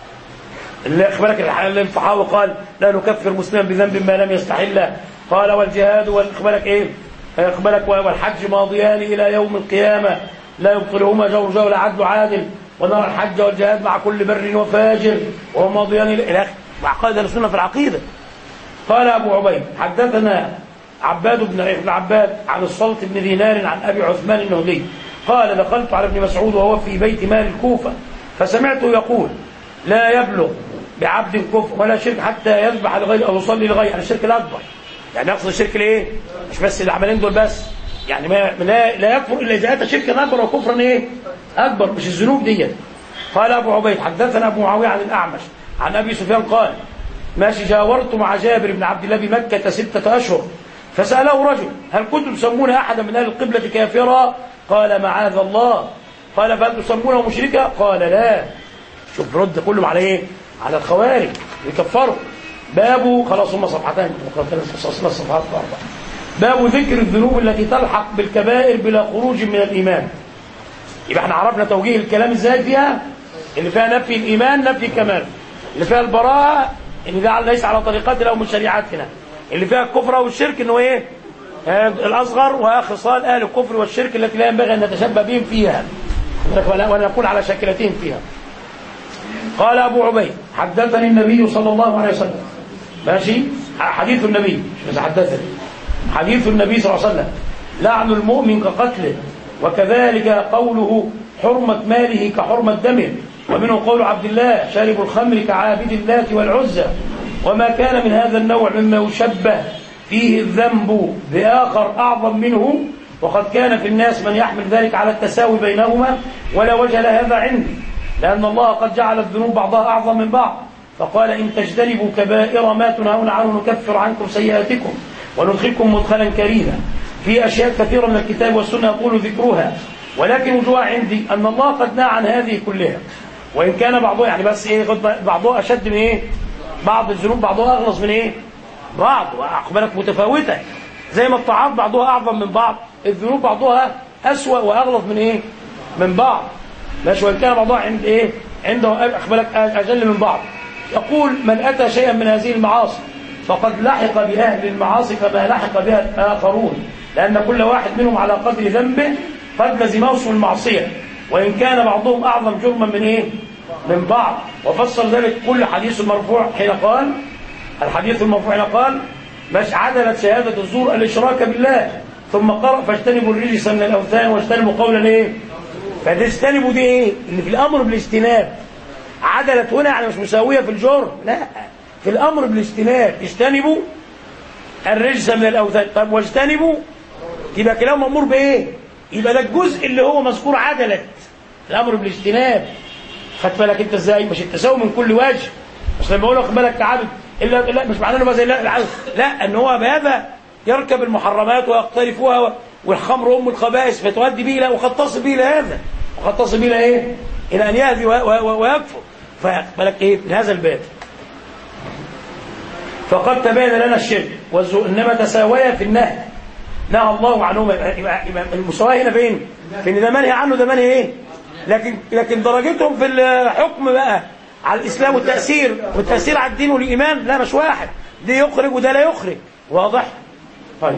اللي اخبرك الفحاوي قال لا نكفر مسلما بذنب ما لم يستحله قال والجهاد واخبرك ايه اخبرك والحج ماضيان الى يوم القيامه لا يبطلهما جور جور ولا عدل عادل ونرى الحج والجهاد مع كل بر وفاجر وهو ماضيان الى الى آخره. عقائد اهل السنه في العقيده قال ابو عبيد حدثنا عباد بن ابن عباد عن الصلت بن دينار عن ابي عثمان النهدي قال دخلت على ابن مسعود وهو في بيت مال الكوفه فسمعته يقول لا يبلغ بعبد كفر ولا شرك حتى يذبح لغير او يصلي لغير يعني الشرك الاكبر يعني يقصد الشرك الايه مش بس العملين دول بس يعني ما لا, لا يكفر الا اذا اتى شركا اكبر وكفرا ايه اكبر مش الذنوب ديت قال ابو عبيد حدثنا ابو معاويه عن الاعمش عن ابي سفيان قال ماشي جاورت مع جابر بن عبد الله بمكه سته اشهر فساله رجل هل كنتم تسمون احدا من اهل القبله كافرا قال معاذ الله قال فهل تسمونه مشركا قال لا شوف رد كلهم على ايه على الخوارج يكفروا باب خلاص هم صفحتين خلصنا الصفحات الاربعه باب ذكر الذنوب التي تلحق بالكبائر بلا خروج من الايمان يبقى احنا عرفنا توجيه الكلام ازاي فيها اللي فيها نفي الايمان نفي الكمال اللي فيها البراءه ان ده ليس على طريقتنا او من شريعتنا اللي فيها الكفر والشرك انه ايه آه، الاصغر وخصال اهل الكفر والشرك التي لا ينبغي ان نتشبه بهم فيها ولا ونكون على شاكلتهم فيها قال أبو عبيد حدثني النبي صلى الله عليه وسلم ماشي حديث النبي مش بس حدثني حديث النبي صلى الله عليه وسلم لعن المؤمن كقتله وكذلك قوله حرمة ماله كحرمة دمه ومنه قول عبد الله شارب الخمر كعابد اللات والعزى وما كان من هذا النوع مما يشبه فيه الذنب بآخر أعظم منه وقد كان في الناس من يحمل ذلك على التساوي بينهما ولا وجه لهذا عندي لأن الله قد جعل الذنوب بعضها أعظم من بعض فقال إن تجتنبوا كبائر ما تنهون عنه نكفر عنكم سيئاتكم وندخلكم مدخلا كريما في أشياء كثيرة من الكتاب والسنة يقول ذكرها ولكن وجوها عندي أن الله قد نهى عن هذه كلها وإن كان بعضها يعني بس إيه قد بعضها أشد من إيه بعض الذنوب بعضها أغلظ من إيه بعض وأقبلك متفاوتة زي ما الطاعات بعضها أعظم من بعض الذنوب بعضها أسوأ وأغلظ من إيه من بعض ماشي وإن كان بعضها عند إيه عنده أقبلك أجل من بعض يقول من أتى شيئا من هذه المعاصي فقد لحق بأهل المعاصي كما لحق بها الآخرون لأن كل واحد منهم على قدر ذنبه قد لزمه اسم المعصية وإن كان بعضهم أعظم جرما من إيه من بعض وفسر ذلك كل حديث مرفوع حين قال الحديث المرفوع حين قال مش عدلت شهادة الزور الإشراك بالله ثم قرأ فاجتنبوا الرجس من الأوثان واجتنبوا قول الايه فتجتنبوا دي ايه اللي في الأمر بالاجتناب عدلت هنا يعني مش مساوية في الجر لا في الأمر بالاجتناب اجتنبوا الرجس من الأوثان طب واجتنبوا يبقى كلام مأمور بإيه يبقى ده الجزء اللي هو مذكور عدلت الأمر بالاجتناب خدت بالك انت ازاي مش التساوي من كل وجه مش لما اقول خد بالك تعبد الا لا مش معناه انه زي لا العدل. لا ان هو بهذا يركب المحرمات ويقترفها والخمر ام الخبائث فتؤدي به الى وقد تصل به الى هذا وقد تصل به الى ايه؟ الى ان يهدي ويكفر فبالك ايه من هذا الباب فقد تبين لنا الشرك والزهد انما تساويا في النهي نهى الله عنهما المساواه هنا فين؟ في ان ده منهي عنه ده منهي ايه؟ لكن لكن درجتهم في الحكم بقى على الاسلام والتاثير والتاثير على الدين والايمان لا مش واحد ده يخرج وده لا يخرج واضح؟ طيب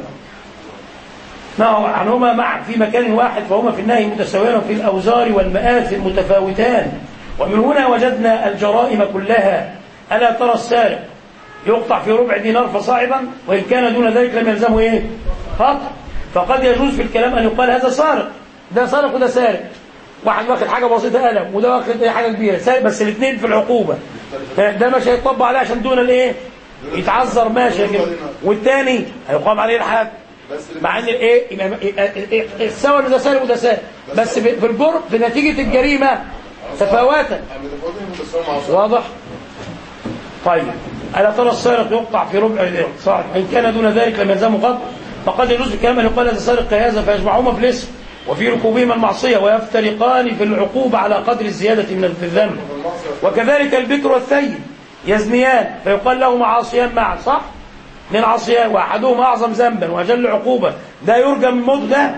نهى عنهما معا في مكان واحد فهما في النهي متساويان في الاوزار والمآثم متفاوتان ومن هنا وجدنا الجرائم كلها ألا ترى السارق يقطع في ربع دينار فصاعدا وإن كان دون ذلك لم يلزمه إيه قطع فقد يجوز في الكلام أن يقال هذا سارق ده سارق وده سارق واحد واخد حاجة بسيطة قلم وده واخد ايه حاجة كبيرة سارق بس الاثنين في العقوبة ده مش هيطبق عليه عشان دون الايه يتعذر ماشي كده والتاني هيقام عليه الحد مع ان الايه السوى ان ده سارق وده سارق بس في الجرم في نتيجة الجريمة تفاوتا واضح طيب ألا ترى السارق يقطع في ربع صاع إن كان دون ذلك لم يلزمه قطع فقد يجوز الكلام أن يقال هذا سارق كهذا فيجمعهما في الاسم وفي ركوبهما المعصية ويفترقان في العقوبة على قدر الزيادة من الذنب وكذلك البكر والثيب يزنيان فيقال لهما عاصيان معا صح؟ من عاصيان واحدهما أعظم ذنبا وأجل عقوبة ده يرجى من موت ده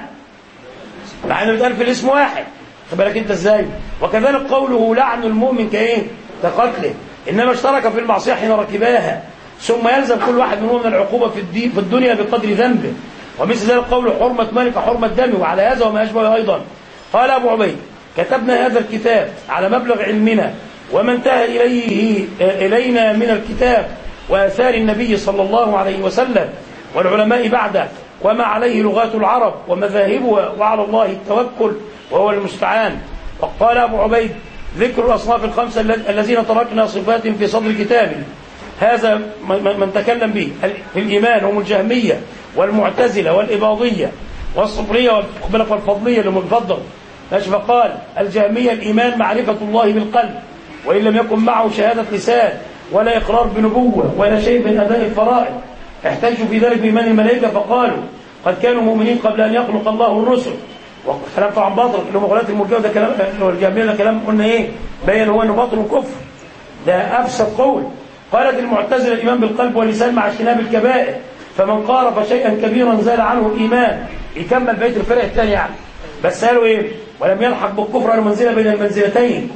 مع انه بيتقال في الاسم واحد خد بالك انت ازاي وكذلك قوله لعن المؤمن كايه كقتله انما اشترك في المعصيه حين ركباها ثم يلزم كل واحد منهم من العقوبه في الدين في الدنيا بقدر ذنبه ومثل ذلك قول حرمه مالك حرمه دمه وعلى هذا وما اشبه ايضا قال ابو عبيد كتبنا هذا الكتاب على مبلغ علمنا وما انتهى اليه الينا من الكتاب واثار النبي صلى الله عليه وسلم والعلماء بعده وما عليه لغات العرب ومذاهبها وعلى الله التوكل وهو المستعان وقال أبو عبيد ذكر الأصناف الخمسة الذين تركنا صفات في صدر كتابه هذا من تكلم به في الإيمان هم الجهمية والمعتزلة والإباضية والصفرية والفضلية اللي مفضل ماشي فقال الجهمية الإيمان معرفة الله بالقلب وإن لم يكن معه شهادة لسان ولا إقرار بنبوة ولا شيء من أداء الفرائض احتجوا في ذلك بإيمان الملائكة فقالوا قد كانوا مؤمنين قبل أن يخلق الله الرسل وكلام طبعا باطل اللي هم غلاة المرجئه ده كلام والجامعيه ده كلام قلنا ايه بين هو انه باطل وكفر ده افسد قول قالت المعتزله الايمان بالقلب واللسان مع اجتناب الكبائر فمن قارف شيئا كبيرا زال عنه الايمان يكمل بيت الفرق الثاني يعني بس قالوا ايه ولم يلحق بالكفر على منزله بين المنزلتين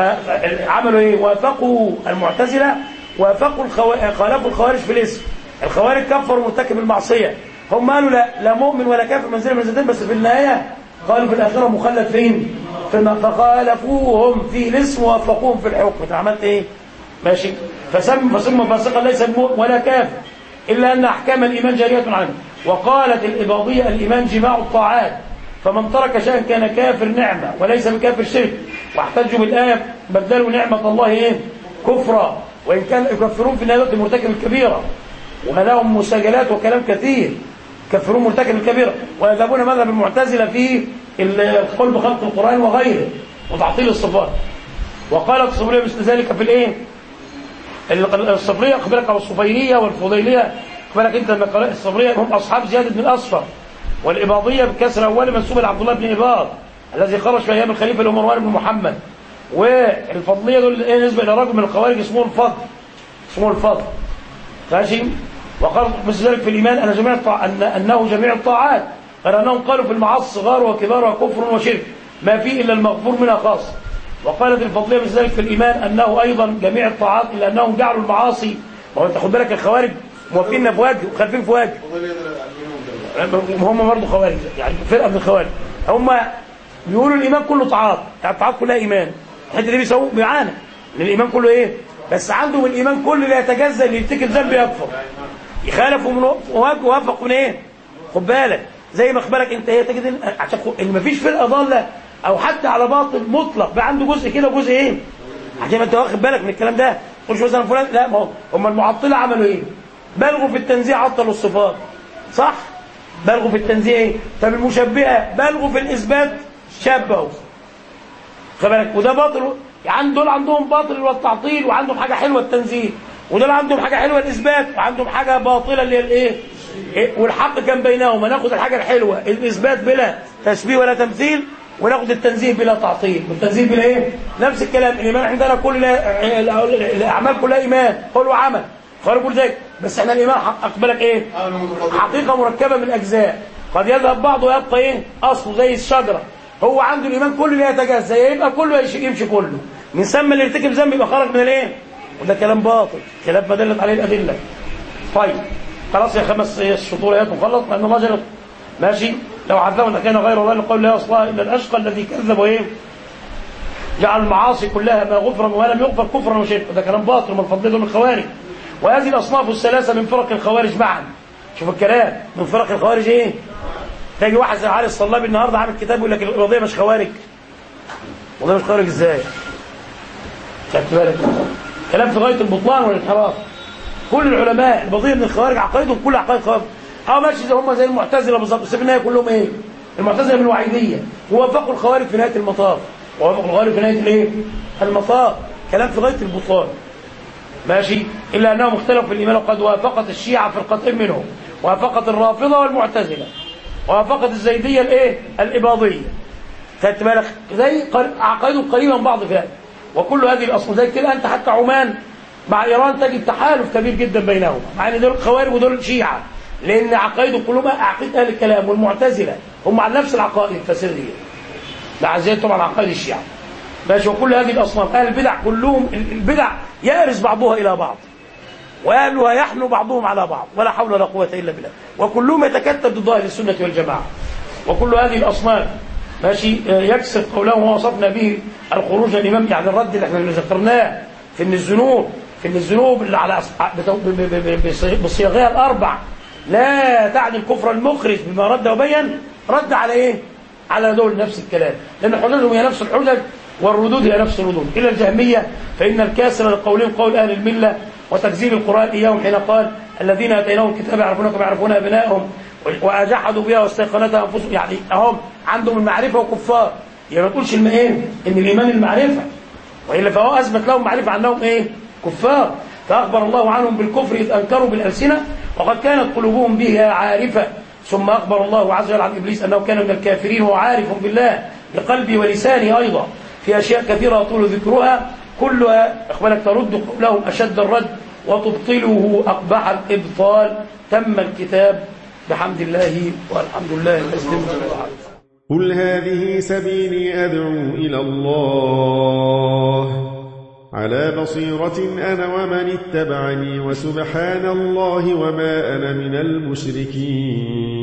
عملوا ايه وافقوا المعتزله وافقوا الخو... خالفوا الخوارج في الاسم الخوارج كفروا مرتكب المعصيه هم قالوا لا لا مؤمن ولا كافر منزله منزلتين بس في النهايه قالوا في الآخرة مخلد فين في فخالفوهم في الاسم ووفقوهم في الحكم انت عملت ايه ماشي فسم فسم فاسقا ليس المؤمن ولا كافر إلا أن أحكام الإيمان جارية عنه وقالت الإباضية الإيمان جماع الطاعات فمن ترك شيئا كان كافر نعمة وليس بكافر شرك واحتجوا بالآية بدلوا نعمة الله إيه كفرا وإن كان يكفرون في النهاية مرتكب الكبيرة ولهم مساجلات وكلام كثير كفرون مرتكب الكبيرة ويذهبون مذهب المعتزلة في القول بخلق القرآن وغيره وتعطيل الصفات وقالت الصبرية مثل ذلك في الايه الصبرية اخبرك او الصفيرية والفضيلية اخبرك انت الصبرية هم اصحاب زياد بن الاصفر والاباضية بكسر اول منسوب لعبد الله بن اباض الذي خرج في ايام الخليفة الامروان بن محمد والفضلية دول ايه نسبة الى رجل من الخوارج اسمه الفضل اسمه الفضل ماشي وقال مثل ذلك في الإيمان أن جميع الطاع... أن... أنه جميع الطاعات غير أنهم قالوا في المعاصي صغار وكبار وكفر وشرك ما فيه إلا المغفور منها خاص وقالت الفضلية مثل ذلك في الإيمان أنه أيضا جميع الطاعات إلا أنهم جعلوا المعاصي ما هو أنت خد بالك الخوارج موافقين في وجه وخالفين في وجه هم برضه خوارج يعني فرقة من الخوارج هم بيقولوا الإيمان كله طاعات يعني الطاعات كلها إيمان الحته دي بيسووا بيعانى لأن الإيمان كله إيه بس عندهم الإيمان كله لا يتجزأ اللي يرتكب ذنب يكفر يخالفوا من وافقوا من ايه خد بالك زي ما اخبرك انت هي تجد ان عشان ان مفيش فرقه ضاله او حتى على باطل مطلق بقى عنده جزء كده وجزء ايه عشان ما انت واخد بالك من الكلام ده تقولش مثلا فلان لا ما هو هم المعطله عملوا ايه بلغوا في التنزيع عطلوا الصفات صح بلغوا في التنزيع ايه طب المشبهه بلغوا في الاثبات شبهوا خد بالك وده باطل يعني دول عندهم باطل والتعطيل وعندهم حاجه حلوه التنزيل ودول عندهم حاجه حلوه الاثبات وعندهم حاجه باطله اللي هي الايه إيه؟ والحق كان بينهما ناخد الحاجه الحلوه الاثبات بلا تشبيه ولا تمثيل وناخد التنزيه بلا تعطيل والتنزيه بلا ايه نفس الكلام الايمان عندنا كل الاعمال كلها ايمان قول وعمل خارج كل ذلك بس احنا الايمان اقبلك ايه حقيقه مركبه من اجزاء قد يذهب بعض ويبقى ايه اصله زي الشجره هو عنده الايمان كله لا يتجزا يبقى كله يمشي كله من ثم اللي يرتكب ذنب يبقى خرج من الايه وده كلام باطل خلاف ما دلت عليه الادله طيب خلاص يا خمس الشطور ايات مخلص لان الله جل ماشي لو عذبنا كان غير الله قول لا يصلها الا الاشقى الذي كذب وايه جعل المعاصي كلها ما غفر وما لم يغفر كفرا وشركا ده كلام باطل من فضله من الخوارج وهذه الاصناف الثلاثه من فرق الخوارج معا شوف الكلام من فرق الخوارج ايه تلاقي واحد زي علي الصلابي النهارده عامل كتاب يقول لك القضيه مش خوارج القضيه مش خوارج ازاي خدت بالك كلام في غايه البطلان والانحراف كل العلماء البضيه من الخوارج عقائدهم كل عقائد خوارج اه ماشي زي هم زي المعتزله بالظبط بس في النهايه كلهم ايه المعتزله من الوعيديه ووافقوا الخوارج في نهايه المطاف ووافقوا الخوارج في نهايه الايه المطاف كلام في غايه البطلان ماشي الا انهم اختلفوا في الايمان وقد وافقت الشيعه فرقتين منهم وافقت الرافضه والمعتزله وافقت الزيديه الايه الاباضيه خدت بالك زي عقائدهم قريبه من بعض في هذا وكل هذه الاصل زي كده انت حتى عمان مع ايران تجد تحالف كبير جدا بينهم مع ان دول خوارج ودول شيعه لان عقائدهم كلهم عقيده اهل الكلام والمعتزله هم على نفس العقائد الفاسده دي مع زيادة طبعا عقائد الشيعه ماشي وكل هذه الاصناف اهل البدع كلهم البدع يأرز بعضها الى بعض واهلها يحنو بعضهم على بعض ولا حول ولا قوه الا بالله وكلهم يتكتب ضد اهل السنه والجماعه وكل هذه الاصناف ماشي يكسر قوله ووصفنا به الخروج الامام يعني الرد اللي احنا ذكرناه في ان الذنوب في ان الذنوب اللي على بصياغها الاربع لا تعني الكفر المخرج بما رد وبين رد على ايه على دول نفس الكلام لان حججهم هي نفس الحجج والردود هي نفس الردود الى الجهميه فان الكاسر لقولهم قول اهل المله وتكذيب القران اياهم حين قال الذين اتيناهم الكتاب يعرفونه كما يعرفون ابنائهم وجحدوا بها واستيقنتها انفسهم يعني اهم عندهم المعرفه وكفار يعني ما تقولش ايه ان الايمان المعرفه والا فهو اثبت لهم معرفه عنهم ايه كفار فاخبر الله عنهم بالكفر اذ انكروا بالالسنه وقد كانت قلوبهم بها عارفه ثم اخبر الله عز وجل عن ابليس انه كان من الكافرين وهو عارف بالله بقلبه ولسانه ايضا في اشياء كثيره يطول ذكرها كلها اخبارك ترد قولهم اشد الرد وتبطله اقبح الابطال تم الكتاب بحمد الله والحمد لله المسلم قل هذه سبيلي أدعو إلى الله على بصيرة أنا ومن اتبعني وسبحان الله وما أنا من المشركين